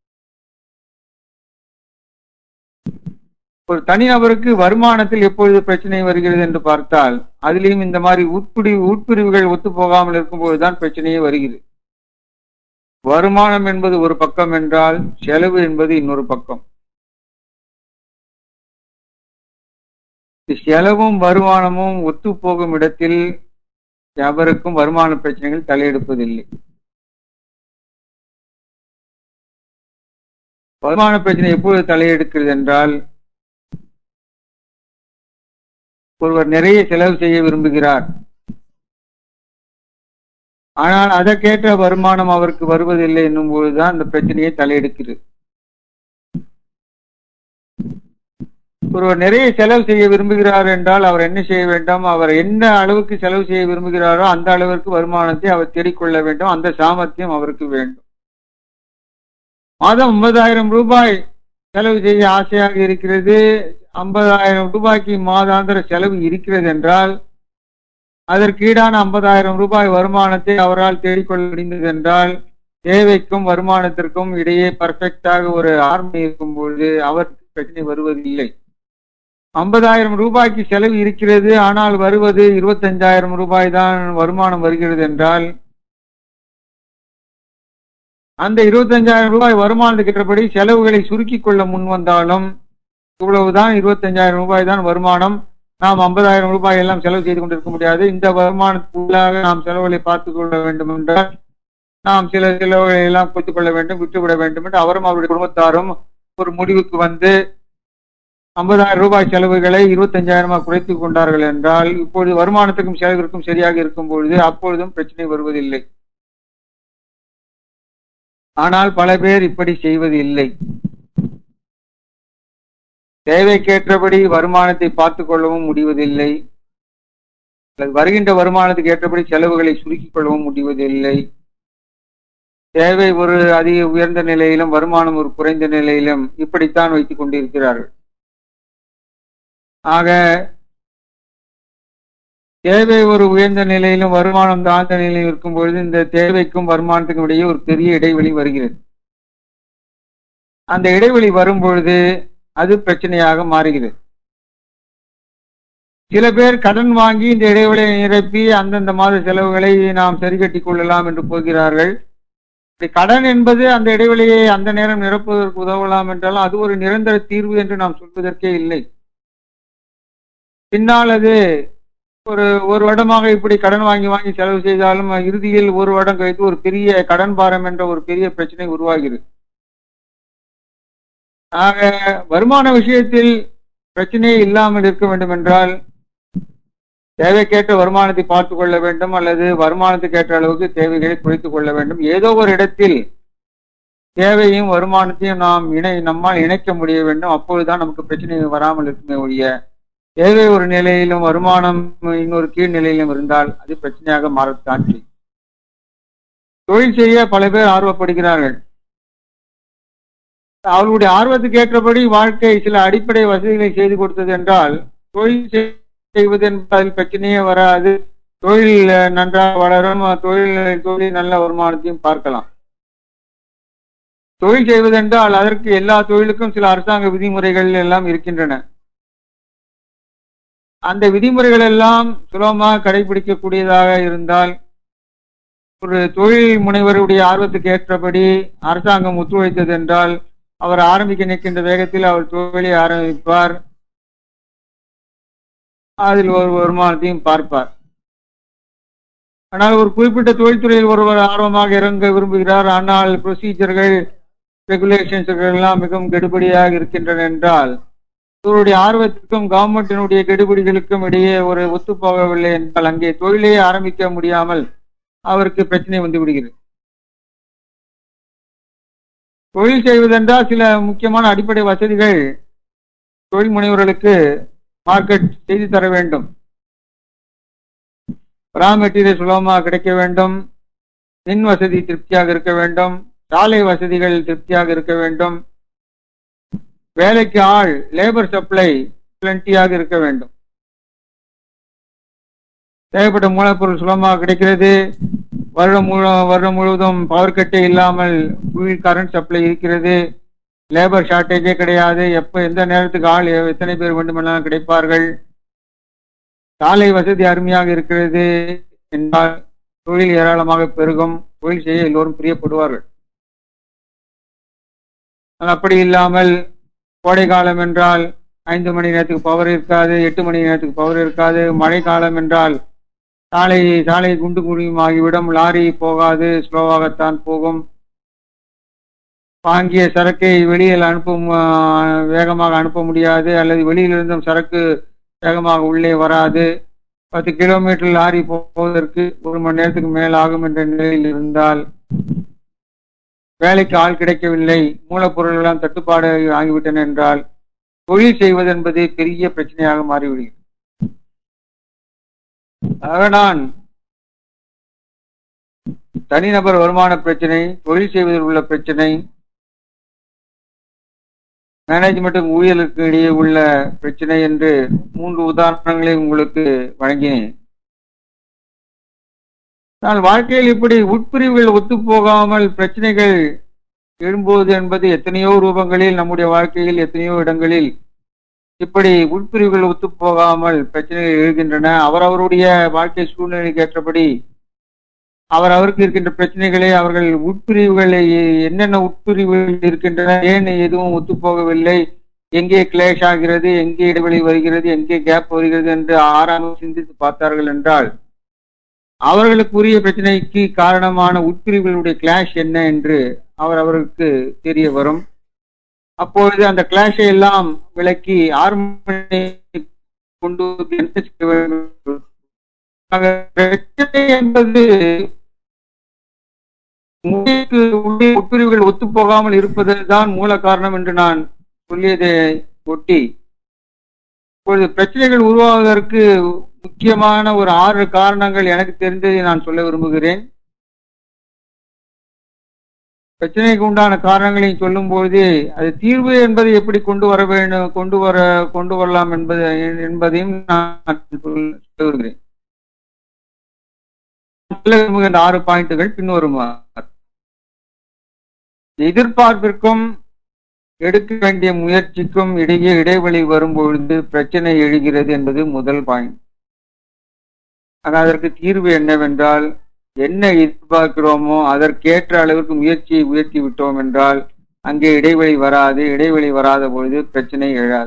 ஒரு தனிநபருக்கு வருமானத்தில் எப்பொழுது பிரச்சனை வருகிறது என்று பார்த்தால் அதிலேயும் இந்த மாதிரி உட்பிரி உட்பிரிவுகள் ஒத்து போகாமல் இருக்கும்போதுதான் பிரச்சனையே வருகிறது வருமானம் என்பது ஒரு பக்கம் என்றால் செலவு என்பது இன்னொரு பக்கம் செலவும் வருமானமும் ஒத்து போகும் இடத்தில் எவருக்கும் வருமான பிரச்சனைகள் தலையெடுப்பதில்லை வருமான பிரச்சனை எப்பொழுது தலையெடுக்கிறது என்றால் ஒருவர் நிறைய செலவு செய்ய விரும்புகிறார் ஆனால் அதற்கேற்ற வருமானம் அவருக்கு வருவதில்லை என்னும் பொழுதுதான் அந்த பிரச்சனையை தலையெடுக்கிறது ஒருவர் நிறைய செலவு செய்ய விரும்புகிறார் என்றால் அவர் என்ன செய்ய வேண்டும் அவர் என்ன அளவுக்கு செலவு செய்ய விரும்புகிறாரோ அந்த அளவிற்கு வருமானத்தை அவர் தேடிக்கொள்ள வேண்டும் அந்த சாமர்த்தியம் அவருக்கு வேண்டும் மாதம் ஐம்பதாயிரம் ரூபாய் செலவு செய்ய ஆசையாக இருக்கிறது ஐம்பதாயிரம் ரூபாய்க்கு மாதாந்திர செலவு இருக்கிறது என்றால் அதற்கு ஈடான ஐம்பதாயிரம் ரூபாய் வருமானத்தை அவரால் தேடிக்கொள்ள முடிந்தது என்றால் தேவைக்கும் வருமானத்திற்கும் இடையே பர்ஃபெக்டாக ஒரு ஆர்மை இருக்கும் பொழுது அவருக்கு பிரச்சனை வருவதில்லை ஐம்பதாயிரம் ரூபாய்க்கு செலவு இருக்கிறது ஆனால் வருவது இருபத்தஞ்சாயிரம் ரூபாய் தான் வருமானம் வருகிறது என்றால் அந்த இருபத்தஞ்சாயிரம் ரூபாய் வருமானத்துக்கு ஏற்றபடி செலவுகளை சுருக்கிக் கொள்ள முன் வந்தாலும் இவ்வளவுதான் இருபத்தஞ்சாயிரம் ரூபாய் தான் வருமானம் நாம் ஐம்பதாயிரம் ரூபாய் எல்லாம் செலவு செய்து கொண்டிருக்க முடியாது இந்த வருமானத்துக்குள்ளாக நாம் செலவுகளை பார்த்துக் கொள்ள வேண்டும் என்றால் நாம் சில செலவுகளை எல்லாம் குறைத்துக் கொள்ள வேண்டும் விட்டுவிட வேண்டும் என்று அவரும் அவருடைய குடும்பத்தாரும் ஒரு முடிவுக்கு வந்து ஐம்பதாயிரம் ரூபாய் செலவுகளை இருபத்தஞ்சாயிரமாக குறைத்துக் கொண்டார்கள் என்றால் இப்பொழுது வருமானத்துக்கும் செலவிற்கும் சரியாக இருக்கும் பொழுது அப்பொழுதும் பிரச்சனை வருவதில்லை ஆனால் பல பேர் இப்படி செய்வது இல்லை தேவைக்கேற்றபடி வருமானத்தை பார்த்துக் கொள்ளவும் முடிவதில்லை வருகின்ற வருமானத்துக்கு ஏற்றபடி செலவுகளை சுருக்கிக் கொள்ளவும் முடிவதில்லை தேவை ஒரு அதிக உயர்ந்த நிலையிலும் வருமானம் ஒரு குறைந்த நிலையிலும் இப்படித்தான் வைத்துக் கொண்டிருக்கிறார்கள் ஆக தேவை ஒரு உயர்ந்த நிலையிலும் வருமானம் தாழ்ந்த நிலையிலும் இருக்கும் பொழுது இந்த தேவைக்கும் வருமானத்துக்கும் இடையே ஒரு பெரிய இடைவெளி வருகிறது அந்த இடைவெளி வரும் பொழுது அது பிரச்சனையாக மாறுகிறது சில பேர் கடன் வாங்கி இந்த இடைவெளியை நிரப்பி அந்தந்த மாத செலவுகளை நாம் சரி கட்டிக் கொள்ளலாம் என்று போகிறார்கள் கடன் என்பது அந்த இடைவெளியை அந்த நேரம் நிரப்புவதற்கு உதவலாம் என்றாலும் அது ஒரு நிரந்தர தீர்வு என்று நாம் சொல்வதற்கே இல்லை பின்னால் அது ஒரு ஒரு வருடமாக இப்படி கடன் வாங்கி வாங்கி செலவு செய்தாலும் இறுதியில் ஒரு வருடம் கழித்து ஒரு பெரிய கடன் பாரம் என்ற ஒரு பெரிய பிரச்சனை உருவாகிறது ஆக வருமான விஷயத்தில் பிரச்சனையே இல்லாமல் இருக்க வேண்டும் என்றால் தேவைக்கேற்ற வருமானத்தை பார்த்துக் கொள்ள வேண்டும் அல்லது வருமானத்துக்கு ஏற்ற அளவுக்கு தேவைகளை குறைத்துக் கொள்ள வேண்டும் ஏதோ ஒரு இடத்தில் தேவையும் வருமானத்தையும் நாம் இணை நம்மால் இணைக்க முடிய வேண்டும் அப்பொழுதுதான் நமக்கு பிரச்சனை வராமல் இருக்குமே ஒழிய தேவை ஒரு நிலையிலும் வருமானம் இன்னொரு கீழ் நிலையிலும் இருந்தால் அது பிரச்சனையாக மாறத்தான் செய்யும் தொழில் செய்ய பல பேர் ஆர்வப்படுகிறார்கள் அவர்களுடைய ஆர்வத்துக்கு ஏற்றபடி வாழ்க்கை சில அடிப்படை வசதிகளை செய்து கொடுத்தது என்றால் தொழில் செய்வது என்பதில் பிரச்சனையே வராது தொழில் நன்றாக வளரும் தொழில் தொழில் நல்ல வருமானத்தையும் பார்க்கலாம் தொழில் செய்வதென்றால் அதற்கு எல்லா தொழிலுக்கும் சில அரசாங்க விதிமுறைகள் எல்லாம் இருக்கின்றன அந்த விதிமுறைகள் எல்லாம் சுலபமாக கடைபிடிக்கக்கூடியதாக இருந்தால் ஒரு தொழில் முனைவருடைய ஆர்வத்துக்கு ஏற்றபடி அரசாங்கம் ஒத்துழைத்தது என்றால் அவர் ஆரம்பிக்க நிற்கின்ற வேகத்தில் அவர் தொழிலை ஆரம்பிப்பார் அதில் ஒரு வருமானத்தையும் பார்ப்பார் ஆனால் ஒரு குறிப்பிட்ட தொழில்துறையில் ஒருவர் ஆர்வமாக இறங்க விரும்புகிறார் ஆனால் ப்ரொசீஜர்கள் ரெகுலேஷன்ஸ் எல்லாம் மிகவும் கெடுபடியாக இருக்கின்றன என்றால் இவருடைய ஆர்வத்துக்கும் கவர்மெண்டினுடைய கெடுபிடிகளுக்கும் இடையே ஒரு ஒத்துப்போகவில்லை என்றால் அங்கே தொழிலே ஆரம்பிக்க முடியாமல் அவருக்கு பிரச்சனை வந்து விடுகிறது தொழில் செய்வதென்றால் சில முக்கியமான அடிப்படை வசதிகள் தொழில் முனைவர்களுக்கு மார்க்கெட் செய்து தர வேண்டும் ரா மெட்டீரியல் சுலபமாக கிடைக்க வேண்டும் மின் வசதி திருப்தியாக இருக்க வேண்டும் சாலை வசதிகள் திருப்தியாக இருக்க வேண்டும் வேலைக்கு ஆள் லேபர் சப்ளை பிளண்டியாக இருக்க வேண்டும் தேவைப்பட்ட மூலப்பொருள் சுலபமாக கிடைக்கிறது வருடம் முழு வருடம் முழுவதும் பவர் கட்டே இல்லாமல் ஃபுல் கரண்ட் சப்ளை இருக்கிறது லேபர் ஷார்ட்டேஜே கிடையாது எப்போ எந்த நேரத்துக்கு ஆள் எத்தனை பேர் வேண்டுமெல்லாம் கிடைப்பார்கள் சாலை வசதி அருமையாக இருக்கிறது என்றால் தொழில் ஏராளமாக பெருகும் தொழில் செய்ய எல்லோரும் பிரியப்படுவார்கள் அப்படி இல்லாமல் கோடை காலம் என்றால் ஐந்து மணி நேரத்துக்கு பவர் இருக்காது எட்டு மணி நேரத்துக்கு பவர் இருக்காது மழை காலம் என்றால் சாலை சாலை குண்டு குழியுமாகிவிடும் லாரி போகாது ஸ்லோவாகத்தான் போகும் வாங்கிய சரக்கை வெளியில் அனுப்பும் ஆ, வேகமாக அனுப்ப முடியாது அல்லது வெளியிலிருந்தும் சரக்கு வேகமாக உள்ளே வராது பத்து கிலோமீட்டர் லாரி போவதற்கு ஒரு மணி நேரத்துக்கு மேல் ஆகும் என்ற நிலையில் இருந்தால் வேலைக்கு ஆள் கிடைக்கவில்லை மூலப்பொருள் எல்லாம் தட்டுப்பாடு ஆகிவிட்டன என்றால் தொழில் செய்வது என்பது பெரிய பிரச்சனையாக மாறிவிடுகிறது ஆக நான் தனிநபர் வருமான பிரச்சனை தொழில் செய்வதில் உள்ள பிரச்சனை மேனேஜ்மெண்ட்டுக்கும் ஊழியர்களுக்கு இடையே உள்ள பிரச்சனை என்று மூன்று உதாரணங்களை உங்களுக்கு வழங்கினேன் ஆனால் வாழ்க்கையில் இப்படி உட்பிரிவுகள் ஒத்துப்போகாமல் பிரச்சனைகள் எழும்போது என்பது எத்தனையோ ரூபங்களில் நம்முடைய வாழ்க்கையில் எத்தனையோ இடங்களில் இப்படி உட்பிரிவுகள் ஒத்துப்போகாமல் பிரச்சனைகள் எழுகின்றன அவரவருடைய வாழ்க்கை சூழ்நிலைக்கு ஏற்றபடி அவர் அவருக்கு இருக்கின்ற பிரச்சனைகளை அவர்கள் உட்பிரிவுகளை என்னென்ன உட்பிரிவுகள் இருக்கின்றன ஏன் எதுவும் ஒத்துப்போகவில்லை எங்கே கிளேஷ் ஆகிறது எங்கே இடைவெளி வருகிறது எங்கே கேப் வருகிறது என்று ஆறாமல் சிந்தித்து பார்த்தார்கள் என்றால் அவர்களுக்குரிய பிரச்சனைக்கு காரணமான உட்பிரிவுகளுடைய கிளாஷ் என்ன என்று அவர் அவருக்கு தெரிய வரும் அப்பொழுது அந்த கிளாஷை எல்லாம் விளக்கி ஆர்மனை கொண்டு வந்து என்ன செய்ய வேண்டும் ஆக, பிரச்சனை என்பது மூளைக்கு உள்ளே உட்பிரிவுகள் ஒத்துப்போகாமல் இருப்பதுதான் மூல காரணம் என்று நான் சொல்லியதை ஒட்டி இப்பொழுது பிரச்சனைகள் உருவாவதற்கு முக்கியமான ஒரு ஆறு காரணங்கள் எனக்கு தெரிந்ததை நான் சொல்ல விரும்புகிறேன் பிரச்சனைக்கு உண்டான காரணங்களையும் சொல்லும் பொழுது அது தீர்வு என்பதை எப்படி கொண்டு வர வேண்டும் கொண்டு வர கொண்டு வரலாம் என்பது என்பதையும் நான் சொல்ல விரும்புகிறேன் சொல்ல விரும்புகின்ற ஆறு பாயிண்ட்டுகள் பின்வருமாறு எதிர்பார்ப்பிற்கும் எடுக்க வேண்டிய முயற்சிக்கும் இடையே இடைவெளி வரும்பொழுது பிரச்சனை எழுகிறது என்பது முதல் பாயிண்ட் ஆக அதற்கு தீர்வு என்னவென்றால் என்ன எதிர்பார்க்கிறோமோ அதற்கேற்ற அளவிற்கு முயற்சியை உயர்த்தி விட்டோம் என்றால் அங்கே இடைவெளி வராது இடைவெளி வராத பொழுது பிரச்சனை எழாது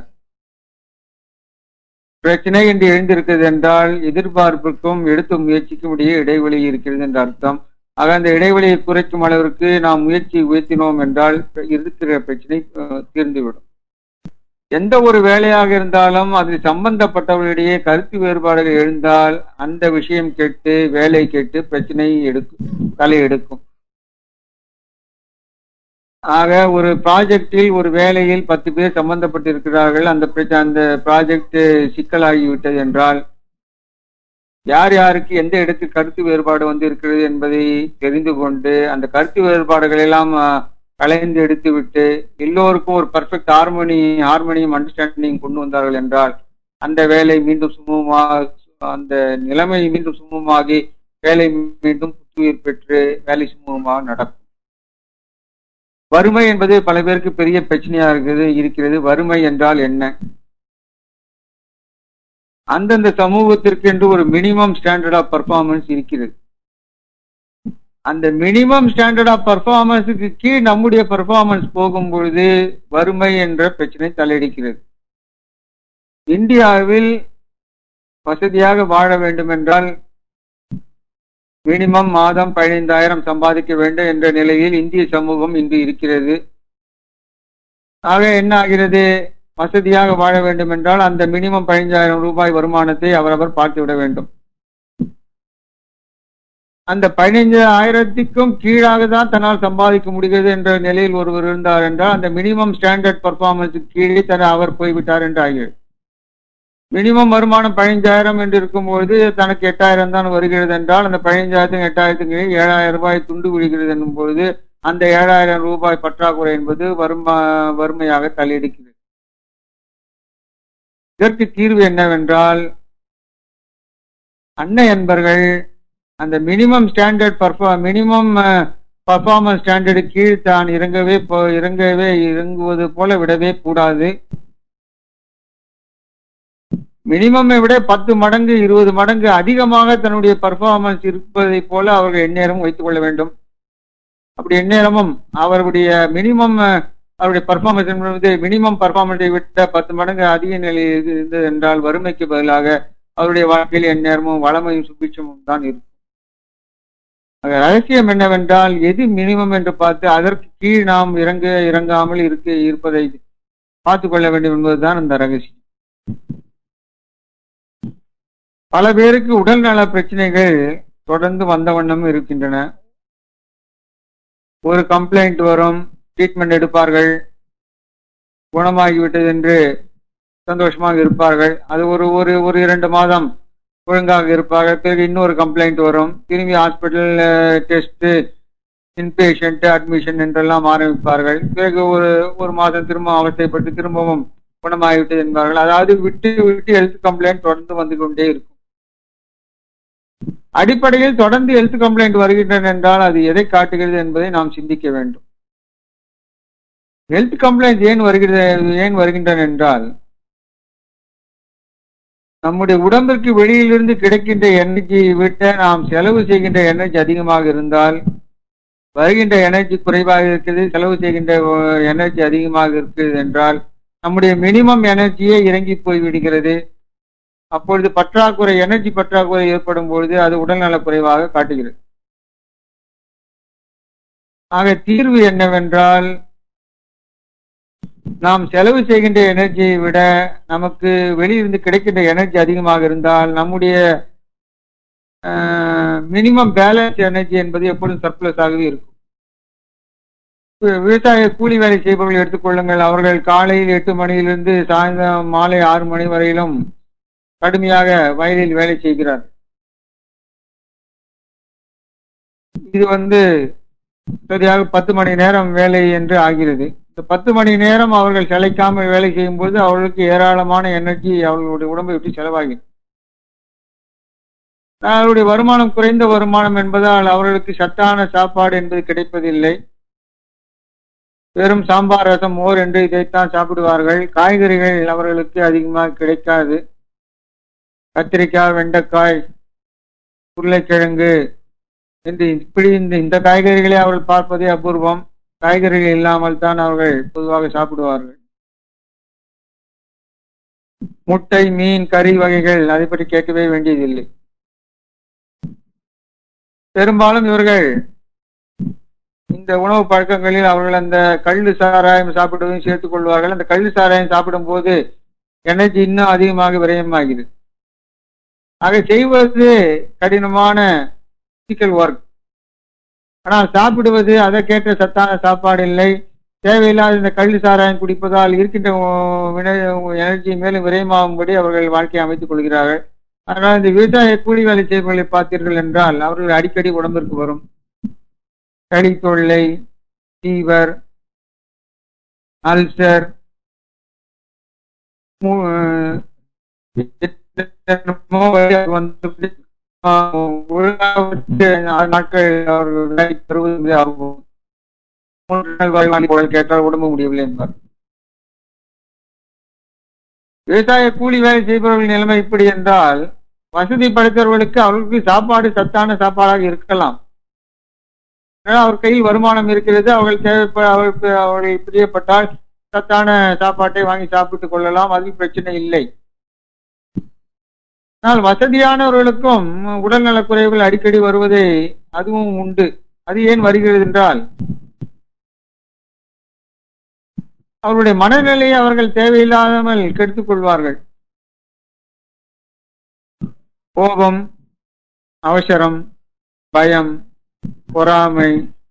பிரச்சனை என்று எழுந்திருக்கிறது என்றால் எதிர்பார்ப்புக்கும் எடுத்த முயற்சிக்கும் இடையே இடைவெளி இருக்கிறது என்ற அர்த்தம் ஆக அந்த இடைவெளியை குறைக்கும் அளவிற்கு நாம் முயற்சி உயர்த்தினோம் என்றால் இருக்கிற பிரச்சனை அஹ், தீர்ந்துவிடும் எந்த ஒரு வேலையாக இருந்தாலும் அதில் சம்பந்தப்பட்டவர்களிடையே கருத்து வேறுபாடுகள் எழுந்தால் அந்த விஷயம் கெட்டு வேலை கெட்டு பிரச்சனை எடுக்கும் தலை எடுக்கும் ஆக ஒரு ப்ராஜெக்டில் ஒரு வேலையில் பத்து பேர் சம்பந்தப்பட்டிருக்கிறார்கள் அந்த பிரச்ச- அந்த ப்ராஜெக்ட் சிக்கலாகிவிட்டது என்றால் யார் யாருக்கு எந்த இடத்தில் கருத்து வேறுபாடு வந்து இருக்கிறது என்பதை தெரிந்து கொண்டு அந்த கருத்து வேறுபாடுகள் எல்லாம் அஹ், கலைந்து எடுத்துவிட்டு எல்லோருக்கும் ஒரு பர்ஃபெக்ட் ஹார்மோனி ஹார்மோனியம் அண்டர்ஸ்டாண்டிங் கொண்டு வந்தார்கள் என்றால் அந்த வேலை மீண்டும் சுமூகமாக அந்த நிலைமை மீண்டும் சுமூகமாகி வேலை மீண்டும் புத்துயிர் பெற்று வேலை சுமூகமாக நடக்கும் வறுமை என்பது பல பேருக்கு பெரிய பிரச்சனையா இருக்குது இருக்கிறது வறுமை என்றால் என்ன அந்தந்த சமூகத்திற்கு என்று ஒரு மினிமம் ஸ்டாண்டர்ட் ஆஃப் பர்ஃபார்மன்ஸ் இருக்கிறது அந்த மினிமம் ஸ்டாண்டர்ட் ஆஃப் பர்ஃபார்மன்ஸுக்கு கீழ் நம்முடைய பர்ஃபார்மன்ஸ் போகும் பொழுது வறுமை என்ற பிரச்சனை தலையடிக்கிறது இந்தியாவில் வசதியாக வாழ வேண்டும் என்றால் மினிமம் மாதம் பதினைந்தாயிரம் சம்பாதிக்க வேண்டும் என்ற நிலையில் இந்திய சமூகம் இன்று இருக்கிறது ஆக என்ன ஆகிறது வசதியாக வாழ வேண்டும் என்றால் அந்த மினிமம் பதினைஞ்சாயிரம் ரூபாய் வருமானத்தை அவரவர் பார்த்து விட வேண்டும் அந்த பதினைஞ்சு ஆயிரத்திற்கும் கீழாக தான் தன்னால் சம்பாதிக்க முடிகிறது என்ற நிலையில் ஒருவர் இருந்தார் என்றால் அந்த மினிமம் ஸ்டாண்டர்ட் பர்ஃபார்மன்ஸுக்கு கீழே தன அவர் போய்விட்டார் என்று ஆகிறது மினிமம் வருமானம் பதினைஞ்சாயிரம் என்று இருக்கும்போது தனக்கு எட்டாயிரம் தான் வருகிறது என்றால் அந்த பதினைஞ்சாயிரத்துக்கு எட்டாயிரத்துக்கு ஏழாயிரம் ரூபாய் துண்டு விழுகிறது என்னும் பொழுது அந்த ஏழாயிரம் ரூபாய் பற்றாக்குறை என்பது வறும வறுமையாக தலையெடுக்கிறது இதற்கு தீர்வு என்னவென்றால் அன்னை என்பர்கள் அந்த மினிமம் ஸ்டாண்டர்ட் பர்ஃபா மினிமம் பர்ஃபார்மன்ஸ் ஸ்டாண்டர்டு கீழ் தான் இறங்கவே போ- இறங்கவே இறங்குவது போல விடவே கூடாது மினிமமை விட பத்து மடங்கு இருபது மடங்கு அதிகமாக தன்னுடைய பர்ஃபார்மன்ஸ் இருப்பதை போல அவர்கள் எந்நேரமும் வைத்துக் கொள்ள வேண்டும் அப்படி எந்நேரமும் அவருடைய மினிமம் அவருடைய பர்ஃபார்மன்ஸ் என்பது மினிமம் பர்ஃபார்மன்ஸை விட்ட பத்து மடங்கு அதிக நிலையில் இருந்தது என்றால் வறுமைக்கு பதிலாக அவருடைய வாழ்க்கையில் எந்நேரமும் வளமையும் சுபிட்சமும் தான் இருக்கும் ஆக ரகசியம் என்னவென்றால் எது மினிமம் என்று பார்த்து அதற்கு கீழ் நாம் இறங்க இறங்காமல் இருக்க இருப்பதை பார்த்து கொள்ள வேண்டும் என்பதுதான் அந்த ரகசியம் பல பேருக்கு உடல்நல பிரச்சனைகள் தொடர்ந்து வந்த வண்ணம் இருக்கின்றன ஒரு கம்ப்ளைண்ட் வரும் ட்ரீட்மெண்ட் எடுப்பார்கள் குணமாகிவிட்டது என்று சந்தோஷமாக இருப்பார்கள் அது ஒரு ஒரு ஒரு இரண்டு மாதம் ஒழுங்காக இருப்பார்கள் பிறகு இன்னொரு கம்ப்ளைண்ட் வரும் திரும்பி ஹாஸ்பிட்டல் டெஸ்ட் இன்பேஷண்ட் அட்மிஷன் என்றெல்லாம் ஆரம்பிப்பார்கள் பிறகு ஒரு ஒரு மாதம் திரும்ப அவஸ்தைப்பட்டு திரும்பவும் குணமாகிவிட்டது என்பார்கள் அதாவது விட்டு விட்டு ஹெல்த் கம்ப்ளைண்ட் தொடர்ந்து வந்து கொண்டே இருக்கும் அடிப்படையில் தொடர்ந்து ஹெல்த் கம்ப்ளைண்ட் வருகின்றன என்றால் அது எதை காட்டுகிறது என்பதை நாம் சிந்திக்க வேண்டும் ஹெல்த் கம்ப்ளைண்ட் ஏன் வருகிறது ஏன் வருகின்றன என்றால் நம்முடைய உடம்பிற்கு வெளியிலிருந்து கிடைக்கின்ற எனர்ஜியை விட்ட நாம் செலவு செய்கின்ற எனர்ஜி அதிகமாக இருந்தால் வருகின்ற எனர்ஜி குறைவாக இருக்குது செலவு செய்கின்ற எனர்ஜி அதிகமாக இருக்குது என்றால் நம்முடைய மினிமம் எனர்ஜியே இறங்கி போய் விடுகிறது அப்பொழுது பற்றாக்குறை எனர்ஜி பற்றாக்குறை ஏற்படும் பொழுது அது உடல்நல குறைவாக காட்டுகிறது ஆக தீர்வு என்னவென்றால் நாம் செலவு செய்கின்ற எனர்ஜியை விட நமக்கு வெளியிருந்து கிடைக்கின்ற எனர்ஜி அதிகமாக இருந்தால் நம்முடைய மினிமம் பேலன்ஸ் எனர்ஜி என்பது எப்பொழுதும் சர்ப்ளஸ் ஆகவே இருக்கும் விவசாய கூலி வேலை செய்பவர்கள் எடுத்துக்கொள்ளுங்கள் அவர்கள் காலையில் எட்டு மணியிலிருந்து சாயந்தரம் மாலை ஆறு மணி வரையிலும் கடுமையாக வயலில் வேலை செய்கிறார் இது வந்து சரியாக பத்து மணி நேரம் வேலை என்று ஆகிறது இந்த பத்து மணி நேரம் அவர்கள் செலைக்காமல் வேலை செய்யும் போது அவர்களுக்கு ஏராளமான எனர்ஜி அவர்களுடைய உடம்பை விட்டு செலவாகிறது அவருடைய வருமானம் குறைந்த வருமானம் என்பதால் அவர்களுக்கு சத்தான சாப்பாடு என்பது கிடைப்பதில்லை வெறும் சாம்பார் ரசம் மோர் என்று இதைத்தான் சாப்பிடுவார்கள் காய்கறிகள் அவர்களுக்கு அதிகமாக கிடைக்காது கத்திரிக்காய் வெண்டைக்காய் உருளைக்கிழங்கு என்று இப்படி இந்த இந்த காய்கறிகளை அவர்கள் பார்ப்பதே அபூர்வம் காய்கறிகள் இல்லாமல் தான் அவர்கள் பொதுவாக சாப்பிடுவார்கள் முட்டை மீன் கறி வகைகள் அதை பற்றி கேட்கவே வேண்டியதில்லை பெரும்பாலும் இவர்கள் இந்த உணவு பழக்கங்களில் அவர்கள் அந்த கள்ளு சாராயம் சாப்பிடுவதையும் சேர்த்துக் கொள்வார்கள் அந்த கள்ளு சாராயம் சாப்பிடும் போது எனர்ஜி இன்னும் அதிகமாக விரயமாகிறது ஆக செய்வது கடினமான பிசிக்கல் ஒர்க் ஆனால் சாப்பிடுவது அதற்கேற்ற சத்தான சாப்பாடு இல்லை தேவையில்லாத இந்த கள்ளு சாராயம் குடிப்பதால் இருக்கின்ற எனர்ஜி மேலும் விரயமாகும்படி அவர்கள் வாழ்க்கையை அமைத்துக் கொள்கிறார்கள் அதனால் இந்த விவசாய கூலி வேலை செய்பவர்களை பார்த்தீர்கள் என்றால் அவர்கள் அடிக்கடி உடம்பிற்கு வரும் களி தொல்லை ஃபீவர் அல்சர் வந்து நாட்கள் அவர்கள் பெறுவது ஆகும் மூன்று நாள் வாங்கி கேட்டால் உடம்பு முடியவில்லை என்பார் விவசாய கூலி வேலை செய்பவர்கள் நிலைமை இப்படி என்றால் வசதி படைத்தவர்களுக்கு அவர்களுக்கு சாப்பாடு சத்தான சாப்பாடாக இருக்கலாம் அவர் கையில் வருமானம் இருக்கிறது அவர்கள் தேவைப்பட அவர்களுக்கு அவர்கள் பிரியப்பட்டால் சத்தான சாப்பாட்டை வாங்கி சாப்பிட்டுக் கொள்ளலாம் அதில் பிரச்சனை இல்லை ஆனால் வசதியானவர்களுக்கும் உடல்நலக் குறைவுகள் அடிக்கடி வருவதே அதுவும் உண்டு அது ஏன் வருகிறது என்றால் அவருடைய மனநிலையை அவர்கள் தேவையில்லாமல் கெடுத்துக் கொள்வார்கள் கோபம் அவசரம் பயம் பொறாமை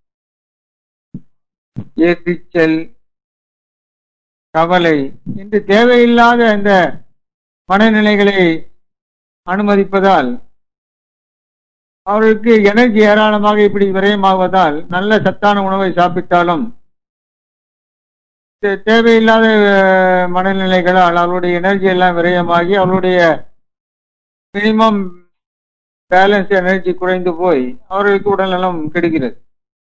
எரிச்சல் கவலை என்று தேவையில்லாத இந்த மனநிலைகளை அனுமதிப்பதால் அவர்களுக்கு எனர்ஜி ஏராளமாக இப்படி விரயமாவதால் நல்ல சத்தான உணவை சாப்பிட்டாலும் தேவையில்லாத மனநிலைகளால் அவருடைய எனர்ஜி எல்லாம் விரயமாகி அவருடைய மினிமம் பேலன்ஸ் எனர்ஜி குறைந்து போய் அவர்களுக்கு உடல்நலம் கெடுகிறது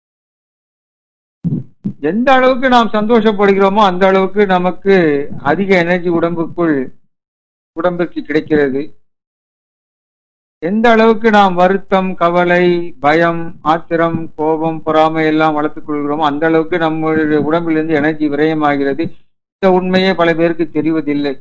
எந்த அளவுக்கு நாம் சந்தோஷப்படுகிறோமோ அந்த அளவுக்கு நமக்கு அதிக எனர்ஜி உடம்புக்குள் உடம்புக்கு கிடைக்கிறது எந்த அளவுக்கு நாம் வருத்தம் கவலை பயம் ஆத்திரம் கோபம் பொறாமை எல்லாம் வளர்த்துக் கொள்கிறோமோ அந்த அளவுக்கு நம்மளுடைய உடம்பிலிருந்து எனர்ஜி விரயமாகிறது இந்த உண்மையே பல பேருக்கு தெரிவதில்லை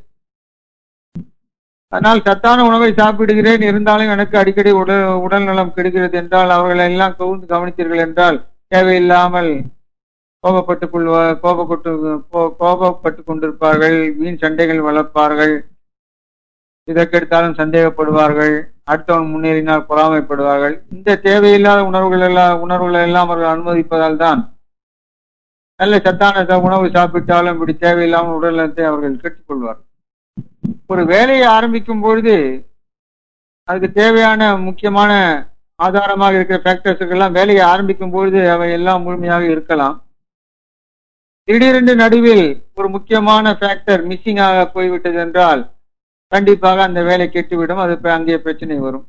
அதனால் சத்தான உணவை சாப்பிடுகிறேன் இருந்தாலும் எனக்கு அடிக்கடி உடல் உடல் நலம் கெடுகிறது என்றால் அவர்களை எல்லாம் கவுந்து கவனித்தீர்கள் என்றால் தேவையில்லாமல் கோபப்பட்டு கொள்வா கோபப்பட்டு கோ- கோபப்பட்டு கொண்டிருப்பார்கள் வீண் சண்டைகள் வளர்ப்பார்கள் இதற்கெடுத்தாலும் சந்தேகப்படுவார்கள் அடுத்தவன் முன்னேறினால் பொறாமைப்படுவார்கள் இந்த தேவையில்லாத உணர்வுகள் எல்லாம் உணர்வுகளை எல்லாம் அவர்கள் அனுமதிப்பதால் தான் நல்ல சத்தான ச- உணவு சாப்பிட்டாலும் இப்படி தேவையில்லாமல் உடல் நலத்தை அவர்கள் கெட்டுக்கொள்வார்கள் ஒரு வேலையை ஆரம்பிக்கும் பொழுது அதுக்கு தேவையான முக்கியமான ஆதாரமாக இருக்கிற ஃபேக்டர்ஸுக்கு எல்லாம் வேலையை ஆரம்பிக்கும் பொழுது அவை எல்லாம் முழுமையாக இருக்கலாம் திடீரென்று நடுவில் ஒரு முக்கியமான ஃபேக்டர் மிஸ்ஸிங் ஆக போய்விட்டது என்றால் கண்டிப்பாக அந்த வேலை கெட்டுவிடும் அது இப்ப அங்கே பிரச்சனை வரும்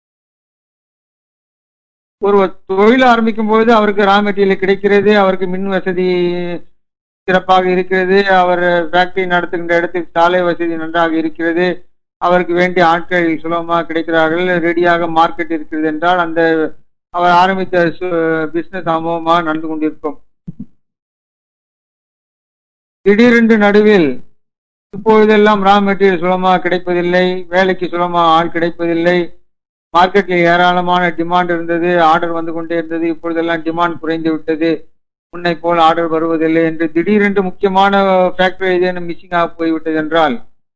ஒரு தொழில் ஆரம்பிக்கும் பொழுது அவருக்கு ரா மெட்டீரியல் கிடைக்கிறது அவருக்கு மின் வசதி சிறப்பாக இருக்கிறது அவர் ஃபேக்டரி நடத்துகின்ற இடத்தில் சாலை வசதி நன்றாக இருக்கிறது அவருக்கு வேண்டிய ஆட்கள் சுலபமாக கிடைக்கிறார்கள் ரெடியாக மார்க்கெட் இருக்கிறது என்றால் அந்த அவர் ஆரம்பித்த பிசினஸ் அமோகமாக நடந்து கொண்டிருக்கும் திடீரென்று நடுவில் இப்பொழுதெல்லாம் ரா மெட்டீரியல் சுலபமாக கிடைப்பதில்லை வேலைக்கு சுலபமாக ஆள் கிடைப்பதில்லை மார்க்கெட்டில் ஏராளமான டிமாண்ட் இருந்தது ஆர்டர் வந்து கொண்டே இருந்தது இப்பொழுதெல்லாம் டிமாண்ட் குறைந்து விட்டது முன்னை போல் ஆர்டர் வருவதில்லை என்று திடீரென்று முக்கியமான ஃபேக்டரி ஏதேனும் மிஸ்ஸிங் ஆக போய்விட்டது என்றால்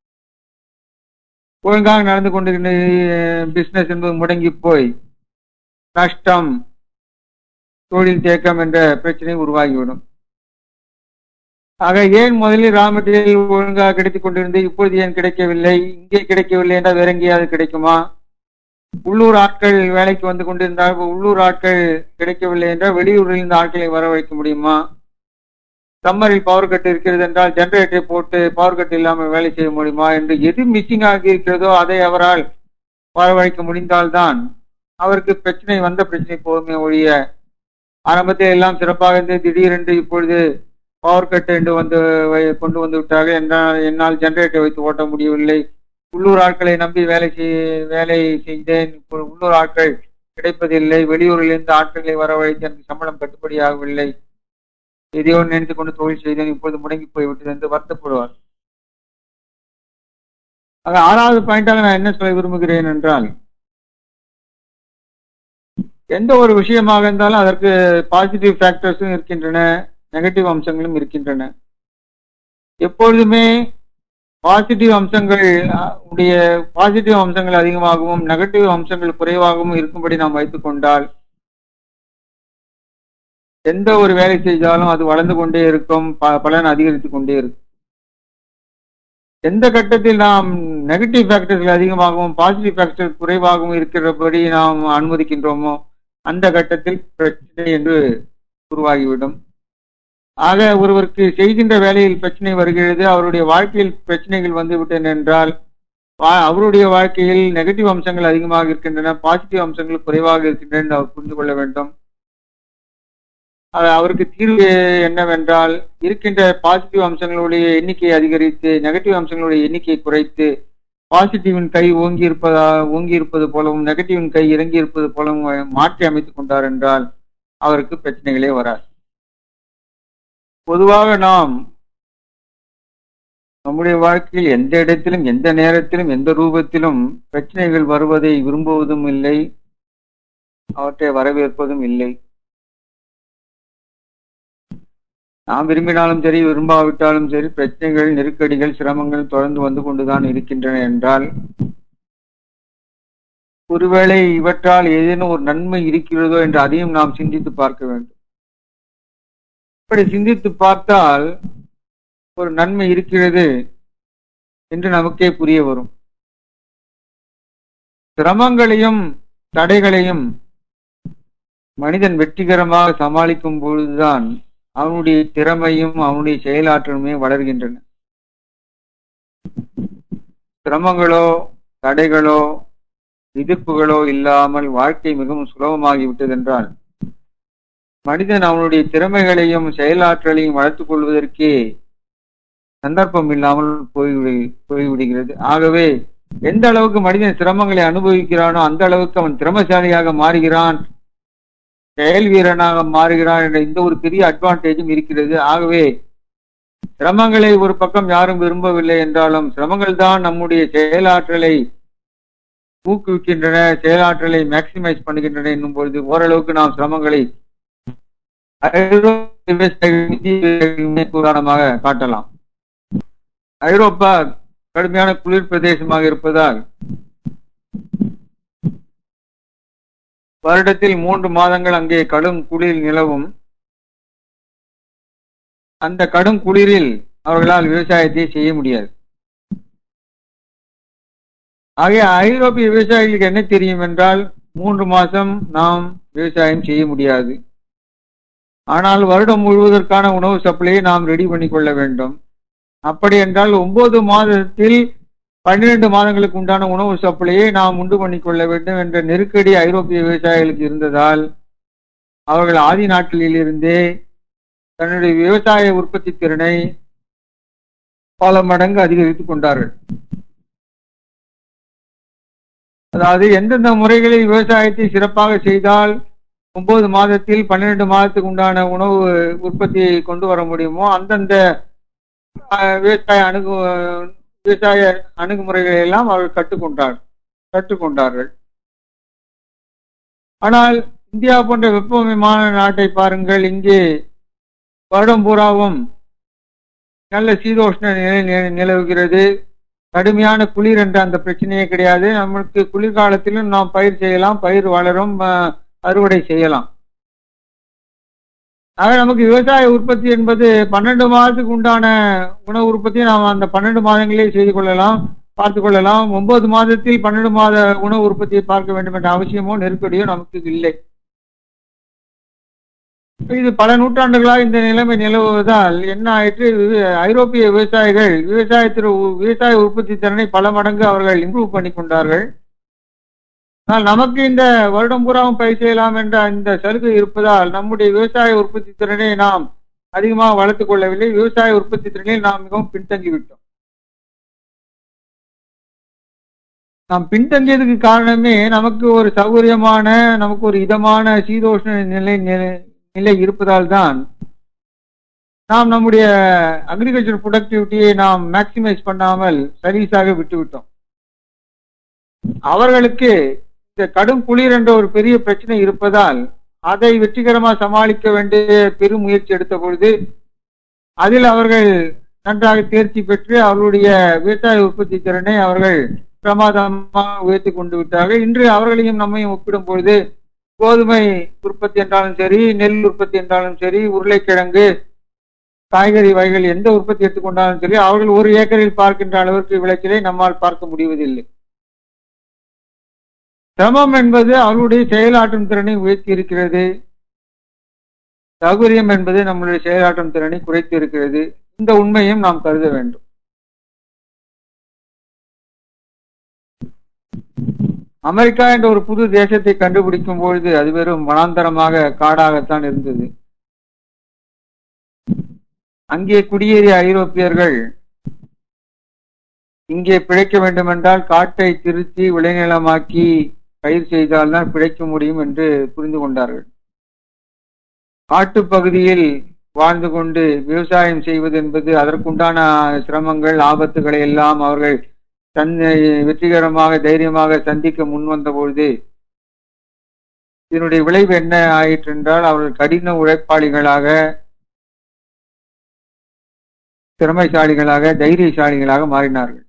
ஒழுங்காக நடந்து கொண்டிருந்த பிசினஸ் என்பது முடங்கி போய் நஷ்டம் தொழில் தேக்கம் என்ற பிரச்சனை உருவாகிவிடும் ஆக ஏன் முதலில் ரா மெட்டீரியல் ஒழுங்காக கிடைத்துக் கொண்டிருந்து இப்போது ஏன் கிடைக்கவில்லை இங்கே கிடைக்கவில்லை என்றால் வேற எங்கேயாவது கிடைக்குமா உள்ளூர் ஆட்கள் வேலைக்கு வந்து கொண்டிருந்தால் உள்ளூர் ஆட்கள் கிடைக்கவில்லை என்றால் வெளியூரில் இருந்து ஆட்களை வரவழைக்க முடியுமா சம்மரில் பவர் கட் இருக்கிறது என்றால் ஜெனரேட்டரை போட்டு பவர் கட் இல்லாமல் வேலை செய்ய முடியுமா என்று எது மிஸ்ஸிங் ஆகி இருக்கிறதோ அதை அவரால் வரவழைக்க முடிந்தால்தான் அவருக்கு பிரச்சனை வந்த பிரச்சனை போகுமே ஒழிய ஆரம்பத்தில் எல்லாம் சிறப்பாக இருந்து திடீரென்று இப்பொழுது பவர் கட் என்று வந்து வை- கொண்டு வந்து விட்டார்கள் என்றால் என்னால் ஜெனரேட்டரை வைத்து ஓட்ட முடியவில்லை உள்ளூர் ஆட்களை நம்பி வேலை செய் வேலை செய்தேன் இப்பொழுது உள்ளூர் ஆட்கள் கிடைப்பதில்லை வெளியூரில் இருந்து ஆட்களை வரவழைத்து எனக்கு சம்பளம் கட்டுப்படியாகவில்லை எதையோ நினைத்து கொண்டு தொழில் செய்தேன் இப்பொழுது முடங்கி போய்விட்டது என்று வருத்தப்படுவார் ஆக ஆறாவது பாயிண்டாக நான் என்ன சொல்ல விரும்புகிறேன் என்றால் எந்த ஒரு விஷயமாக இருந்தாலும் அதற்கு பாசிட்டிவ் ஃபேக்டர்ஸும் இருக்கின்றன நெகட்டிவ் அம்சங்களும் இருக்கின்றன எப்பொழுதுமே பாசிட்டிவ் அம்சங்கள் அஹ், உடைய பாசிட்டிவ் அம்சங்கள் அதிகமாகவும் நெகட்டிவ் அம்சங்கள் குறைவாகவும் இருக்கும்படி நாம் வைத்துக் கொண்டால் எந்த ஒரு வேலை செய்தாலும் அது வளர்ந்து கொண்டே இருக்கும் ப- பலன் அதிகரித்துக் கொண்டே இருக்கும் எந்த கட்டத்தில் நாம் நெகட்டிவ் ஃபேக்டர்கள் அதிகமாகவும் பாசிட்டிவ் ஃபேக்டர் குறைவாகவும் இருக்கிறபடி நாம் அனுமதிக்கின்றோமோ அந்த கட்டத்தில் பிரச்சனை என்று உருவாகிவிடும் ஆக ஒருவருக்கு செய்கின்ற வேலையில் பிரச்சனை வருகிறது அவருடைய வாழ்க்கையில் பிரச்சனைகள் வந்து விட்டன என்றால் வா- அவருடைய வாழ்க்கையில் நெகட்டிவ் அம்சங்கள் அதிகமாக இருக்கின்றன பாசிட்டிவ் அம்சங்கள் குறைவாக இருக்கின்றன என்று அவர் புரிந்து கொள்ள வேண்டும் அது அவருக்கு தீர்வு என்னவென்றால் இருக்கின்ற பாசிட்டிவ் அம்சங்களுடைய எண்ணிக்கையை அதிகரித்து நெகட்டிவ் அம்சங்களுடைய எண்ணிக்கையை குறைத்து பாசிட்டிவின் கை ஓங்கி இருப்பதா ஓங்கி இருப்பது போலவும் நெகட்டிவின் கை இறங்கி இருப்பது போலவும் மாற்றி அமைத்துக் கொண்டார் என்றால் அவருக்கு பிரச்சனைகளே வராது பொதுவாக நாம் நம்முடைய வாழ்க்கையில் எந்த இடத்திலும் எந்த நேரத்திலும் எந்த ரூபத்திலும் பிரச்சனைகள் வருவதை விரும்புவதும் இல்லை அவற்றை வரவேற்பதும் இல்லை நாம் விரும்பினாலும் சரி விரும்பாவிட்டாலும் சரி பிரச்சனைகள் நெருக்கடிகள் சிரமங்கள் தொடர்ந்து வந்து கொண்டுதான் இருக்கின்றன என்றால் ஒருவேளை இவற்றால் ஏதேனும் ஒரு நன்மை இருக்கிறதோ என்று அதையும் நாம் சிந்தித்து பார்க்க வேண்டும் இப்படி சிந்தித்து பார்த்தால் ஒரு நன்மை இருக்கிறது என்று நமக்கே புரிய வரும் சிரமங்களையும் தடைகளையும் மனிதன் வெற்றிகரமாக சமாளிக்கும் பொழுதுதான் அவனுடைய திறமையும் அவனுடைய செயலாற்றலுமே வளர்கின்றன சிரமங்களோ தடைகளோ எதிர்ப்புகளோ இல்லாமல் வாழ்க்கை மிகவும் சுலபமாகி விட்டதென்றால் மனிதன் அவனுடைய திறமைகளையும் செயலாற்றலையும் வளர்த்துக் கொள்வதற்கே சந்தர்ப்பம் இல்லாமல் போய்விடு போய்விடுகிறது ஆகவே எந்த அளவுக்கு மனிதன் சிரமங்களை அனுபவிக்கிறானோ அந்த அளவுக்கு அவன் திறமசாலியாக மாறுகிறான் செயல் வீரனாக மாறுகிறான் என்ற இந்த ஒரு பெரிய அட்வான்டேஜும் இருக்கிறது ஆகவே சிரமங்களை ஒரு பக்கம் யாரும் விரும்பவில்லை என்றாலும் சிரமங்கள் தான் நம்முடைய செயலாற்றலை ஊக்குவிக்கின்றன செயலாற்றலை மேக்சிமைஸ் பண்ணுகின்றன என்னும் பொழுது ஓரளவுக்கு நாம் சிரமங்களை உதாரணமாக காட்டலாம் ஐரோப்பா கடுமையான குளிர் பிரதேசமாக இருப்பதால் வருடத்தில் மூன்று மாதங்கள் அங்கே கடும் குளிர் நிலவும் அந்த கடும் குளிரில் அவர்களால் விவசாயத்தை செய்ய முடியாது ஆகிய ஐரோப்பிய விவசாயிகளுக்கு என்ன தெரியும் என்றால் மூன்று மாதம் நாம் விவசாயம் செய்ய முடியாது ஆனால் வருடம் முழுவதற்கான உணவு சப்ளையை நாம் ரெடி பண்ணி கொள்ள வேண்டும் அப்படி என்றால் ஒன்பது மாதத்தில் பன்னிரண்டு மாதங்களுக்கு உண்டான உணவு சப்ளையை நாம் உண்டு பண்ணிக்கொள்ள வேண்டும் என்ற நெருக்கடி ஐரோப்பிய விவசாயிகளுக்கு இருந்ததால் அவர்கள் ஆதி நாட்களில் இருந்தே தன்னுடைய விவசாய உற்பத்தி திறனை பல மடங்கு அதிகரித்துக் கொண்டார்கள் அதாவது எந்தெந்த முறைகளில் விவசாயத்தை சிறப்பாக செய்தால் ஒன்பது மாதத்தில் பன்னிரண்டு மாதத்துக்கு உண்டான உணவு உற்பத்தியை கொண்டு வர முடியுமோ அந்தந்த விவசாய அணுகு விவசாய அணுகுமுறைகளை எல்லாம் அவர்கள் கற்றுக்கொண்டார் கற்றுக்கொண்டார்கள் ஆனால் இந்தியா போன்ற வெப்பமயமான நாட்டை பாருங்கள் இங்கே வருடம் பூராவும் நல்ல சீதோஷ்ண நிலை நிலவுகிறது கடுமையான குளிர் என்ற அந்த பிரச்சனையே கிடையாது நம்மளுக்கு குளிர்காலத்திலும் நாம் பயிர் செய்யலாம் பயிர் வளரும் அறுவடை செய்யலாம் ஆக நமக்கு விவசாய உற்பத்தி என்பது பன்னெண்டு மாதத்துக்கு உண்டான உணவு உற்பத்தியை நாம் அந்த பன்னெண்டு மாதங்களே செய்து கொள்ளலாம் பார்த்து கொள்ளலாம் ஒன்பது மாதத்தில் பன்னெண்டு மாத உணவு உற்பத்தியை பார்க்க வேண்டும் என்ற அவசியமோ நெருக்கடியோ நமக்கு இல்லை இது பல நூற்றாண்டுகளாக இந்த நிலைமை நிலவுவதால் என்ன ஆயிற்று ஐரோப்பிய விவசாயிகள் விவசாயத்திற்கு விவசாய உற்பத்தி திறனை பல மடங்கு அவர்கள் இம்ப்ரூவ் பண்ணி கொண்டார்கள் ஆனால் நமக்கு இந்த வருடம் பூராவும் பயிர் செய்யலாம் என்ற இந்த சலுகை இருப்பதால் நம்முடைய விவசாய உற்பத்தி திறனை நாம் அதிகமாக வளர்த்துக் கொள்ளவில்லை விவசாய உற்பத்தி திறனில் நாம் மிகவும் பின்தங்கிவிட்டோம் நாம் பின்தங்கியதுக்கு காரணமே நமக்கு ஒரு சௌகரியமான நமக்கு ஒரு இதமான சீதோஷ்ண நிலை நிலை இருப்பதால் தான் நாம் நம்முடைய அக்ரிகல்ச்சர் ப்ரொடக்டிவிட்டியை நாம் மேக்சிமைஸ் பண்ணாமல் சர்வீஸாக விட்டுவிட்டோம் அவர்களுக்கு இந்த கடும் குளிர் என்ற ஒரு பெரிய பிரச்சனை இருப்பதால் அதை வெற்றிகரமாக சமாளிக்க வேண்டிய பெரும் முயற்சி எடுத்த பொழுது அதில் அவர்கள் நன்றாக தேர்ச்சி பெற்று அவர்களுடைய விவசாய உற்பத்தி திறனை அவர்கள் பிரமாதமாக உயர்த்தி கொண்டு விட்டார்கள் இன்று அவர்களையும் நம்மையும் ஒப்பிடும் பொழுது கோதுமை உற்பத்தி என்றாலும் சரி நெல் உற்பத்தி என்றாலும் சரி உருளைக்கிழங்கு காய்கறி வகைகள் எந்த உற்பத்தி எடுத்துக்கொண்டாலும் சரி அவர்கள் ஒரு ஏக்கரில் பார்க்கின்ற அளவிற்கு விளைச்சலை நம்மால் பார்க்க முடிவதில்லை சிரமம் என்பது அவர்களுடைய செயலாற்றும் திறனை உயர்த்தி இருக்கிறது சௌகரியம் என்பது நம்முடைய செயலாற்றும் திறனை குறைத்து இருக்கிறது இந்த உண்மையும் நாம் கருத வேண்டும் அமெரிக்கா என்ற ஒரு புது தேசத்தை கண்டுபிடிக்கும் பொழுது அது வெறும் வனாந்தரமாக காடாகத்தான் இருந்தது அங்கே குடியேறிய ஐரோப்பியர்கள் இங்கே பிழைக்க வேண்டுமென்றால் காட்டை திருத்தி விளைநிலமாக்கி பயிர் செய்தால்தான் பிழைக்க முடியும் என்று புரிந்து கொண்டார்கள் காட்டுப்பகுதியில் வாழ்ந்து கொண்டு விவசாயம் செய்வது என்பது அதற்குண்டான சிரமங்கள் ஆபத்துகளை எல்லாம் அவர்கள் தன்னை வெற்றிகரமாக தைரியமாக சந்திக்க முன்வந்த பொழுது இதனுடைய விளைவு என்ன ஆயிற்று என்றால் அவர்கள் கடின உழைப்பாளிகளாக திறமைசாலிகளாக தைரியசாலிகளாக மாறினார்கள்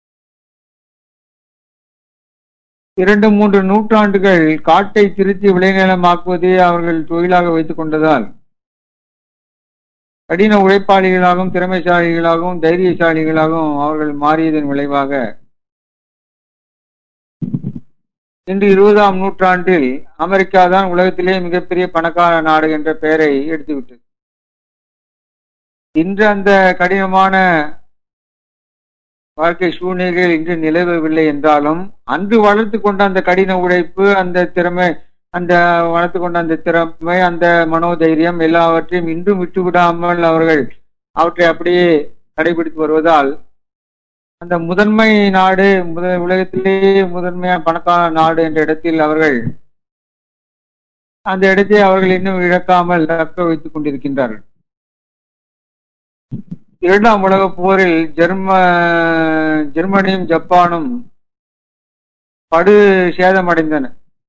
இரண்டு மூன்று நூற்றாண்டுகள் காட்டை திருத்தி விளைநிலமாக்குவதே அவர்கள் தொழிலாக வைத்துக் கொண்டதால் கடின உழைப்பாளிகளாகவும் திறமைசாலிகளாகவும் தைரியசாலிகளாகவும் அவர்கள் மாறியதன் விளைவாக இன்று இருபதாம் நூற்றாண்டில் அமெரிக்கா தான் உலகத்திலே மிகப்பெரிய பணக்கார நாடு என்ற பெயரை எடுத்துவிட்டது இன்று அந்த கடினமான வாழ்க்கை சூழ்நிலைகள் இன்று நிலவவில்லை என்றாலும் அன்று வளர்த்து கொண்ட அந்த கடின உழைப்பு அந்த திறமை அந்த வளர்த்து கொண்ட அந்த திறமை அந்த மனோதைரியம் எல்லாவற்றையும் இன்றும் விட்டுவிடாமல் அவர்கள் அவற்றை அப்படியே கடைபிடித்து வருவதால் அந்த முதன்மை நாடு முத உலகத்திலேயே முதன்மையான பணக்கார நாடு என்ற இடத்தில் அவர்கள் அந்த இடத்தை அவர்கள் இன்னும் இழக்காமல் தக்க வைத்துக் கொண்டிருக்கின்றார்கள் இரண்டாம் உலக போரில் ஜெர்ம ஜெர்மனியும் ஜப்பானும் படு சேதமடைந்தன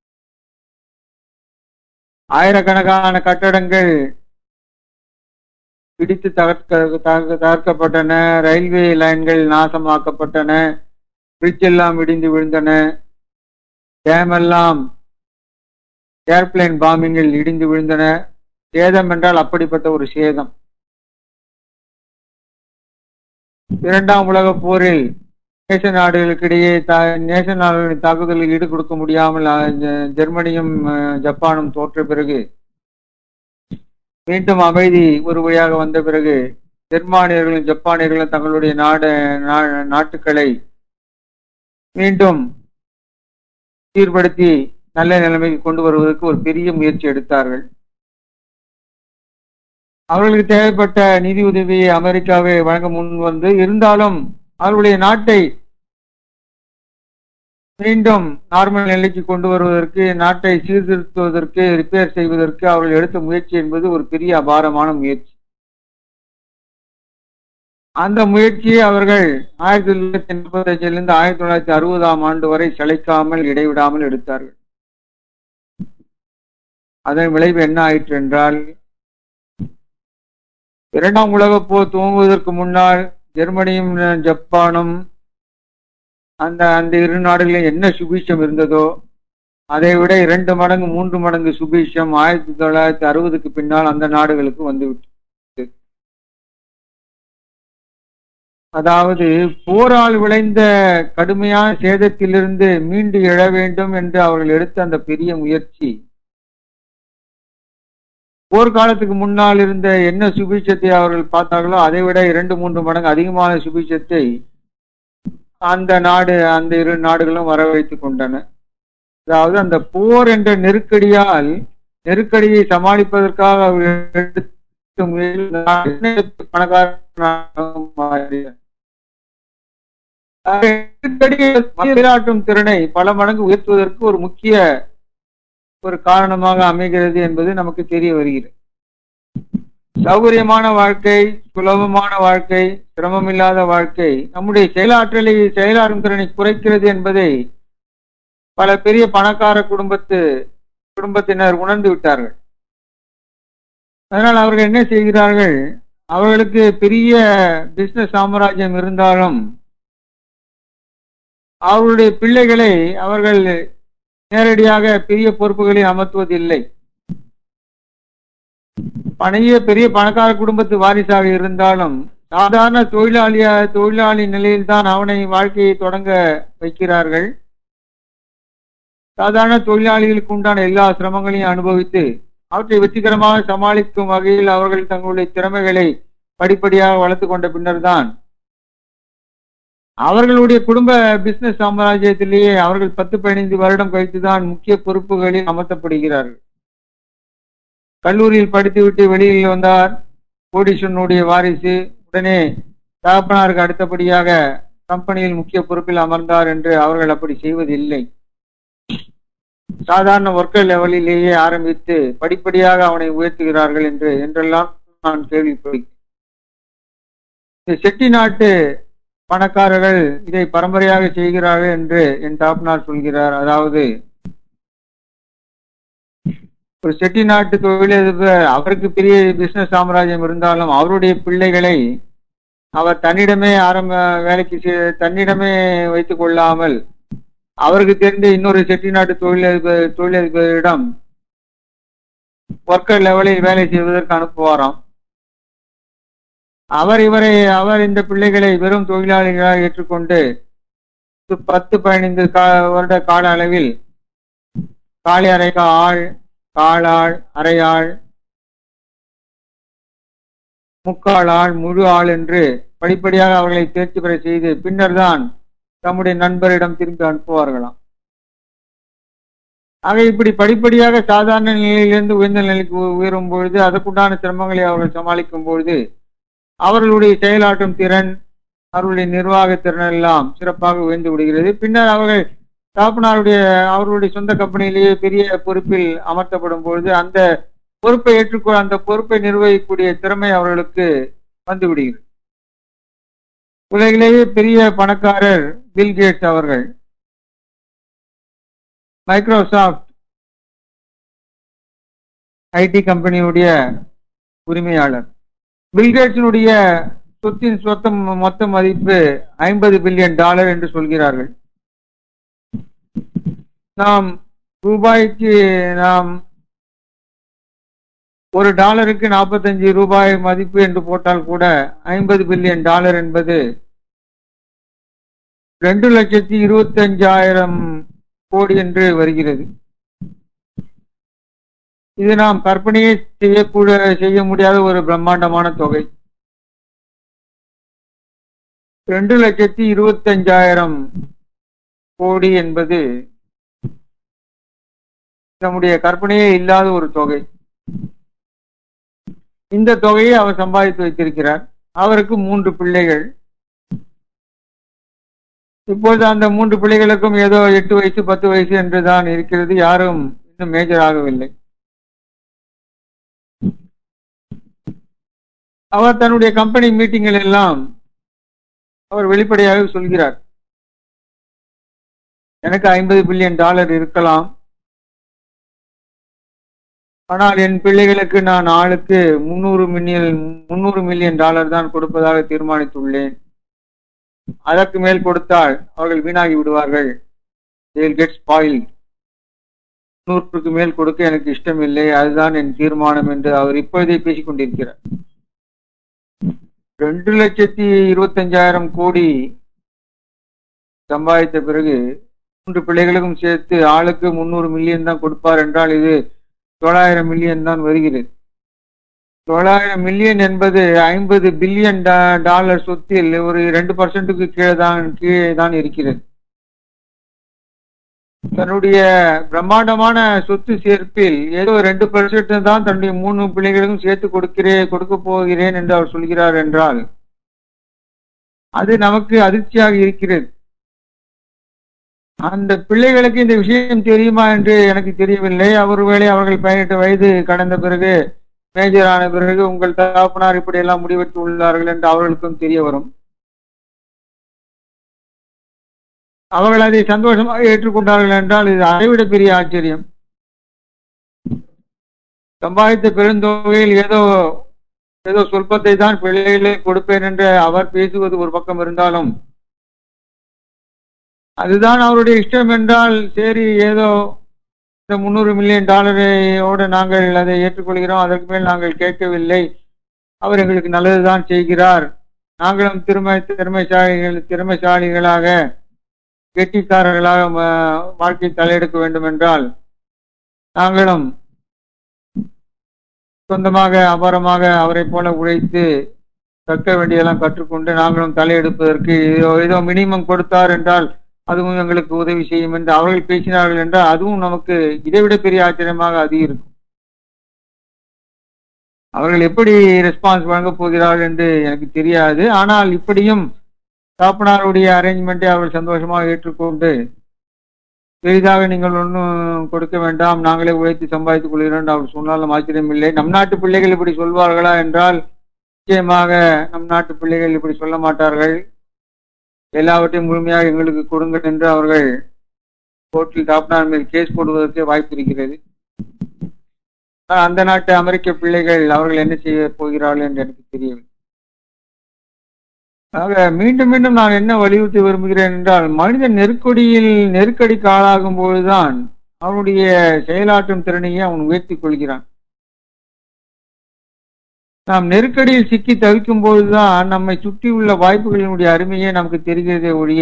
ஆயிரக்கணக்கான கட்டடங்கள் பிடித்து தகர்க்க தகர்க்க- தகர்க்கப்பட்டன ரயில்வே லைன்கள் நாசமாக்கப்பட்டன பிரிட்ஜ் எல்லாம் இடிந்து விழுந்தன டேம் எல்லாம் ஏர்பிளைன் பாம்பிங்கில் இடிந்து விழுந்தன சேதம் என்றால் அப்படிப்பட்ட ஒரு சேதம் இரண்டாம் உலகப் போரில் நேச நாடுகளுக்கிடையே த- நேச நாடுகளின் தாக்குதலுக்கு ஈடு கொடுக்க முடியாமல் அஹ், ஜ- ஜெர்மனியும் அஹ், ஜப்பானும் தோற்ற பிறகு மீண்டும் அமைதி ஒரு வழியாக வந்த பிறகு ஜெர்மானியர்களும் ஜப்பானியர்களும் தங்களுடைய நாடு நா- நாட்டுக்களை மீண்டும் சீர்படுத்தி நல்ல நிலைமைக்கு கொண்டு வருவதற்கு ஒரு பெரிய முயற்சி எடுத்தார்கள் அவர்களுக்கு தேவைப்பட்ட நிதி உதவியை அமெரிக்காவை வழங்க முன் வந்து இருந்தாலும் அவர்களுடைய நாட்டை மீண்டும் நார்மல் நிலைக்கு கொண்டு வருவதற்கு நாட்டை சீர்திருத்துவதற்கு ரிப்பேர் செய்வதற்கு அவர்கள் எடுத்த முயற்சி என்பது ஒரு பெரிய அபாரமான முயற்சி அந்த முயற்சியை அவர்கள் ஆயிரத்தி தொள்ளாயிரத்தி நாற்பத்தி அஞ்சிலிருந்து ஆயிரத்தி தொள்ளாயிரத்தி அறுபதாம் ஆண்டு வரை சளைக்காமல் இடைவிடாமல் எடுத்தார்கள் அதன் விளைவு என்ன ஆயிற்று என்றால் இரண்டாம் உலகப் போர் துவங்குவதற்கு முன்னால் ஜெர்மனியும் ஜப்பானும் அந்த அந்த இரு நாடுகளில் என்ன சுபீட்சம் இருந்ததோ அதை விட இரண்டு மடங்கு மூன்று மடங்கு சுபீட்சம் ஆயிரத்தி தொள்ளாயிரத்தி அறுபதுக்கு பின்னால் அந்த நாடுகளுக்கு வந்துவிட்டு அதாவது போரால் விளைந்த கடுமையான சேதத்திலிருந்து மீண்டு எழ வேண்டும் என்று அவர்கள் எடுத்த அந்த பெரிய முயற்சி போர்க்காலத்துக்கு முன்னால் இருந்த என்ன சுபீட்சத்தை அவர்கள் பார்த்தார்களோ அதை விட இரண்டு மூன்று மடங்கு அதிகமான சுபீட்சத்தை அந்த நாடு அந்த இரு நாடுகளும் வரவழைத்துக் கொண்டன அதாவது அந்த போர் என்ற நெருக்கடியால் நெருக்கடியை சமாளிப்பதற்காக அவர்கள் எடுத்த முயற்சி பணக்கார மாறின. நெருக்கடியை செயலாற்றும் திறனை பல மடங்கு உயர்த்துவதற்கு ஒரு முக்கிய ஒரு காரணமாக அமைகிறது என்பது நமக்கு தெரிய வருகிறது சௌகரியமான வாழ்க்கை சுலபமான வாழ்க்கை சிரமமில்லாத வாழ்க்கை நம்முடைய செயலாற்றலை செயலாற்றும் திறனை குறைக்கிறது என்பதை பல பெரிய பணக்கார குடும்பத்து குடும்பத்தினர் உணர்ந்து விட்டார்கள் அதனால் அவர்கள் என்ன செய்கிறார்கள் அவர்களுக்கு பெரிய பிசினஸ் சாம்ராஜ்யம் இருந்தாலும் அவர்களுடைய பிள்ளைகளை அவர்கள் நேரடியாக பெரிய பொறுப்புகளில் அமர்த்துவதில்லை பணைய பெரிய பணக்கார குடும்பத்து வாரிசாக இருந்தாலும் சாதாரண தொழிலாளியா தொழிலாளி நிலையில்தான் அவனை வாழ்க்கையை தொடங்க வைக்கிறார்கள் சாதாரண தொழிலாளிகளுக்கு உண்டான எல்லா சிரமங்களையும் அனுபவித்து அவற்றை வெற்றிகரமாக சமாளிக்கும் வகையில் அவர்கள் தங்களுடைய திறமைகளை படிப்படியாக வளர்த்து கொண்ட பின்னர் தான் அவர்களுடைய குடும்ப பிசினஸ் சாம்ராஜ்யத்திலேயே அவர்கள் பத்து பதினைந்து வருடம் கழித்துதான் முக்கிய பொறுப்புகளில் அமர்த்தப்படுகிறார்கள் கல்லூரியில் படித்துவிட்டு வெளியில் வந்தார் கோடீஸ்வரனுடைய வாரிசு உடனே தகப்பனாருக்கு அடுத்தபடியாக கம்பெனியில் முக்கிய பொறுப்பில் அமர்ந்தார் என்று அவர்கள் அப்படி செய்வதில்லை சாதாரண ஒர்க்கர் லெவலிலேயே ஆரம்பித்து படிப்படியாக அவனை உயர்த்துகிறார்கள் என்று என்றெல்லாம் நான் கேள்விப்படுகிறேன் இந்த செட்டி நாட்டு பணக்காரர்கள் இதை பரம்பரையாக செய்கிறார்கள் என்று என் தாப்பனார் சொல்கிறார் அதாவது ஒரு செட்டி நாட்டு தொழிலதிபர் அவருக்கு பெரிய பிசினஸ் சாம்ராஜ்யம் இருந்தாலும் அவருடைய பிள்ளைகளை அவர் தன்னிடமே ஆரம்ப வேலைக்கு செ- தன்னிடமே வைத்துக் கொள்ளாமல் அவருக்கு தெரிந்த இன்னொரு செட்டி நாட்டு தொழிலதிபர் தொழிலதிபரிடம் ஒர்க்கர் லெவலில் வேலை செய்வதற்கு அனுப்புவாராம் அவர் இவரை அவர் இந்த பிள்ளைகளை வெறும் தொழிலாளிகளாக ஏற்றுக்கொண்டு பத்து- பத்து பதினைந்து கா- வருட கால அளவில் காலை அரைக்க ஆள் காலாள் அரையாள் முக்கால் ஆள் முழு ஆள் என்று படிப்படியாக அவர்களை தேர்ச்சி பெற செய்து பின்னர் தான் தம்முடைய நண்பரிடம் திரும்பி அனுப்புவார்களாம் ஆக இப்படி படிப்படியாக சாதாரண நிலையிலிருந்து உயர்ந்த நிலைக்கு உ- உயரும் பொழுது அதற்குண்டான சிரமங்களை அவர்கள் சமாளிக்கும் பொழுது அவர்களுடைய செயலாற்றும் திறன் அவர்களுடைய நிர்வாக திறன் எல்லாம் சிறப்பாக உயர்ந்து விடுகிறது பின்னர் அவர்கள் தாப்பனாருடைய அவர்களுடைய சொந்த கம்பெனியிலேயே பெரிய பொறுப்பில் அமர்த்தப்படும் பொழுது அந்த பொறுப்பை ஏற்றுக்கொள்ள அந்த பொறுப்பை நிர்வகிக்கக்கூடிய திறமை அவர்களுக்கு வந்து விடுகிறது உலகிலேயே பெரிய பணக்காரர் பில் கேட்ஸ் அவர்கள் மைக்ரோசாஃப்ட் ஐடி கம்பெனியுடைய உரிமையாளர் பில்கேட்ஸினுடைய சொத்தின் சொத்த மொத்த மதிப்பு ஐம்பது பில்லியன் டாலர் என்று சொல்கிறார்கள் நாம் ரூபாய்க்கு நாம் ஒரு டாலருக்கு நாற்பத்தஞ்சு ரூபாய் மதிப்பு என்று போட்டால் கூட ஐம்பது பில்லியன் டாலர் என்பது ரெண்டு லட்சத்தி இருபத்தி அஞ்சாயிரம் கோடி என்று வருகிறது இது நாம் கற்பனையே செய்யக்கூட செய்ய முடியாத ஒரு பிரம்மாண்டமான தொகை ரெண்டு லட்சத்தி இருபத்தி அஞ்சாயிரம் கோடி என்பது நம்முடைய கற்பனையே இல்லாத ஒரு தொகை இந்த தொகையை அவர் சம்பாதித்து வைத்திருக்கிறார் அவருக்கு மூன்று பிள்ளைகள் இப்பொழுது அந்த மூன்று பிள்ளைகளுக்கும் ஏதோ எட்டு வயசு பத்து வயசு என்றுதான் இருக்கிறது யாரும் இன்னும் மேஜர் ஆகவில்லை அவர் தன்னுடைய கம்பெனி மீட்டிங்கில் எல்லாம் அவர் வெளிப்படையாக சொல்கிறார் எனக்கு ஐம்பது பில்லியன் டாலர் இருக்கலாம் ஆனால் என் பிள்ளைகளுக்கு நான் ஆளுக்கு முன்னூறு மில்லியன் முன்னூறு மில்லியன் டாலர் தான் கொடுப்பதாக தீர்மானித்துள்ளேன் அதற்கு மேல் கொடுத்தால் அவர்கள் வீணாகி விடுவார்கள் கெட் ஸ்பாயில் நூற்றுக்கு மேல் கொடுக்க எனக்கு இஷ்டம் இல்லை அதுதான் என் தீர்மானம் என்று அவர் இப்பொழுதே பேசிக் கொண்டிருக்கிறார் ரெண்டு லட்சத்தி இருபத்தஞ்சாயிரம் கோடி சம்பாதித்த பிறகு மூன்று பிள்ளைகளுக்கும் சேர்த்து ஆளுக்கு முன்னூறு மில்லியன் தான் கொடுப்பார் என்றால் இது தொள்ளாயிரம் மில்லியன் தான் வருகிறது தொள்ளாயிரம் மில்லியன் என்பது ஐம்பது பில்லியன் டாலர் சொத்தில் ஒரு ரெண்டு பர்சன்ட்டுக்கு கீழே தான் கீழே தான் இருக்கிறது தன்னுடைய பிரம்மாண்டமான சொத்து சேர்ப்பில் ஏதோ ரெண்டு பர்சன்ட் தான் தன்னுடைய மூணு பிள்ளைகளுக்கும் சேர்த்து கொடுக்கிறேன் கொடுக்க போகிறேன் என்று அவர் சொல்கிறார் என்றால் அது நமக்கு அதிர்ச்சியாக இருக்கிறது அந்த பிள்ளைகளுக்கு இந்த விஷயம் தெரியுமா என்று எனக்கு தெரியவில்லை அவர் வேலை அவர்கள் பதினெட்டு வயது கடந்த பிறகு மேஜர் ஆன பிறகு உங்கள் தகப்பனார் இப்படி எல்லாம் முடிவெடுத்து உள்ளார்கள் என்று அவர்களுக்கும் தெரிய வரும் அவர்கள் அதை சந்தோஷமாக ஏற்றுக்கொண்டார்கள் என்றால் இது அதைவிட பெரிய ஆச்சரியம் சம்பாதித்த பெருந்தொகையில் ஏதோ ஏதோ சொல்பத்தை தான் பிள்ளைகளை கொடுப்பேன் என்று அவர் பேசுவது ஒரு பக்கம் இருந்தாலும் அதுதான் அவருடைய இஷ்டம் என்றால் சரி ஏதோ இந்த முந்நூறு மில்லியன் டாலரையோடு நாங்கள் அதை ஏற்றுக்கொள்கிறோம் அதற்கு மேல் நாங்கள் கேட்கவில்லை அவர் எங்களுக்கு நல்லதுதான் செய்கிறார் நாங்களும் திறமை திறமைசாலிகள் திறமைசாலிகளாக கெட்டிக்காரர்களாக வாழ்க்கை தலையெடுக்க வேண்டும் என்றால் நாங்களும் சொந்தமாக அபாரமாக அவரை போல உழைத்து கற்க வேண்டியதெல்லாம் கற்றுக்கொண்டு நாங்களும் தலையெடுப்பதற்கு ஏதோ ஏதோ மினிமம் கொடுத்தார் என்றால் அதுவும் எங்களுக்கு உதவி செய்யும் என்று அவர்கள் பேசினார்கள் என்றால் அதுவும் நமக்கு இதைவிட பெரிய ஆச்சரியமாக அது இருக்கும் அவர்கள் எப்படி ரெஸ்பான்ஸ் வழங்கப் போகிறார்கள் என்று எனக்கு தெரியாது ஆனால் இப்படியும் தாப்பனாருடைய அரேஞ்ச்மெண்ட்டை அவர்கள் சந்தோஷமாக ஏற்றுக்கொண்டு பெரிதாக நீங்கள் ஒன்றும் கொடுக்க வேண்டாம் நாங்களே உழைத்து சம்பாதித்துக் கொள்கிறோம் அவர் சொன்னாலும் ஆச்சரியம் இல்லை நம் நாட்டு பிள்ளைகள் இப்படி சொல்வார்களா என்றால் நிச்சயமாக நம் நாட்டு பிள்ளைகள் இப்படி சொல்ல மாட்டார்கள் எல்லாவற்றையும் முழுமையாக எங்களுக்கு கொடுங்கள் என்று அவர்கள் கோர்ட்டில் தாப்னார் மேல் கேஸ் போடுவதற்கு வாய்ப்பு இருக்கிறது அந்த நாட்டு அமெரிக்க பிள்ளைகள் அவர்கள் என்ன செய்ய போகிறார்கள் என்று எனக்கு தெரியவில்லை ஆக மீண்டும் மீண்டும் நான் என்ன வலியுறுத்தி விரும்புகிறேன் என்றால் மனிதன் நெருக்கடியில் நெருக்கடிக்கு ஆளாகும் பொழுதுதான் அவனுடைய செயலாற்றும் திறனையே அவன் உயர்த்திக் கொள்கிறான் நாம் நெருக்கடியில் சிக்கி தவிக்கும் போதுதான் நம்மை சுற்றியுள்ள வாய்ப்புகளினுடைய அருமையே நமக்கு தெரிகிறதே ஒழிய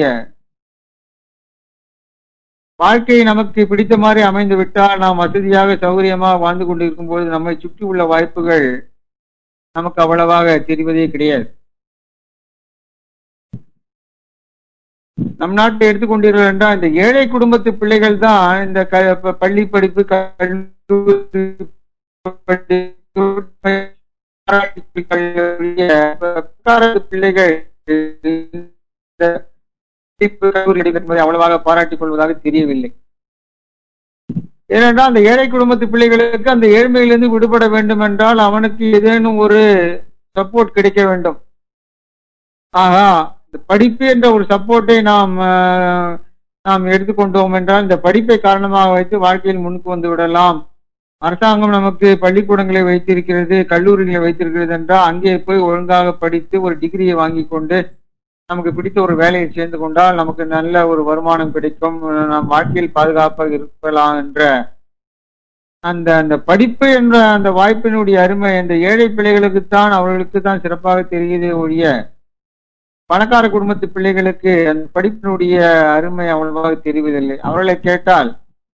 வாழ்க்கை நமக்கு பிடித்த மாதிரி அமைந்து விட்டால் நாம் வசதியாக சௌகரியமாக வாழ்ந்து கொண்டிருக்கும் போது நம்மை சுற்றி உள்ள வாய்ப்புகள் நமக்கு அவ்வளவாக தெரிவதே கிடையாது நம் நாட்டை எடுத்துக்கொண்டீர்கள் என்றால் இந்த ஏழை குடும்பத்து பிள்ளைகள் தான் இந்த பள்ளி படிப்பு பிள்ளைகள் இந்த படிப்பு கல்லூரி என்பதை அவ்வளவாக பாராட்டிக் கொள்வதாக தெரியவில்லை ஏனென்றால் அந்த ஏழை குடும்பத்து பிள்ளைகளுக்கு அந்த ஏழ்மையிலிருந்து விடுபட வேண்டும் என்றால் அவனுக்கு ஏதேனும் ஒரு சப்போர்ட் கிடைக்க வேண்டும் ஆகா இந்த படிப்பு என்ற ஒரு சப்போர்ட்டை நாம் ஆஹ், நாம் எடுத்துக்கொண்டோம் என்றால் இந்த படிப்பை காரணமாக வைத்து வாழ்க்கையில் முன்னுக்கு வந்து விடலாம் அரசாங்கம் நமக்கு பள்ளிக்கூடங்களை வைத்திருக்கிறது கல்லூரிகளை வைத்திருக்கிறது என்றால் அங்கே போய் ஒழுங்காக படித்து ஒரு டிகிரியை வாங்கி கொண்டு நமக்கு பிடித்த ஒரு வேலையை சேர்ந்து கொண்டால் நமக்கு நல்ல ஒரு வருமானம் கிடைக்கும் நாம் வாழ்க்கையில் பாதுகாப்பாக இருக்கலாம் என்ற அந்த அந்த படிப்பு என்ற அந்த வாய்ப்பினுடைய அருமை அந்த ஏழை பிள்ளைகளுக்குத்தான் அவர்களுக்கு தான் சிறப்பாக தெரியுதே ஒழிய பணக்கார குடும்பத்து பிள்ளைகளுக்கு அந்த படிப்பினுடைய அருமை அவ்வளவாக தெரிவதில்லை அவர்களை கேட்டால்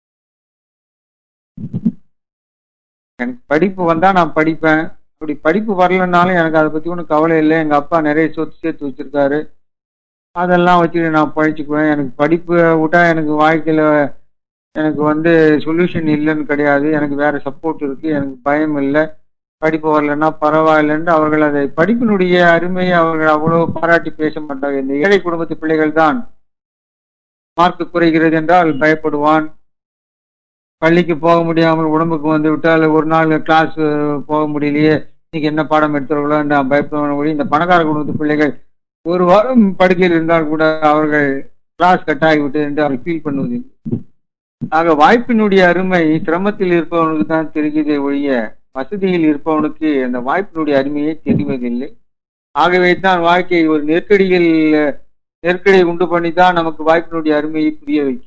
எனக்கு படிப்பு வந்தா நான் படிப்பேன் அப்படி படிப்பு வரலனாலும் எனக்கு அதை பத்தி ஒன்றும் கவலை இல்லை எங்க அப்பா நிறைய சொத்து சேர்த்து வச்சிருக்காரு அதெல்லாம் வச்சுட்டு நான் படிச்சுக்குவேன் எனக்கு படிப்பு விட்டா எனக்கு வாழ்க்கையில எனக்கு வந்து சொல்யூஷன் இல்லைன்னு கிடையாது எனக்கு வேற சப்போர்ட் இருக்கு எனக்கு பயம் இல்லை படிப்பு வரலன்னா பரவாயில்லைன்னு அவர்கள் அதை படிப்பினுடைய அருமையை அவர்கள் அவ்வளவு பாராட்டி பேச மாட்டாங்க இந்த ஏழை குடும்பத்து பிள்ளைகள் தான் மார்க் குறைகிறது என்றால் பயப்படுவான் பள்ளிக்கு போக முடியாமல் உடம்புக்கு வந்து விட்டால் ஒரு நாள் கிளாஸ் போக முடியலையே இன்னைக்கு என்ன பாடம் எடுத்துருங்களோ நான் பயப்படுவான ஒழி இந்த பணக்கார குடும்பத்து பிள்ளைகள் ஒரு வாரம் படுக்கையில் இருந்தால் கூட அவர்கள் கிளாஸ் கட் ஆகிவிட்டு என்று அவர்கள் ஃபீல் பண்ணுவதில்லை ஆக வாய்ப்பினுடைய அருமை சிரமத்தில் இருப்பவனுக்கு தான் தெரிகிறதே ஒழிய வசதியில் இருப்பவனுக்கு அந்த வாய்ப்பினுடைய அருமையே தெரிவதில்லை ஆகவே தான் வாழ்க்கை ஒரு நெருக்கடியில் நெருக்கடியை உண்டு பண்ணி தான் நமக்கு வாய்ப்பினுடைய அருமையை புரிய வைக்கும்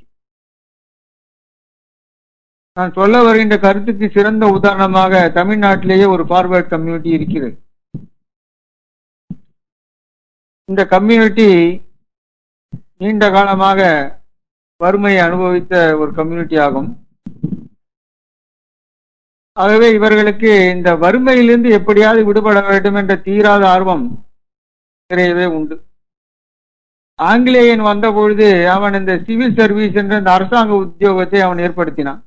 நான் சொல்ல வருகின்ற கருத்துக்கு சிறந்த உதாரணமாக தமிழ்நாட்டிலேயே ஒரு ஃபார்வர்ட் கம்யூனிட்டி இருக்கிறது இந்த கம்யூனிட்டி நீண்ட காலமாக வறுமையை அனுபவித்த ஒரு கம்யூனிட்டி ஆகும் ஆகவே இவர்களுக்கு இந்த வறுமையிலிருந்து எப்படியாவது விடுபட வேண்டும் என்ற தீராத ஆர்வம் நிறையவே உண்டு ஆங்கிலேயன் வந்த பொழுது அவன் இந்த சிவில் சர்வீஸ் என்ற இந்த அரசாங்க உத்தியோகத்தை அவன் ஏற்படுத்தினான்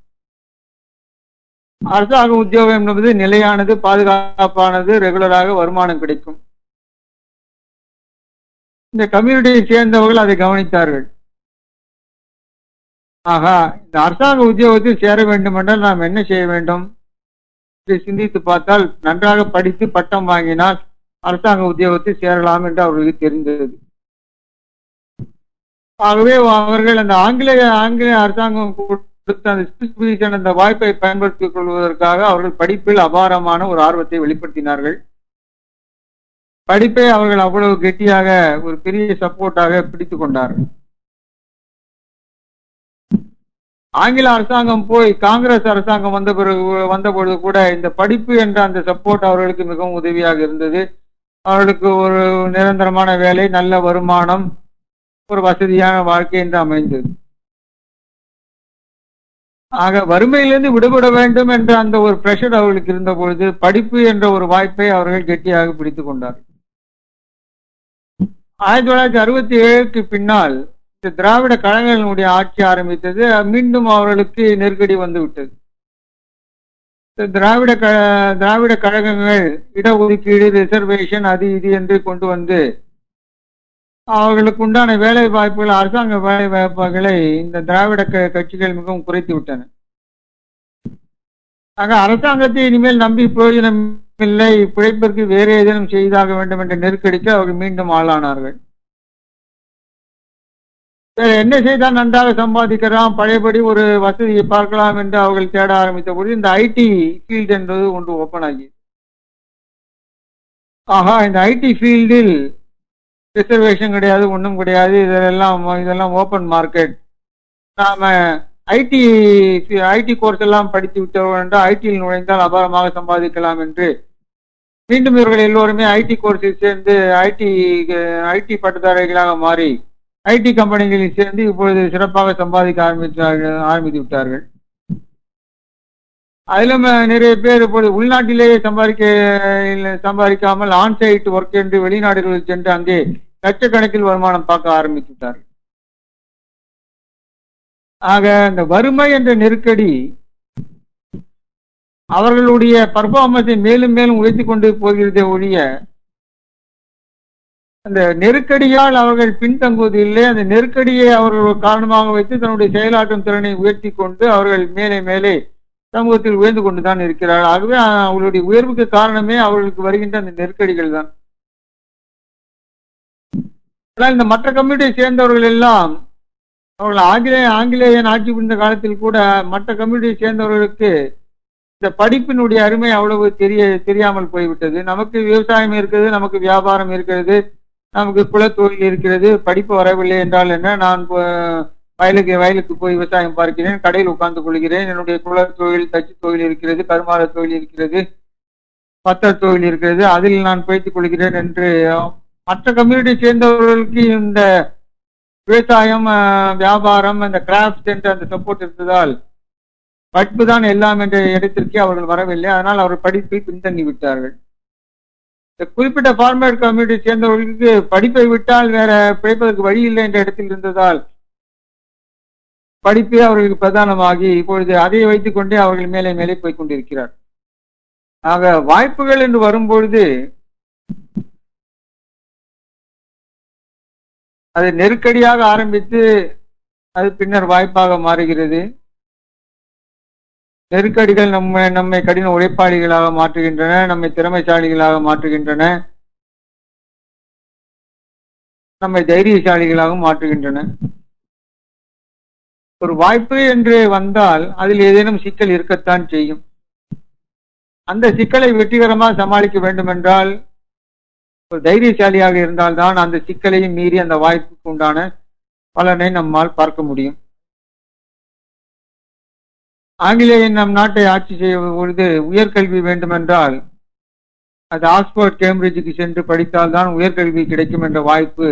அரசாங்க உத்தியோகம் என்பது நிலையானது பாதுகாப்பானது ரெகுலராக வருமானம் கிடைக்கும் இந்த கம்யூனிட்டியை சேர்ந்தவர்கள் அதை கவனித்தார்கள் ஆகா இந்த அரசாங்க உத்தியோகத்தில் சேர வேண்டும் என்றால் நாம் என்ன செய்ய வேண்டும் இதை சிந்தித்து பார்த்தால் நன்றாக படித்து பட்டம் வாங்கினால் அரசாங்க உத்தியோகத்தில் சேரலாம் என்று அவர்களுக்கு தெரிந்தது ஆகவே அவர்கள் அந்த ஆங்கிலேய ஆங்கிலேய அரசாங்கம் கொடுத்த அந்த ஸ்பெசிபிகேஷன் அந்த வாய்ப்பை பயன்படுத்திக் கொள்வதற்காக அவர்கள் படிப்பில் அபாரமான ஒரு ஆர்வத்தை வெளிப்படுத்தினார்கள் படிப்பை அவர்கள் அவ்வளவு கெட்டியாக ஒரு பெரிய சப்போர்ட்டாக பிடித்துக் கொண்டார்கள் ஆங்கில அரசாங்கம் போய் காங்கிரஸ் அரசாங்கம் வந்த பிறகு வந்த பொழுது கூட இந்த படிப்பு என்ற அந்த சப்போர்ட் அவர்களுக்கு மிகவும் உதவியாக இருந்தது அவர்களுக்கு ஒரு நிரந்தரமான வேலை நல்ல வருமானம் ஒரு வசதியான வாழ்க்கை என்று அமைந்தது ஆக வறுமையிலிருந்து விடுபட வேண்டும் என்ற அந்த ஒரு பிரஷர் அவர்களுக்கு இருந்த பொழுது படிப்பு என்ற ஒரு வாய்ப்பை அவர்கள் கெட்டியாக பிடித்துக் கொண்டார்கள் ஆயிரத்தி தொள்ளாயிரத்தி அறுபத்தி ஏழுக்கு பின்னால் இந்த திராவிட கழகங்களுடைய ஆட்சி ஆரம்பித்தது மீண்டும் அவர்களுக்கு நெருக்கடி வந்து விட்டது இந்த திராவிட க திராவிட கழகங்கள் இடஒதுக்கீடு ரிசர்வேஷன் அது இது என்று கொண்டு வந்து அவர்களுக்கு உண்டான வேலை வாய்ப்புகள் அரசாங்க வேலை வாய்ப்புகளை இந்த திராவிட க- கட்சிகள் மிகவும் குறைத்து விட்டன ஆக அரசாங்கத்தை இனிமேல் நம்பி பிரயோஜனம் இல்லை பிழைப்பிற்கு வேறு ஏதேனும் செய்தாக வேண்டும் என்ற நெருக்கடிக்கு அவர்கள் மீண்டும் ஆளானார்கள் சரி, என்ன செய்தால் நன்றாக சம்பாதிக்கலாம் பழையபடி ஒரு வசதியை பார்க்கலாம் என்று அவர்கள் தேட ஆரம்பித்த பொழுது இந்த ஐடி ஃபீல்டு என்பது ஒன்று ஓப்பன் ஆகியது ஆஹா இந்த ஐடி ஃபீல்டில் ரிசர்வேஷன் கிடையாது ஒன்றும் கிடையாது இதெல்லாம் இதெல்லாம் ஓப்பன் மார்க்கெட் நாம ஐடி ஐடி கோர்ஸ் எல்லாம் படித்து விட்டவர்கள் என்றால் ஐடியில் நுழைந்தால் அபாரமாக சம்பாதிக்கலாம் என்று மீண்டும் இவர்கள் எல்லோருமே ஐடி கோர்ஸில் சேர்ந்து ஐடி ஐடி பட்டதாரிகளாக மாறி ஐடி கம்பெனிகளில் சேர்ந்து இப்பொழுது சிறப்பாக சம்பாதிக்க ஆரம்பித்தார்கள் ஆரம்பித்து விட்டார்கள் அதிலும் நிறைய பேர் இப்பொழுது உள்நாட்டிலேயே சம்பாதிக்க இல்ல- சம்பாதிக்காமல் ஆன்சைட் ஒர்க் என்று வெளிநாடுகளில் சென்று அங்கே லட்சக்கணக்கில் வருமானம் பார்க்க ஆரம்பித்து விட்டார்கள் ஆக இந்த வறுமை என்ற நெருக்கடி அவர்களுடைய பர்ஃபார்மன்ஸை மேலும் மேலும் உயர்த்தி கொண்டு போகிறதே ஒழிய அந்த நெருக்கடியால் அவர்கள் பின்தங்குவதில்லை அந்த நெருக்கடியை அவர்கள் ஒரு காரணமாக வைத்து தன்னுடைய செயலாற்றும் திறனை உயர்த்தி கொண்டு அவர்கள் மேலே மேலே சமூகத்தில் உயர்ந்து கொண்டுதான் இருக்கிறார்கள் ஆகவே அவர்களுடைய உயர்வுக்கு காரணமே அவர்களுக்கு வருகின்ற அந்த நெருக்கடிகள் தான் ஆனால் இந்த மற்ற கம்யூனிட்டியை சேர்ந்தவர்கள் எல்லாம் அவர்கள் ஆங்கிலேய ஆங்கிலேயன் ஆட்சி புரிந்த காலத்தில் கூட மற்ற கம்யூனிட்டியை சேர்ந்தவர்களுக்கு இந்த படிப்பினுடைய அருமை அவ்வளவு தெரிய தெரியாமல் போய்விட்டது நமக்கு விவசாயம் இருக்கிறது நமக்கு வியாபாரம் இருக்கிறது நமக்கு குலத்தொழில் இருக்கிறது படிப்பு வரவில்லை என்றால் என்ன நான் வயலுக்கு வயலுக்கு போய் விவசாயம் பார்க்கிறேன் கடையில் உட்கார்ந்து கொள்கிறேன் என்னுடைய குல தொழில் தச்சு தொழில் இருக்கிறது கருமாத தொழில் இருக்கிறது பத்திர தொழில் இருக்கிறது அதில் நான் பிழைத்துக் கொள்கிறேன் என்று மற்ற கம்யூனிட்டி சேர்ந்தவர்களுக்கு இந்த விவசாயம் வியாபாரம் இந்த கிராஃப்ட் என்ற அந்த சப்போர்ட் இருந்ததால் படிப்பு தான் எல்லாம் என்ற இடத்திற்கே அவர்கள் வரவில்லை அதனால் அவர் படிப்பில் பின்தங்கி விட்டார்கள் இந்த குறிப்பிட்ட ஃபார்மேட் கம்யூனிட்டி சேர்ந்தவர்களுக்கு படிப்பை விட்டால் வேற பிழைப்பதற்கு வழி இல்லை என்ற இடத்தில் இருந்ததால் படிப்பே அவர்களுக்கு பிரதானமாகி இப்பொழுது அதை வைத்துக் கொண்டே அவர்கள் மேலே மேலே போய் கொண்டிருக்கிறார் ஆக வாய்ப்புகள் என்று வரும்பொழுது அது நெருக்கடியாக ஆரம்பித்து அது பின்னர் வாய்ப்பாக மாறுகிறது நெருக்கடிகள் நம்ம நம்மை கடின உழைப்பாளிகளாக மாற்றுகின்றன நம்மை திறமைசாலிகளாக மாற்றுகின்றன நம்மை தைரியசாலிகளாகவும் மாற்றுகின்றன ஒரு வாய்ப்பு என்று வந்தால் அதில் ஏதேனும் சிக்கல் இருக்கத்தான் செய்யும் அந்த சிக்கலை வெற்றிகரமாக சமாளிக்க வேண்டும் என்றால் ஒரு தைரியசாலியாக இருந்தால்தான் அந்த சிக்கலையும் மீறி அந்த வாய்ப்புக்கு உண்டான பலனை நம்மால் பார்க்க முடியும் ஆங்கிலேயன் நம் நாட்டை ஆட்சி செய்யும் பொழுது உயர்கல்வி வேண்டுமென்றால் அது ஆக்ஸ்போர்ட் கேம்பிரிட்ஜுக்கு சென்று படித்தால்தான் உயர்கல்வி கிடைக்கும் என்ற வாய்ப்பு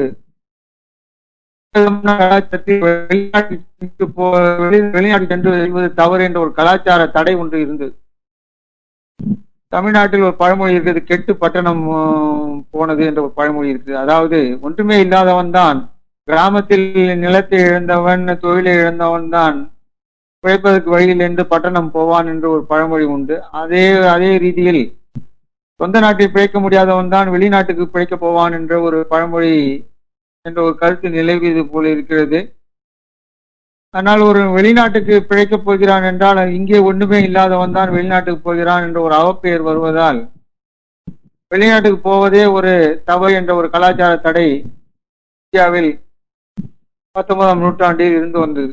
வெளிநாடு சென்று செல்வது தவறு என்ற ஒரு கலாச்சார தடை ஒன்று இருந்தது தமிழ்நாட்டில் ஒரு பழமொழி இருக்குது கெட்டு பட்டணம் போனது என்ற ஒரு பழமொழி இருக்குது அதாவது ஒன்றுமே இல்லாதவன் தான் கிராமத்தில் நிலத்தை இழந்தவன் தொழிலை இழந்தவன் தான் பிழைப்பதற்கு வழியில் என்று பட்டணம் போவான் என்று ஒரு பழமொழி உண்டு அதே அதே ரீதியில் சொந்த நாட்டில் பிழைக்க முடியாதவன் தான் வெளிநாட்டுக்கு பிழைக்க போவான் என்ற ஒரு பழமொழி என்ற ஒரு கருத்து நிலவியது போல இருக்கிறது ஆனால் ஒரு வெளிநாட்டுக்கு பிழைக்கப் போகிறான் என்றால் இங்கே ஒன்றுமே இல்லாதவன் தான் வெளிநாட்டுக்கு போகிறான் என்ற ஒரு அவப்பெயர் வருவதால் வெளிநாட்டுக்கு போவதே ஒரு தவறு என்ற ஒரு கலாச்சார தடை இந்தியாவில் பத்தொன்பதாம் நூற்றாண்டில் இருந்து வந்தது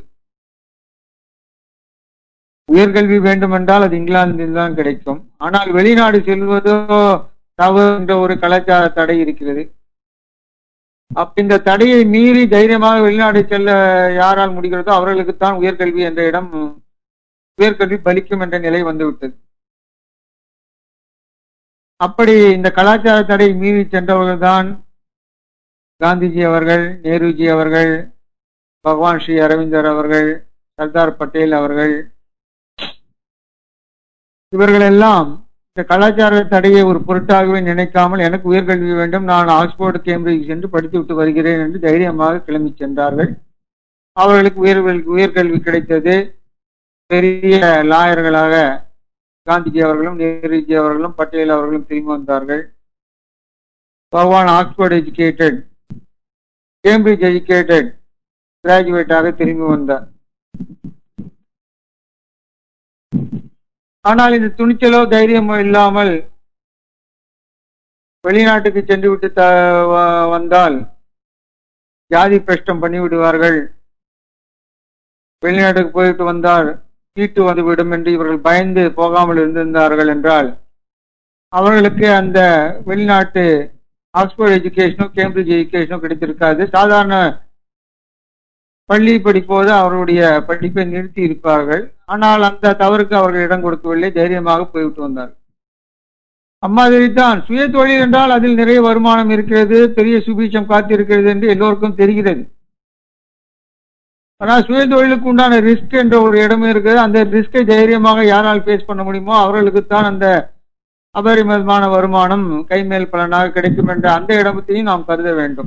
உயர்கல்வி வேண்டுமென்றால் அது இங்கிலாந்தில் தான் கிடைக்கும் ஆனால் வெளிநாடு செல்வதோ தவறு என்ற ஒரு கலாச்சார தடை இருக்கிறது அப்ப இந்த தடையை மீறி தைரியமாக வெளிநாடு செல்ல யாரால் முடிகிறதோ அவர்களுக்குத்தான் உயர்கல்வி என்ற இடம் உயர்கல்வி பலிக்கும் என்ற நிலை வந்துவிட்டது அப்படி இந்த கலாச்சார தடை மீறி சென்றவர்கள் தான் காந்திஜி அவர்கள் நேருஜி அவர்கள் பகவான் ஸ்ரீ அரவிந்தர் அவர்கள் சர்தார் பட்டேல் அவர்கள் இவர்கள் எல்லாம் இந்த கலாச்சார தடையை ஒரு பொருட்டாகவே நினைக்காமல் எனக்கு உயர்கல்வி வேண்டும் நான் ஆக்ஸ்போர்டு கேம்பிரிட்ஜ் சென்று படித்து விட்டு வருகிறேன் என்று தைரியமாக கிளம்பி சென்றார்கள் அவர்களுக்கு உயர் உயர்கல்வி கிடைத்தது பெரிய லாயர்களாக காந்திஜி அவர்களும் நேருஜி அவர்களும் பட்டேல் அவர்களும் திரும்பி வந்தார்கள் பகவான் ஆக்ஸ்போர்ட் எஜுகேட்டட் கேம்பிரிட்ஜ் எஜுகேட்டட் கிராஜுவேட்டாக திரும்பி வந்தார் ஆனால் இந்த துணிச்சலோ தைரியமோ இல்லாமல் வெளிநாட்டுக்கு சென்று விட்டு த வந்தால் ஜாதி பிரஷ்டம் பண்ணி விடுவார்கள் வெளிநாட்டுக்கு போயிட்டு வந்தால் சீட்டு வந்துவிடும் என்று இவர்கள் பயந்து போகாமல் இருந்திருந்தார்கள் என்றால் அவர்களுக்கு அந்த வெளிநாட்டு ஆக்ஸ்போர்ட் எஜுகேஷனோ கேம்பிரிட்ஜ் எஜுகேஷனோ கிடைத்திருக்காது சாதாரண பள்ளி படிப்போது அவருடைய படிப்பை நிறுத்தி இருப்பார்கள் ஆனால் அந்த தவறுக்கு அவர்கள் இடம் கொடுக்கவில்லை தைரியமாக போய்விட்டு வந்தார்கள் அம்மாதிரி தான் சுய தொழில் என்றால் அதில் நிறைய வருமானம் இருக்கிறது பெரிய சுபீட்சம் காத்திருக்கிறது என்று எல்லோருக்கும் தெரிகிறது ஆனால் சுய தொழிலுக்கு உண்டான ரிஸ்க் என்ற ஒரு இடமே இருக்குது அந்த ரிஸ்கை தைரியமாக யாரால் பேஸ் பண்ண முடியுமோ அவர்களுக்குத்தான் அந்த அபரிமிதமான வருமானம் கைமேல் பலனாக கிடைக்கும் என்ற அந்த இடத்தையும் நாம் கருத வேண்டும்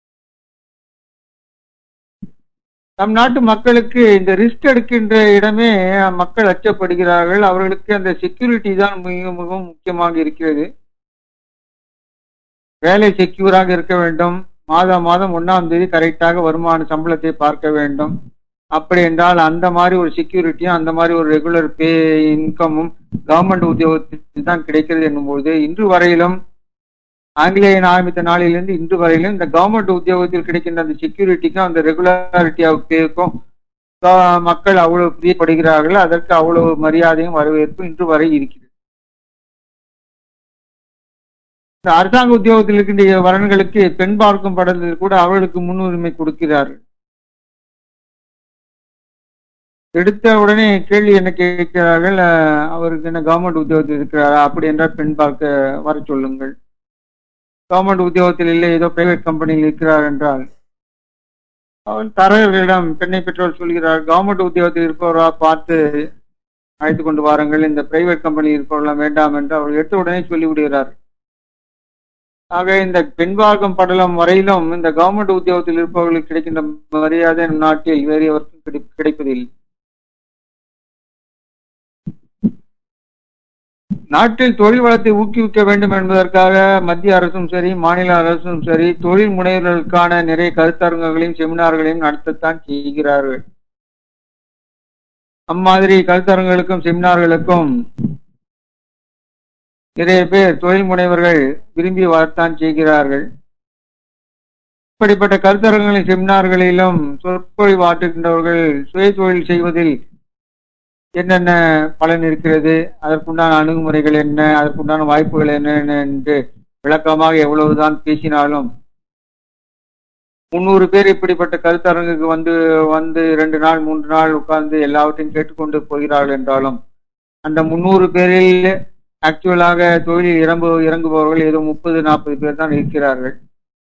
நம் நாட்டு மக்களுக்கு இந்த ரிஸ்க் எடுக்கின்ற இடமே மக்கள் அச்சப்படுகிறார்கள் அவர்களுக்கு அந்த செக்யூரிட்டி தான் மிக மிகவும் முக்கியமாக இருக்கிறது வேலை செக்யூராக இருக்க வேண்டும் மாதம் மாதம் ஒன்னாம் தேதி கரெக்டாக வருமான சம்பளத்தை பார்க்க வேண்டும் அப்படி என்றால் அந்த மாதிரி ஒரு செக்யூரிட்டியும் அந்த மாதிரி ஒரு ரெகுலர் பே இன்கமும் கவர்மெண்ட் உத்தியோகத்தில் தான் கிடைக்கிறது என்னும்போது இன்று வரையிலும் ஆங்கிலேயன் ஆரம்பித்த நாளிலிருந்து இன்று வரையிலும் இந்த கவர்மெண்ட் உத்தியோகத்தில் கிடைக்கின்ற அந்த செக்யூரிட்டிக்கும் அந்த ரெகுலாரிட்டி ஆஃப் பேக்கும் மக்கள் அவ்வளவு பிரியப்படுகிறார்கள் அதற்கு அவ்வளவு மரியாதையும் வரவேற்பும் இன்று வரை இருக்கிறது இந்த அரசாங்க உத்தியோகத்தில் இருக்கின்ற வரன்களுக்கு பெண் பார்க்கும் படத்தில் கூட அவர்களுக்கு முன்னுரிமை கொடுக்கிறார்கள் எடுத்த உடனே கேள்வி என்ன கேட்கிறார்கள் அவருக்கு என்ன கவர்மெண்ட் உத்தியோகத்தில் இருக்கிறாரா அப்படி என்றால் பெண் பார்க்க வர சொல்லுங்கள் கவர்மெண்ட் உத்தியோகத்தில் இல்லை ஏதோ பிரைவேட் கம்பெனியில் இருக்கிறார் என்றால் அவன் தரகர்களிடம் பெண்ணை பெற்றோர் சொல்கிறார் கவர்மெண்ட் உத்தியோகத்தில் இருப்பவரா பார்த்து அழைத்து கொண்டு வாருங்கள் இந்த பிரைவேட் கம்பெனி இருப்பவர்களாம் வேண்டாம் என்று அவர் எடுத்த உடனே சொல்லிவிடுகிறார் ஆக இந்த பெண்பார்க்கம் படலம் வரையிலும் இந்த கவர்மெண்ட் உத்தியோகத்தில் இருப்பவர்களுக்கு கிடைக்கின்ற மரியாதை நாட்டில் வேறு எவருக்கும் கிடைப்பதில்லை நாட்டில் தொழில் வளத்தை ஊக்குவிக்க வேண்டும் என்பதற்காக மத்திய அரசும் சரி மாநில அரசும் சரி தொழில் முனைவர்களுக்கான நிறைய கருத்தரங்குகளையும் செமினார்களையும் நடத்தத்தான் செய்கிறார்கள் அம்மாதிரி கருத்தரங்குகளுக்கும் செமினார்களுக்கும் நிறைய பேர் தொழில் முனைவர்கள் விரும்பி வரத்தான் செய்கிறார்கள் இப்படிப்பட்ட கருத்தரங்களின் செமினார்களிலும் சொற்பொழிவு ஆற்றுகின்றவர்கள் சுய தொழில் செய்வதில் என்னென்ன பலன் இருக்கிறது அதற்குண்டான அணுகுமுறைகள் என்ன அதற்குண்டான வாய்ப்புகள் என்ன என்று விளக்கமாக எவ்வளவுதான் பேசினாலும் முன்னூறு பேர் இப்படிப்பட்ட கருத்தரங்குக்கு வந்து வந்து ரெண்டு நாள் மூன்று நாள் உட்கார்ந்து எல்லாவற்றையும் கேட்டுக்கொண்டு போகிறார்கள் என்றாலும் அந்த முன்னூறு பேரில் ஆக்சுவலாக தொழிலில் இறங்கு இறங்குபவர்கள் ஏதோ முப்பது நாற்பது பேர் தான் இருக்கிறார்கள்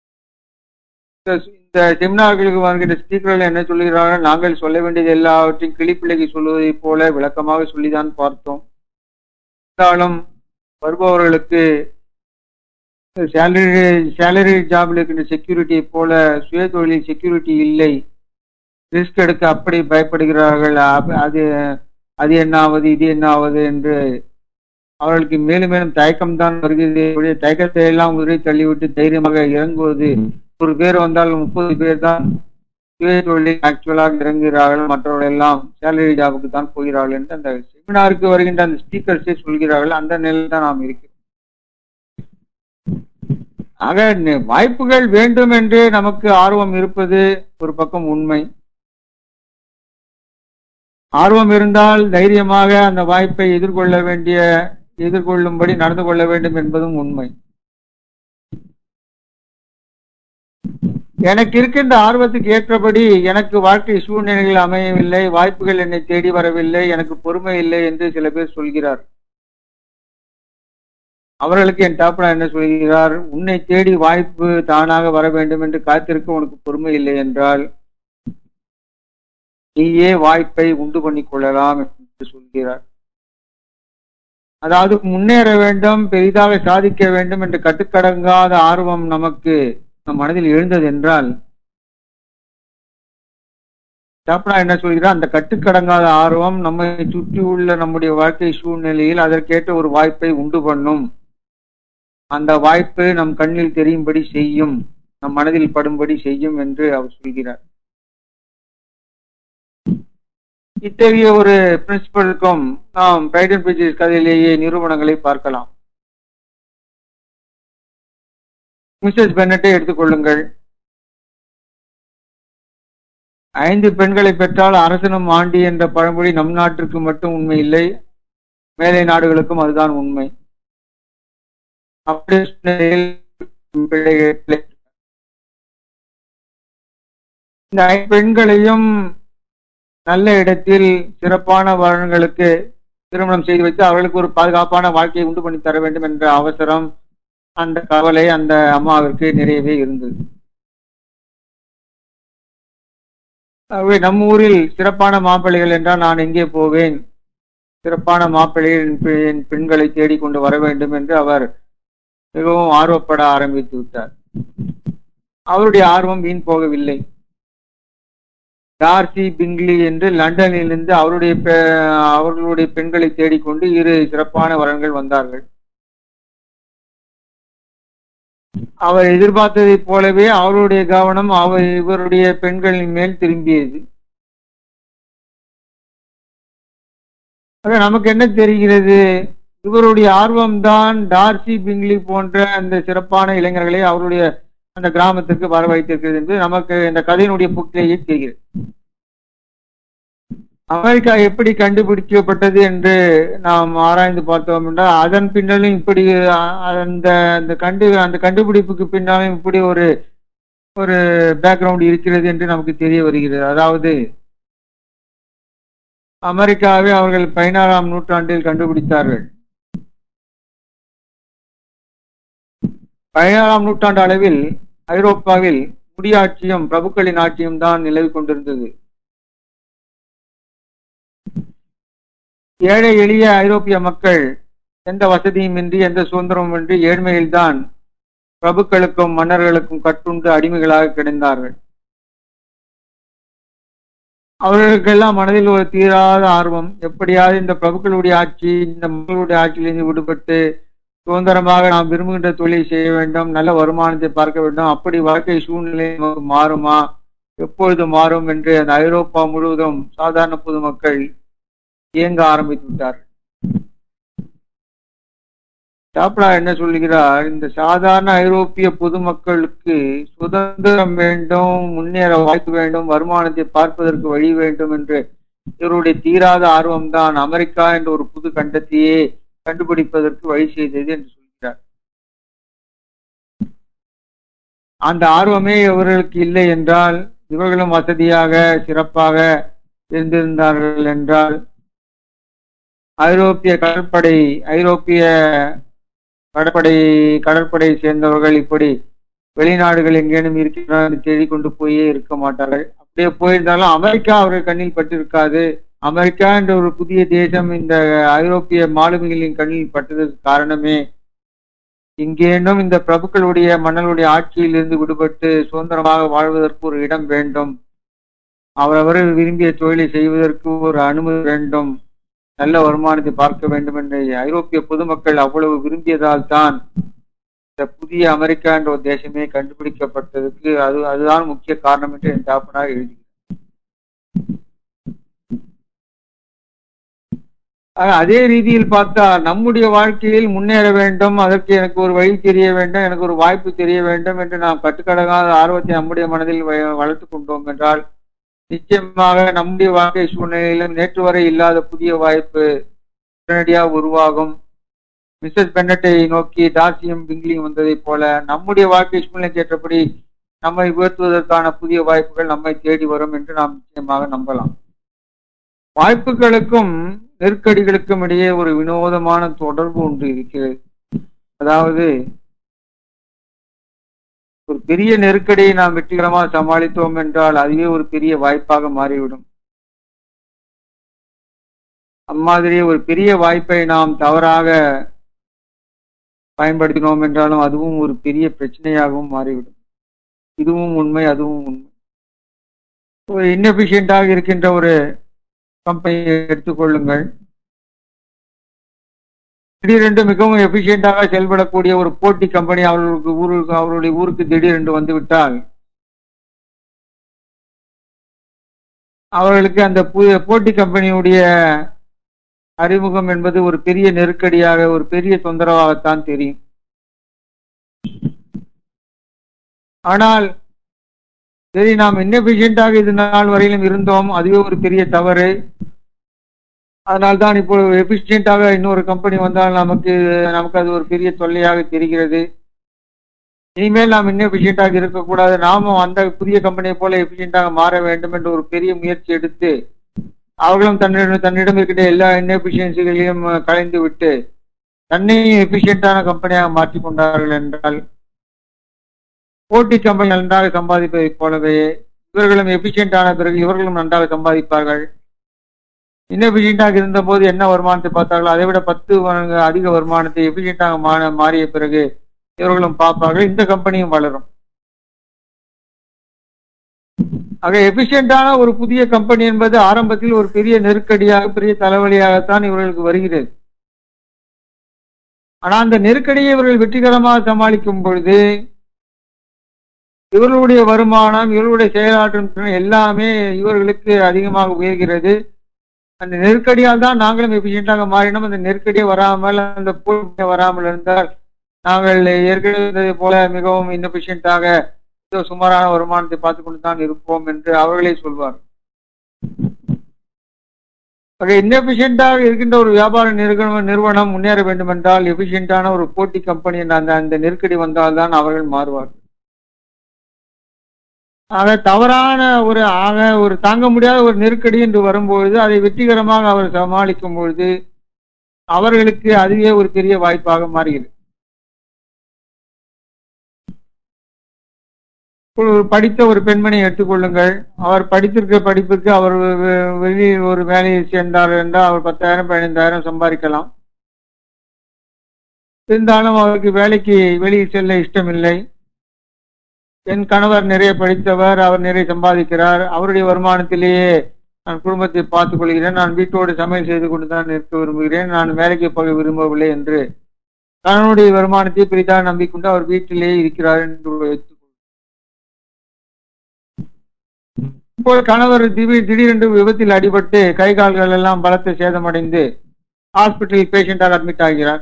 இந்த செமினார்களுக்கு வருகின்ற ஸ்பீக்கர்கள் என்ன சொல்கிறார்கள் நாங்கள் சொல்ல வேண்டியது எல்லாவற்றையும் கிளிப்பிள்ளைக்கு சொல்வதைப் போல விளக்கமாக சொல்லிதான் பார்த்தோம் இருந்தாலும் வருபவர்களுக்கு சேலரி சேலரி ஜாபில் இருக்கின்ற செக்யூரிட்டியை போல சுய தொழிலில் செக்யூரிட்டி இல்லை ரிஸ்க் எடுக்க அப்படி பயப்படுகிறார்கள் அது அது என்ன ஆவது இது என்ன ஆவது என்று அவர்களுக்கு மேலும் மேலும் தயக்கம் தான் வருகிறது தயக்கத்தை எல்லாம் உதவி தள்ளிவிட்டு தைரியமாக இறங்குவது ஒரு பேர் வந்தால் முப்பது பேர் தான் சுய தொழிலில் ஆக்சுவலாக இறங்குகிறார்கள் மற்றவர்கள் எல்லாம் சேலரி ஜாபுக்கு தான் போகிறார்கள் என்று அந்த செமினாருக்கு வருகின்ற அந்த ஸ்பீக்கர்ஸே சொல்கிறார்கள் அந்த நிலையில் தான் நாம் இருக்கிறோம் ஆக வாய்ப்புகள் வேண்டும் என்று நமக்கு ஆர்வம் இருப்பது ஒரு பக்கம் உண்மை ஆர்வம் இருந்தால் தைரியமாக அந்த வாய்ப்பை எதிர்கொள்ள வேண்டிய எதிர்கொள்ளும்படி நடந்து கொள்ள வேண்டும் என்பதும் உண்மை எனக்கு இருக்கின்ற ஆர்வத்துக்கு ஏற்றபடி எனக்கு வாழ்க்கை சூழ்நிலைகள் அமையவில்லை வாய்ப்புகள் என்னை தேடி வரவில்லை எனக்கு பொறுமை இல்லை என்று சில பேர் சொல்கிறார் அவர்களுக்கு என் டாப்டா என்ன சொல்கிறார் உன்னை தேடி வாய்ப்பு தானாக வர வேண்டும் என்று காத்திருக்க உனக்கு பொறுமை இல்லை என்றால் நீயே வாய்ப்பை உண்டு பண்ணிக் கொள்ளலாம் என்று சொல்கிறார் அதாவது முன்னேற வேண்டும் பெரிதாக சாதிக்க வேண்டும் என்று கட்டுக்கடங்காத ஆர்வம் நமக்கு நம் மனதில் எழுந்தது என்றால் டாப்டா என்ன சொல்கிறார் அந்த கட்டுக்கடங்காத ஆர்வம் நம்மை சுற்றி உள்ள நம்முடைய வாழ்க்கை சூழ்நிலையில் அதற்கேற்ற ஒரு வாய்ப்பை உண்டு பண்ணும் அந்த வாய்ப்பு நம் கண்ணில் தெரியும்படி செய்யும் நம் மனதில் படும்படி செய்யும் என்று அவர் சொல்கிறார் இத்தகைய ஒரு பிரின்சிபலுக்கும் நாம் பிரைட் அண்ட் பிரிஜஸ் கதையிலேயே நிறுவனங்களை பார்க்கலாம் மிஸ்ஸஸ் பென்னட்டை எடுத்துக்கொள்ளுங்கள் ஐந்து பெண்களை பெற்றால் அரசனும் ஆண்டி என்ற பழமொழி நம் நாட்டிற்கு மட்டும் உண்மை இல்லை மேலை நாடுகளுக்கும் அதுதான் உண்மை அப்படி இந்த ஐந்து பெண்களையும் நல்ல இடத்தில் சிறப்பான வரன்களுக்கு திருமணம் செய்து வைத்து அவர்களுக்கு ஒரு பாதுகாப்பான வாழ்க்கையை உண்டு பண்ணி தர வேண்டும் என்ற அவசரம் அந்த கவலை அந்த அம்மாவிற்கு நிறையவே இருந்தது ஆகவே நம்ம ஊரில் சிறப்பான மாப்பிள்ளைகள் என்றால் நான் எங்கே போவேன் சிறப்பான மாப்பிள்ளைகள் என் பெண்களை தேடிக்கொண்டு வர வேண்டும் என்று அவர் மிகவும் ஆர்வப்பட ஆரம்பித்து விட்டார் அவருடைய ஆர்வம் வீண் போகவில்லை டார்சி பிங்லி என்று லண்டனிலிருந்து அவருடைய அவர்களுடைய பெண்களை தேடிக்கொண்டு இரு சிறப்பான வரன்கள் வந்தார்கள் அவர் எதிர்பார்த்ததைப் போலவே அவருடைய கவனம் அவர் இவருடைய பெண்களின் மேல் திரும்பியது ஆக நமக்கு என்ன தெரிகிறது இவருடைய ஆர்வம்தான் டார்சி பிங்லி போன்ற அந்த சிறப்பான இளைஞர்களை அவருடைய அந்த கிராமத்திற்கு வர வைத்திருக்கிறது என்று நமக்கு இந்த கதையினுடைய போக்கிலேயே தெரிகிறது அமெரிக்கா எப்படி கண்டுபிடிக்கப்பட்டது என்று நாம் ஆராய்ந்து பார்த்தோம் என்றால் அதன் பின்னாலும் இப்படி அ- அந்த அந்த கண்டு அந்த கண்டுபிடிப்புக்கு பின்னாலும் இப்படி ஒரு ஒரு பேக்ரவுண்ட் இருக்கிறது என்று நமக்கு தெரிய வருகிறது அதாவது அமெரிக்காவை அவர்கள் பதினாறாம் நூற்றாண்டில் கண்டுபிடித்தார்கள் பதினாறாம் நூற்றாண்டு அளவில் ஐரோப்பாவில் முடியாட்சியும் பிரபுக்களின் ஆட்சியும் தான் நிலவி கொண்டிருந்தது ஏழை எளிய ஐரோப்பிய மக்கள் எந்த வசதியுமின்றி எந்த சுதந்திரமுமின்றி ஏழ்மையில்தான் பிரபுக்களுக்கும் மன்னர்களுக்கும் கட்டுண்டு அடிமைகளாக கிடந்தார்கள் அவர்களுக்கெல்லாம் மனதில் ஒரு தீராத ஆர்வம் எப்படியாவது இந்த பிரபுக்களுடைய ஆட்சி இந்த மக்களுடைய ஆட்சியிலிருந்து விடுபட்டு சுதந்திரமாக நாம் விரும்புகின்ற தொழிலை செய்ய வேண்டும் நல்ல வருமானத்தை பார்க்க வேண்டும் அப்படி வாழ்க்கை சூழ்நிலை நமக்கு மாறுமா எப்பொழுது மாறும் என்று அந்த ஐரோப்பா முழுவதும் சாதாரண பொதுமக்கள் இயங்க ஆரம்பித்து விட்டார்கள் டாப்லா என்ன சொல்லுகிறார் இந்த சாதாரண ஐரோப்பிய பொதுமக்களுக்கு சுதந்திரம் வேண்டும் முன்னேற வாய்ப்பு வேண்டும் வருமானத்தை பார்ப்பதற்கு வழி வேண்டும் என்று இவருடைய தீராத ஆர்வம்தான் அமெரிக்கா என்ற ஒரு புது கண்டத்தையே கண்டுபிடிப்பதற்கு வழி செய்தது என்று சொல்கிறார் அந்த ஆர்வமே இவர்களுக்கு இல்லை என்றால் இவர்களும் வசதியாக சிறப்பாக இருந்திருந்தார்கள் என்றால் ஐரோப்பிய கடற்படை ஐரோப்பிய கடற்படை கடற்படையை சேர்ந்தவர்கள் இப்படி வெளிநாடுகள் எங்கேனும் இருக்கிறார்கள் தேடி கொண்டு போயே இருக்க மாட்டார்கள் அப்படியே போயிருந்தாலும் அமெரிக்கா அவர்கள் கண்ணில் பட்டிருக்காது அமெரிக்கா என்ற ஒரு புதிய தேசம் இந்த ஐரோப்பிய மாலுமிகளின் கண்ணில் பட்டதற்கு காரணமே இங்கேனும் இந்த பிரபுக்களுடைய மன்னர்களுடைய ஆட்சியிலிருந்து விடுபட்டு சுதந்திரமாக வாழ்வதற்கு ஒரு இடம் வேண்டும் அவரவர்கள் விரும்பிய தொழிலை செய்வதற்கு ஒரு அனுமதி வேண்டும் நல்ல வருமானத்தை பார்க்க வேண்டும் என்று ஐரோப்பிய பொதுமக்கள் அவ்வளவு விரும்பியதால் தான் இந்த புதிய அமெரிக்கா என்ற ஒரு தேசமே கண்டுபிடிக்கப்பட்டதுக்கு அது அதுதான் முக்கிய காரணம் என்று என் தாப்பனார் எழுதி ஆக, அதே ரீதியில் பார்த்தா நம்முடைய வாழ்க்கையில் முன்னேற வேண்டும் அதற்கு எனக்கு ஒரு வழி தெரிய வேண்டும் எனக்கு ஒரு வாய்ப்பு தெரிய வேண்டும் என்று நாம் கட்டுக்கடங்காத ஆர்வத்தை நம்முடைய மனதில் வ- வளர்த்துக் கொண்டோம் என்றால் நிச்சயமாக நம்முடைய வாழ்க்கை சூழ்நிலையிலும் நேற்று வரை இல்லாத புதிய வாய்ப்பு உடனடியாக உருவாகும் மிஸ்ஸஸ் பென்னட்டை நோக்கி டார்சியும் பிங்லியும் வந்ததைப் போல நம்முடைய வாழ்க்கை சூழ்நிலைக்கு ஏற்றபடி நம்மை உயர்த்துவதற்கான புதிய வாய்ப்புகள் நம்மை தேடி வரும் என்று நாம் நிச்சயமாக நம்பலாம் வாய்ப்புகளுக்கும் நெருக்கடிகளுக்கும் இடையே ஒரு வினோதமான தொடர்பு ஒன்று இருக்கிறது அதாவது ஒரு பெரிய நெருக்கடியை நாம் வெற்றிகரமாக சமாளித்தோம் என்றால் அதுவே ஒரு பெரிய வாய்ப்பாக மாறிவிடும் அம்மாதிரி ஒரு பெரிய வாய்ப்பை நாம் தவறாக பயன்படுத்தினோம் என்றாலும் அதுவும் ஒரு பெரிய பிரச்சனையாகவும் மாறிவிடும் இதுவும் உண்மை அதுவும் உண்மை ஒரு இன்னெஃபிஷியண்டாக இருக்கின்ற ஒரு கம்பெனியை எடுத்துக்கொள்ளுங்கள் திடீரென்று மிகவும் எஃபிஷியண்டாக செயல்படக்கூடிய ஒரு போட்டி கம்பெனி அவர்களுக்கு ஊருக்கு அவருடைய ஊருக்கு திடீரென்று வந்துவிட்டால் அவர்களுக்கு அந்த பு- போட்டி கம்பெனியுடைய அறிமுகம் என்பது ஒரு பெரிய நெருக்கடியாக ஒரு பெரிய தொந்தரவாகத்தான் தெரியும் ஆனால் சரி நாம் இன்னெஃபிஷியண்டாக இது நாள் வரையிலும் இருந்தோம் அதுவே ஒரு பெரிய தவறு அதனால்தான் இப்போ எஃபிஷியண்டாக இன்னொரு கம்பெனி வந்தால் நமக்கு நமக்கு அது ஒரு பெரிய தொல்லையாக தெரிகிறது இனிமேல் நாம் இன்னெஃபிஷியண்டாக இருக்கக்கூடாது நாமும் அந்த புதிய கம்பெனியை போல எஃபிஷியண்டாக மாற வேண்டும் என்ற ஒரு பெரிய முயற்சி எடுத்து அவர்களும் தன்னிடம் தன்னிடம் இருக்கின்ற எல்லா இன்னெஃபிஷியன்சிகளையும் கலைந்து விட்டு தன்னையும் எஃபிஷியண்டான கம்பெனியாக மாற்றிக் கொண்டார்கள் என்றால் போட்டி கம்பெனி நன்றாக சம்பாதிப்பதைப் போலவே இவர்களும் எஃபிஷியன்ட் ஆன பிறகு இவர்களும் நன்றாக சம்பாதிப்பார்கள் இன்னெஃபிஷியண்டாக இருந்தபோது என்ன வருமானத்தை பார்த்தார்களோ அதை விட பத்து மடங்கு அதிக வருமானத்தை எஃபிஷியண்டாக மா மாறிய பிறகு இவர்களும் பார்ப்பார்கள் இந்த கம்பெனியும் வளரும் ஆக எஃபிஷியண்டான ஒரு புதிய கம்பெனி என்பது ஆரம்பத்தில் ஒரு பெரிய நெருக்கடியாக பெரிய தலைவலியாகத்தான் இவர்களுக்கு வருகிறது ஆனால் அந்த நெருக்கடியை இவர்கள் வெற்றிகரமாக சமாளிக்கும் பொழுது இவர்களுடைய வருமானம் இவர்களுடைய செயலாற்றும் திறன் எல்லாமே இவர்களுக்கு அதிகமாக உயர்கிறது அந்த நெருக்கடியால் தான் நாங்களும் எஃபிஷியண்டாக மாறினோம் அந்த நெருக்கடியே வராமல் அந்த போட்டி வராமல் இருந்தால் நாங்கள் ஏற்கனவே இருந்ததை போல மிகவும் இன்னபிஷியண்டாக ஏதோ சுமாரான வருமானத்தை பார்த்து கொண்டு தான் இருப்போம் என்று அவர்களே சொல்வார் இன்னபிஷியண்டாக இருக்கின்ற ஒரு வியாபார நிறுவனம் நிறுவனம் முன்னேற வேண்டும் என்றால் எபிஷியண்டான ஒரு போட்டி கம்பெனி அந்த அந்த நெருக்கடி வந்தால்தான் அவர்கள் மாறுவார்கள் ஆக தவறான ஒரு ஆக ஒரு தாங்க முடியாத ஒரு நெருக்கடி என்று வரும்பொழுது அதை வெற்றிகரமாக அவர் சமாளிக்கும் பொழுது அவர்களுக்கு அதுவே ஒரு பெரிய வாய்ப்பாக மாறுகிறது ஒரு படித்த ஒரு பெண்மணியை எடுத்துக்கொள்ளுங்கள் அவர் படித்திருக்கிற படிப்புக்கு அவர் வெ- வெளியில் ஒரு வேலையை சேர்ந்தார் என்றால் அவர் பத்தாயிரம் பதினைந்தாயிரம் சம்பாதிக்கலாம் இருந்தாலும் அவருக்கு வேலைக்கு வெளியில் செல்ல இஷ்டமில்லை என் கணவர் நிறைய படித்தவர் அவர் நிறைய சம்பாதிக்கிறார் அவருடைய வருமானத்திலேயே நான் குடும்பத்தை பார்த்துக் கொள்கிறேன் நான் வீட்டோடு சமையல் செய்து கொண்டு தான் இருக்க விரும்புகிறேன் நான் வேலைக்கு போக விரும்பவில்லை என்று கணவனுடைய வருமானத்தை பெரிதாக நம்பிக்கொண்டு அவர் வீட்டிலேயே இருக்கிறார் என்று வைத்துக் இப்போ கணவர் திடீர் திடீரென்று விபத்தில் அடிபட்டு கை கால்கள் எல்லாம் பலத்த சேதமடைந்து ஹாஸ்பிட்டல் பேஷண்டாக அட்மிட் ஆகிறார்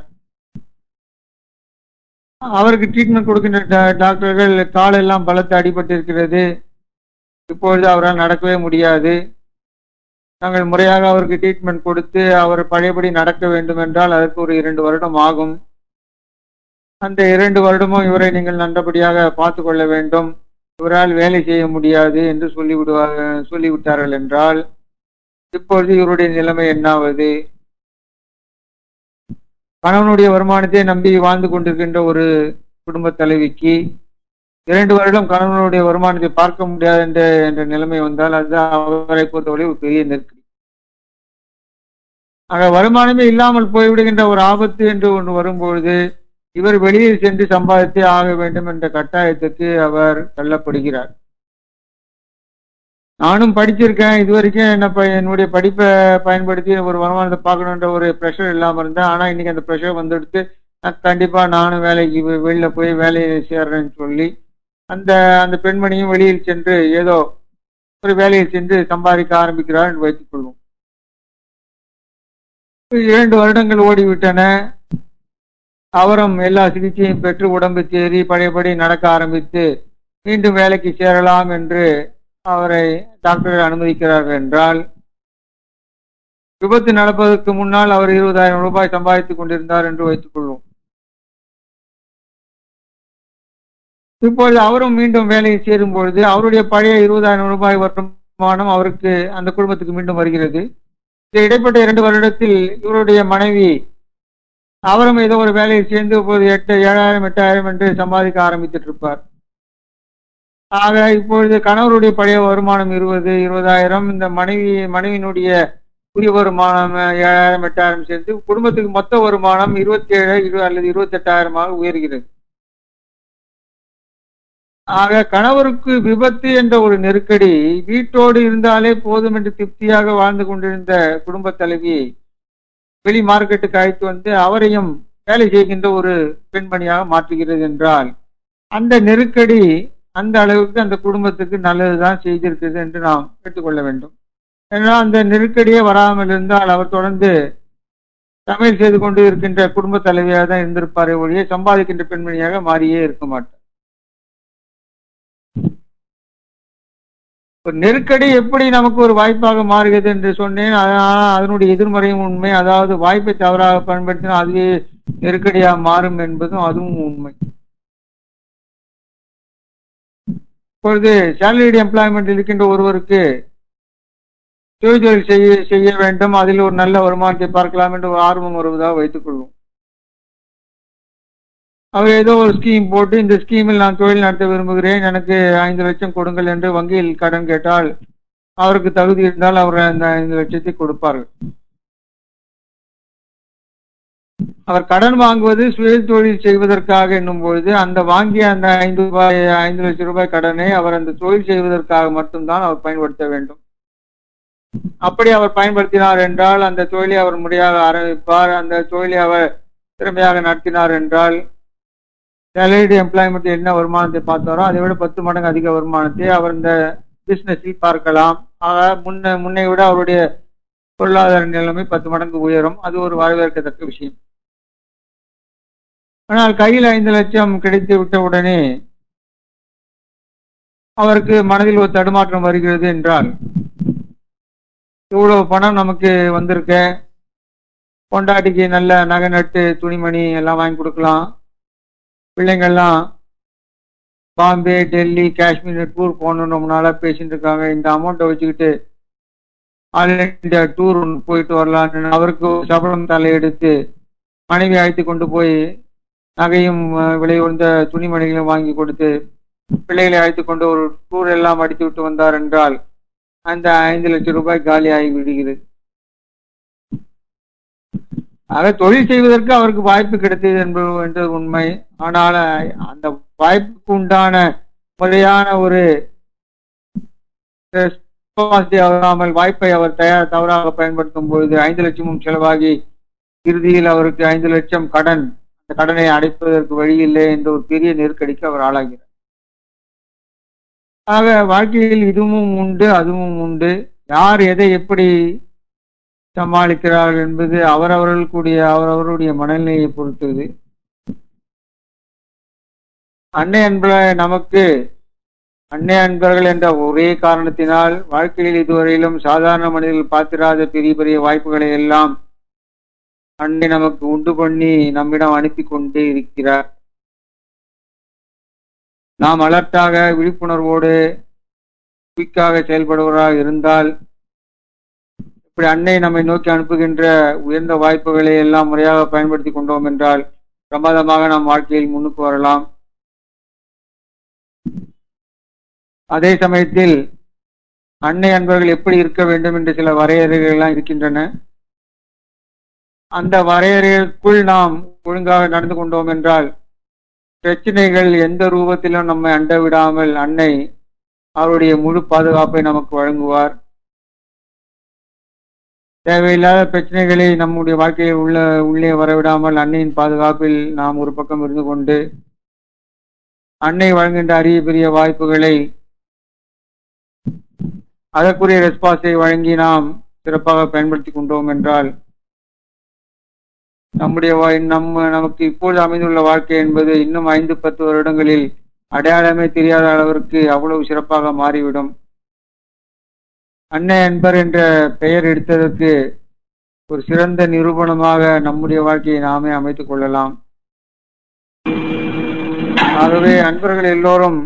அவருக்கு ட்ரீட்மெண்ட் கொடுக்கின்ற டா- டாக்டர்கள் காலெல்லாம் பலத்து அடிபட்டு இருக்கிறது இப்பொழுது அவரால் நடக்கவே முடியாது நாங்கள் முறையாக அவருக்கு ட்ரீட்மெண்ட் கொடுத்து அவர் பழையபடி நடக்க வேண்டும் என்றால் அதற்கு ஒரு இரண்டு வருடம் ஆகும் அந்த இரண்டு வருடமும் இவரை நீங்கள் நல்லபடியாக பார்த்து கொள்ள வேண்டும் இவரால் வேலை செய்ய முடியாது என்று சொல்லிவிடுவார் சொல்லிவிட்டார்கள் என்றால் இப்பொழுது இவருடைய நிலைமை என்னாவது கணவனுடைய வருமானத்தை நம்பி வாழ்ந்து கொண்டிருக்கின்ற ஒரு குடும்ப தலைவிக்கு இரண்டு வருடம் கணவனுடைய வருமானத்தை பார்க்க முடியாது என்ற என்ற நிலைமை வந்தால் அதுதான் அவரை பொறுத்தவரை ஒரு பெரிய நெருக்கடி ஆக வருமானமே இல்லாமல் போய்விடுகின்ற ஒரு ஆபத்து என்று ஒன்று வரும்பொழுது இவர் வெளியில் சென்று சம்பாதித்தே ஆக வேண்டும் என்ற கட்டாயத்துக்கு அவர் தள்ளப்படுகிறார் நானும் படிச்சிருக்கேன் இது வரைக்கும் என்ன ப- என்னுடைய படிப்பை பயன்படுத்தி ஒரு வருமானத்தை பார்க்கணுன்ற ஒரு ப்ரெஷர் இல்லாமல் இருந்தேன் ஆனா இன்னைக்கு அந்த ப்ரெஷர் வந்துடுத்து நான் கண்டிப்பா நானும் வேலைக்கு வெ- வெளியில போய் வேலையை சேர்றேன்னு சொல்லி அந்த அந்த பெண்மணியும் வெளியில் சென்று ஏதோ ஒரு வேலையை சென்று சம்பாதிக்க ஆரம்பிக்கிறார் என்று வைத்துக் கொள்வோம் இரண்டு வருடங்கள் ஓடிவிட்டன அவரும் எல்லா சிகிச்சையும் பெற்று உடம்பு தேறி பழையபடி நடக்க ஆரம்பித்து மீண்டும் வேலைக்கு சேரலாம் என்று அவரை டாக்டர் அனுமதிக்கிறார்கள் என்றால் விபத்து நடப்பதற்கு முன்னால் அவர் இருபதாயிரம் ரூபாய் சம்பாதித்துக் கொண்டிருந்தார் என்று வைத்துக் கொள்வோம் இப்பொழுது அவரும் மீண்டும் வேலையை சேரும் பொழுது அவருடைய பழைய இருபதாயிரம் ரூபாய் வருமானம் அவருக்கு அந்த குடும்பத்துக்கு மீண்டும் வருகிறது இந்த இடைப்பட்ட இரண்டு வருடத்தில் இவருடைய மனைவி அவரும் ஏதோ ஒரு வேலையை சேர்ந்து இப்போது எட்டு ஏழாயிரம் எட்டாயிரம் என்று சம்பாதிக்க ஆரம்பித்துட்டு இருப்பார் ஆக இப்பொழுது கணவருடைய பழைய வருமானம் இருபது இருபதாயிரம் இந்த மனைவி மனைவியினுடைய புதிய வருமானம் ஏழாயிரம் எட்டாயிரம் சேர்ந்து குடும்பத்துக்கு மொத்த வருமானம் இருபத்தி ஏழு இரு அல்லது இருபத்தி எட்டாயிரமாக உயர்கிறது ஆக கணவருக்கு விபத்து என்ற ஒரு நெருக்கடி வீட்டோடு இருந்தாலே போதும் என்று திருப்தியாக வாழ்ந்து கொண்டிருந்த குடும்ப தலைவியை வெளி மார்க்கெட்டுக்கு அழைத்து வந்து அவரையும் வேலை செய்கின்ற ஒரு பெண்மணியாக மாற்றுகிறது என்றால் அந்த நெருக்கடி அந்த அளவுக்கு அந்த குடும்பத்துக்கு நல்லதுதான் செய்திருக்கிறது என்று நாம் எடுத்துக்கொள்ள வேண்டும் ஏன்னா அந்த நெருக்கடியே வராமல் இருந்தால் அவர் தொடர்ந்து சமையல் செய்து கொண்டு இருக்கின்ற குடும்ப தலைவியாக தான் இருந்திருப்பாரே ஒழிய சம்பாதிக்கின்ற பெண்மணியாக மாறியே இருக்க மாட்டார் ஒரு நெருக்கடி எப்படி நமக்கு ஒரு வாய்ப்பாக மாறுகிறது என்று சொன்னேன் ஆனால் அதனுடைய எதிர்மறையும் உண்மை அதாவது வாய்ப்பை தவறாக பயன்படுத்தினால் அதுவே நெருக்கடியாக மாறும் என்பதும் அதுவும் உண்மை இப்பொழுது சேலரிடு எம்ப்ளாய்மெண்ட் இருக்கின்ற ஒருவருக்கு தொழில் தொழில் செய்ய செய்ய வேண்டும் அதில் ஒரு நல்ல வருமானத்தை பார்க்கலாம் என்று ஒரு ஆர்வம் வருவதாக வைத்துக் கொள்வோம் அவர் ஏதோ ஒரு ஸ்கீம் போட்டு இந்த ஸ்கீமில் நான் தொழில் நடத்த விரும்புகிறேன் எனக்கு ஐந்து லட்சம் கொடுங்கள் என்று வங்கியில் கடன் கேட்டால் அவருக்கு தகுதி இருந்தால் அவர் அந்த ஐந்து லட்சத்தை கொடுப்பார்கள் அவர் கடன் வாங்குவது சுய தொழில் செய்வதற்காக என்னும் பொழுது அந்த வாங்கிய அந்த ஐந்து ரூபாய் ஐந்து லட்சம் ரூபாய் கடனை அவர் அந்த தொழில் செய்வதற்காக மட்டும்தான் அவர் பயன்படுத்த வேண்டும் அப்படி அவர் பயன்படுத்தினார் என்றால் அந்த தொழிலை அவர் முறையாக ஆரம்பிப்பார் அந்த தொழிலை அவர் திறமையாக நடத்தினார் என்றால் சேலரிடு எம்ப்ளாய்மெண்ட் என்ன வருமானத்தை பார்த்தாரோ அதை விட பத்து மடங்கு அதிக வருமானத்தை அவர் இந்த பிசினஸில் பார்க்கலாம் ஆக முன்ன முன்னை விட அவருடைய பொருளாதார நிலைமை பத்து மடங்கு உயரும் அது ஒரு வரவேற்கத்தக்க விஷயம் ஆனால் கையில் ஐந்து லட்சம் கிடைத்து விட்ட உடனே அவருக்கு மனதில் ஒரு தடுமாற்றம் வருகிறது என்றால் இவ்வளவு பணம் நமக்கு வந்திருக்க பொண்டாட்டிக்கு நல்ல நகை நட்டு துணிமணி எல்லாம் வாங்கி கொடுக்கலாம் பிள்ளைங்கள்லாம் பாம்பே டெல்லி காஷ்மீர் டூர் போகணும்னு ரொம்ப நாளாக பேசிட்டு இருக்காங்க இந்த அமௌண்ட்டை வச்சுக்கிட்டு ஆல் இண்டியா டூர் ஒன்று போயிட்டு வரலான்னு அவருக்கு சபலம் தலையெடுத்து மனைவி அழைத்து கொண்டு போய் நகையும் அஹ், விலை உயர்ந்த துணிமணிகளும் வாங்கி கொடுத்து பிள்ளைகளை அழைத்து கொண்டு ஒரு டூர் எல்லாம் அடித்து விட்டு வந்தார் என்றால் அந்த ஐந்து லட்சம் ரூபாய் காலியாகி விடுகிறது ஆக தொழில் செய்வதற்கு அவருக்கு வாய்ப்பு கிடைத்தது என்பது என்றது உண்மை ஆனால் அந்த வாய்ப்புக்கு உண்டான முறையான ஒரு responsibility ஆகாமல் வாய்ப்பை அவர் தயார் தவறாக பயன்படுத்தும் பொழுது ஐந்து லட்சமும் செலவாகி இறுதியில் அவருக்கு ஐந்து லட்சம் கடன் அந்த கடனை அடைப்பதற்கு வழி இல்லை என்ற ஒரு பெரிய நெருக்கடிக்கு அவர் ஆளாகிறார் ஆக வாழ்க்கையில் இதுவும் உண்டு அதுவும் உண்டு யார் எதை எப்படி சமாளிக்கிறார்கள் என்பது அவரவர்கள் கூடிய அவரவருடைய மனநிலையை பொறுத்தது அன்னை அன்பர நமக்கு அன்னை அன்பர்கள் என்ற ஒரே காரணத்தினால் வாழ்க்கையில் இதுவரையிலும் சாதாரண மனிதர்கள் பார்த்திராத பெரிய பெரிய வாய்ப்புகளை எல்லாம் அன்னை நமக்கு உண்டு பண்ணி நம்மிடம் அனுப்பி கொண்டே இருக்கிறார் நாம் அலர்ட்டாக விழிப்புணர்வோடு குயிக்காக செயல்படுவராக இருந்தால் இப்படி அன்னை நம்மை நோக்கி அனுப்புகின்ற உயர்ந்த வாய்ப்புகளை எல்லாம் முறையாக பயன்படுத்தி கொண்டோம் என்றால் பிரமாதமாக நாம் வாழ்க்கையில் முன்னுக்கு வரலாம் அதே சமயத்தில் அன்னை அன்பர்கள் எப்படி இருக்க வேண்டும் என்று சில வரையறைகள் எல்லாம் இருக்கின்றன அந்த வரையறைக்குள் நாம் ஒழுங்காக நடந்து கொண்டோம் என்றால் பிரச்சனைகள் எந்த ரூபத்திலும் நம்மை அண்ட விடாமல் அன்னை அவருடைய முழு பாதுகாப்பை நமக்கு வழங்குவார் தேவையில்லாத பிரச்சனைகளை நம்முடைய வாழ்க்கையில் உள்ள உள்ளே வரவிடாமல் அன்னையின் பாதுகாப்பில் நாம் ஒரு பக்கம் இருந்து கொண்டு அன்னை வழங்குகின்ற அரிய பெரிய வாய்ப்புகளை அதற்குரிய ரெஸ்பான்ஸை வழங்கி நாம் சிறப்பாக பயன்படுத்தி கொண்டோம் என்றால் நம்முடைய வா- நம்ம நமக்கு இப்போது அமைந்துள்ள வாழ்க்கை என்பது இன்னும் ஐந்து பத்து வருடங்களில் அடையாளமே தெரியாத அளவிற்கு அவ்வளவு சிறப்பாக மாறிவிடும் அன்னை அன்பர் என்ற பெயர் எடுத்ததற்கு ஒரு சிறந்த நிரூபணமாக நம்முடைய வாழ்க்கையை நாமே அமைத்துக் கொள்ளலாம் ஆகவே அன்பர்கள் எல்லோரும்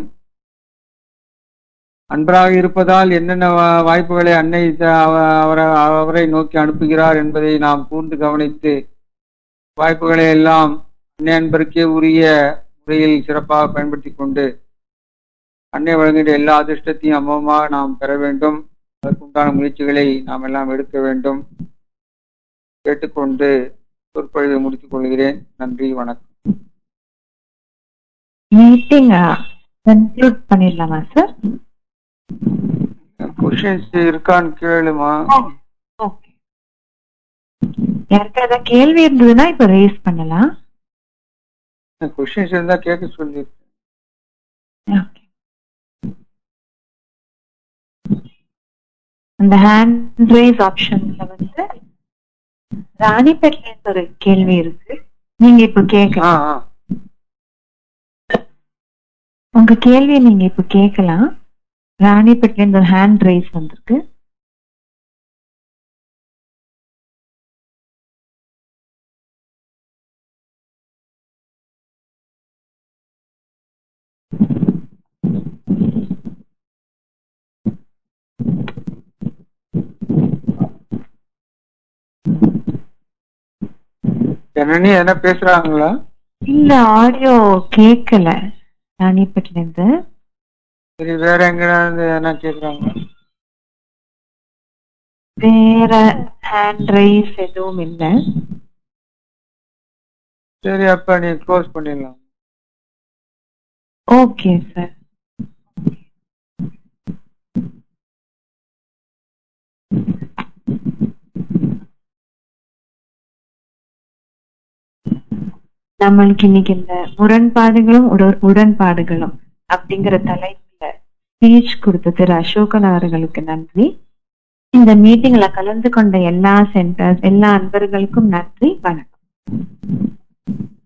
அன்பராக இருப்பதால் என்னென்ன வா- வாய்ப்புகளை அன்னை த- அவ- அவர- அவரை நோக்கி அனுப்புகிறார் என்பதை நாம் கூர்ந்து கவனித்து வாய்ப்புகளை எல்லாம் அன்னை அன்பருக்கே உரிய முறையில் சிறப்பாக பயன்படுத்தி கொண்டு அன்னை வழங்குகின்ற எல்லா அதிர்ஷ்டத்தையும் அம்மமாக நாம் பெற வேண்டும் அதற்குண்டான முயற்சிகளை நாம் எல்லாம் எடுக்க வேண்டும் கேட்டுக்கொண்டு சொற்பொழிவை முடித்துக் கொள்கிறேன் நன்றி வணக்கம் மீட்டிங் கன்க்ளூட் பண்ணிடலாமா சார் கொஷின்ஸ் இருக்கான்னு கேளுமா ஓகே யாருக்காவது கேள்வி இருந்ததுன்னா இப்ப ரேஸ் பண்ணலாம் கொஷின்ஸ் இருந்தா கேட்க சொல்லி ஓகே அந்த ஹேண்ட் ரேஸ் ஆப்ஷன்ல வந்து ராணிப்பேட்ல இருந்து ஒரு கேள்வி இருக்கு நீங்க இப்ப ஆ கேட்கலாம் ஆ உங்க கேள்வியை நீங்க இப்ப கேட்கலாம் ராணிப்பேட்ல இருந்து ஒரு ஹேண்ட் ரேஸ் வந்திருக்கு ஜனனி என்ன பேசுறாங்களா இல்ல ஆடியோ கேட்கல ராணிப்பேட்ல இருந்து சரி வேற எங்கேயாவது என்ன கேக்குறாங்களா வேற ஹேண்ட் ரைஸ் எதுவும் இல்ல சரி அப்ப நீ க்ளோஸ் பண்ணிடலாம் ஓகே சார் நம்மளுக்கு இன்னைக்கு இந்த முரண்பாடுகளும் உட- உடன்பாடுகளும் அப்படிங்கிற தலைப்புல ஸ்பீச் கொடுத்த திரு அசோகன் அவர்களுக்கு நன்றி இந்த மீட்டிங்ல கலந்து கொண்ட எல்லா சென்டர்ஸ் எல்லா அன்பர்களுக்கும் நன்றி வணக்கம்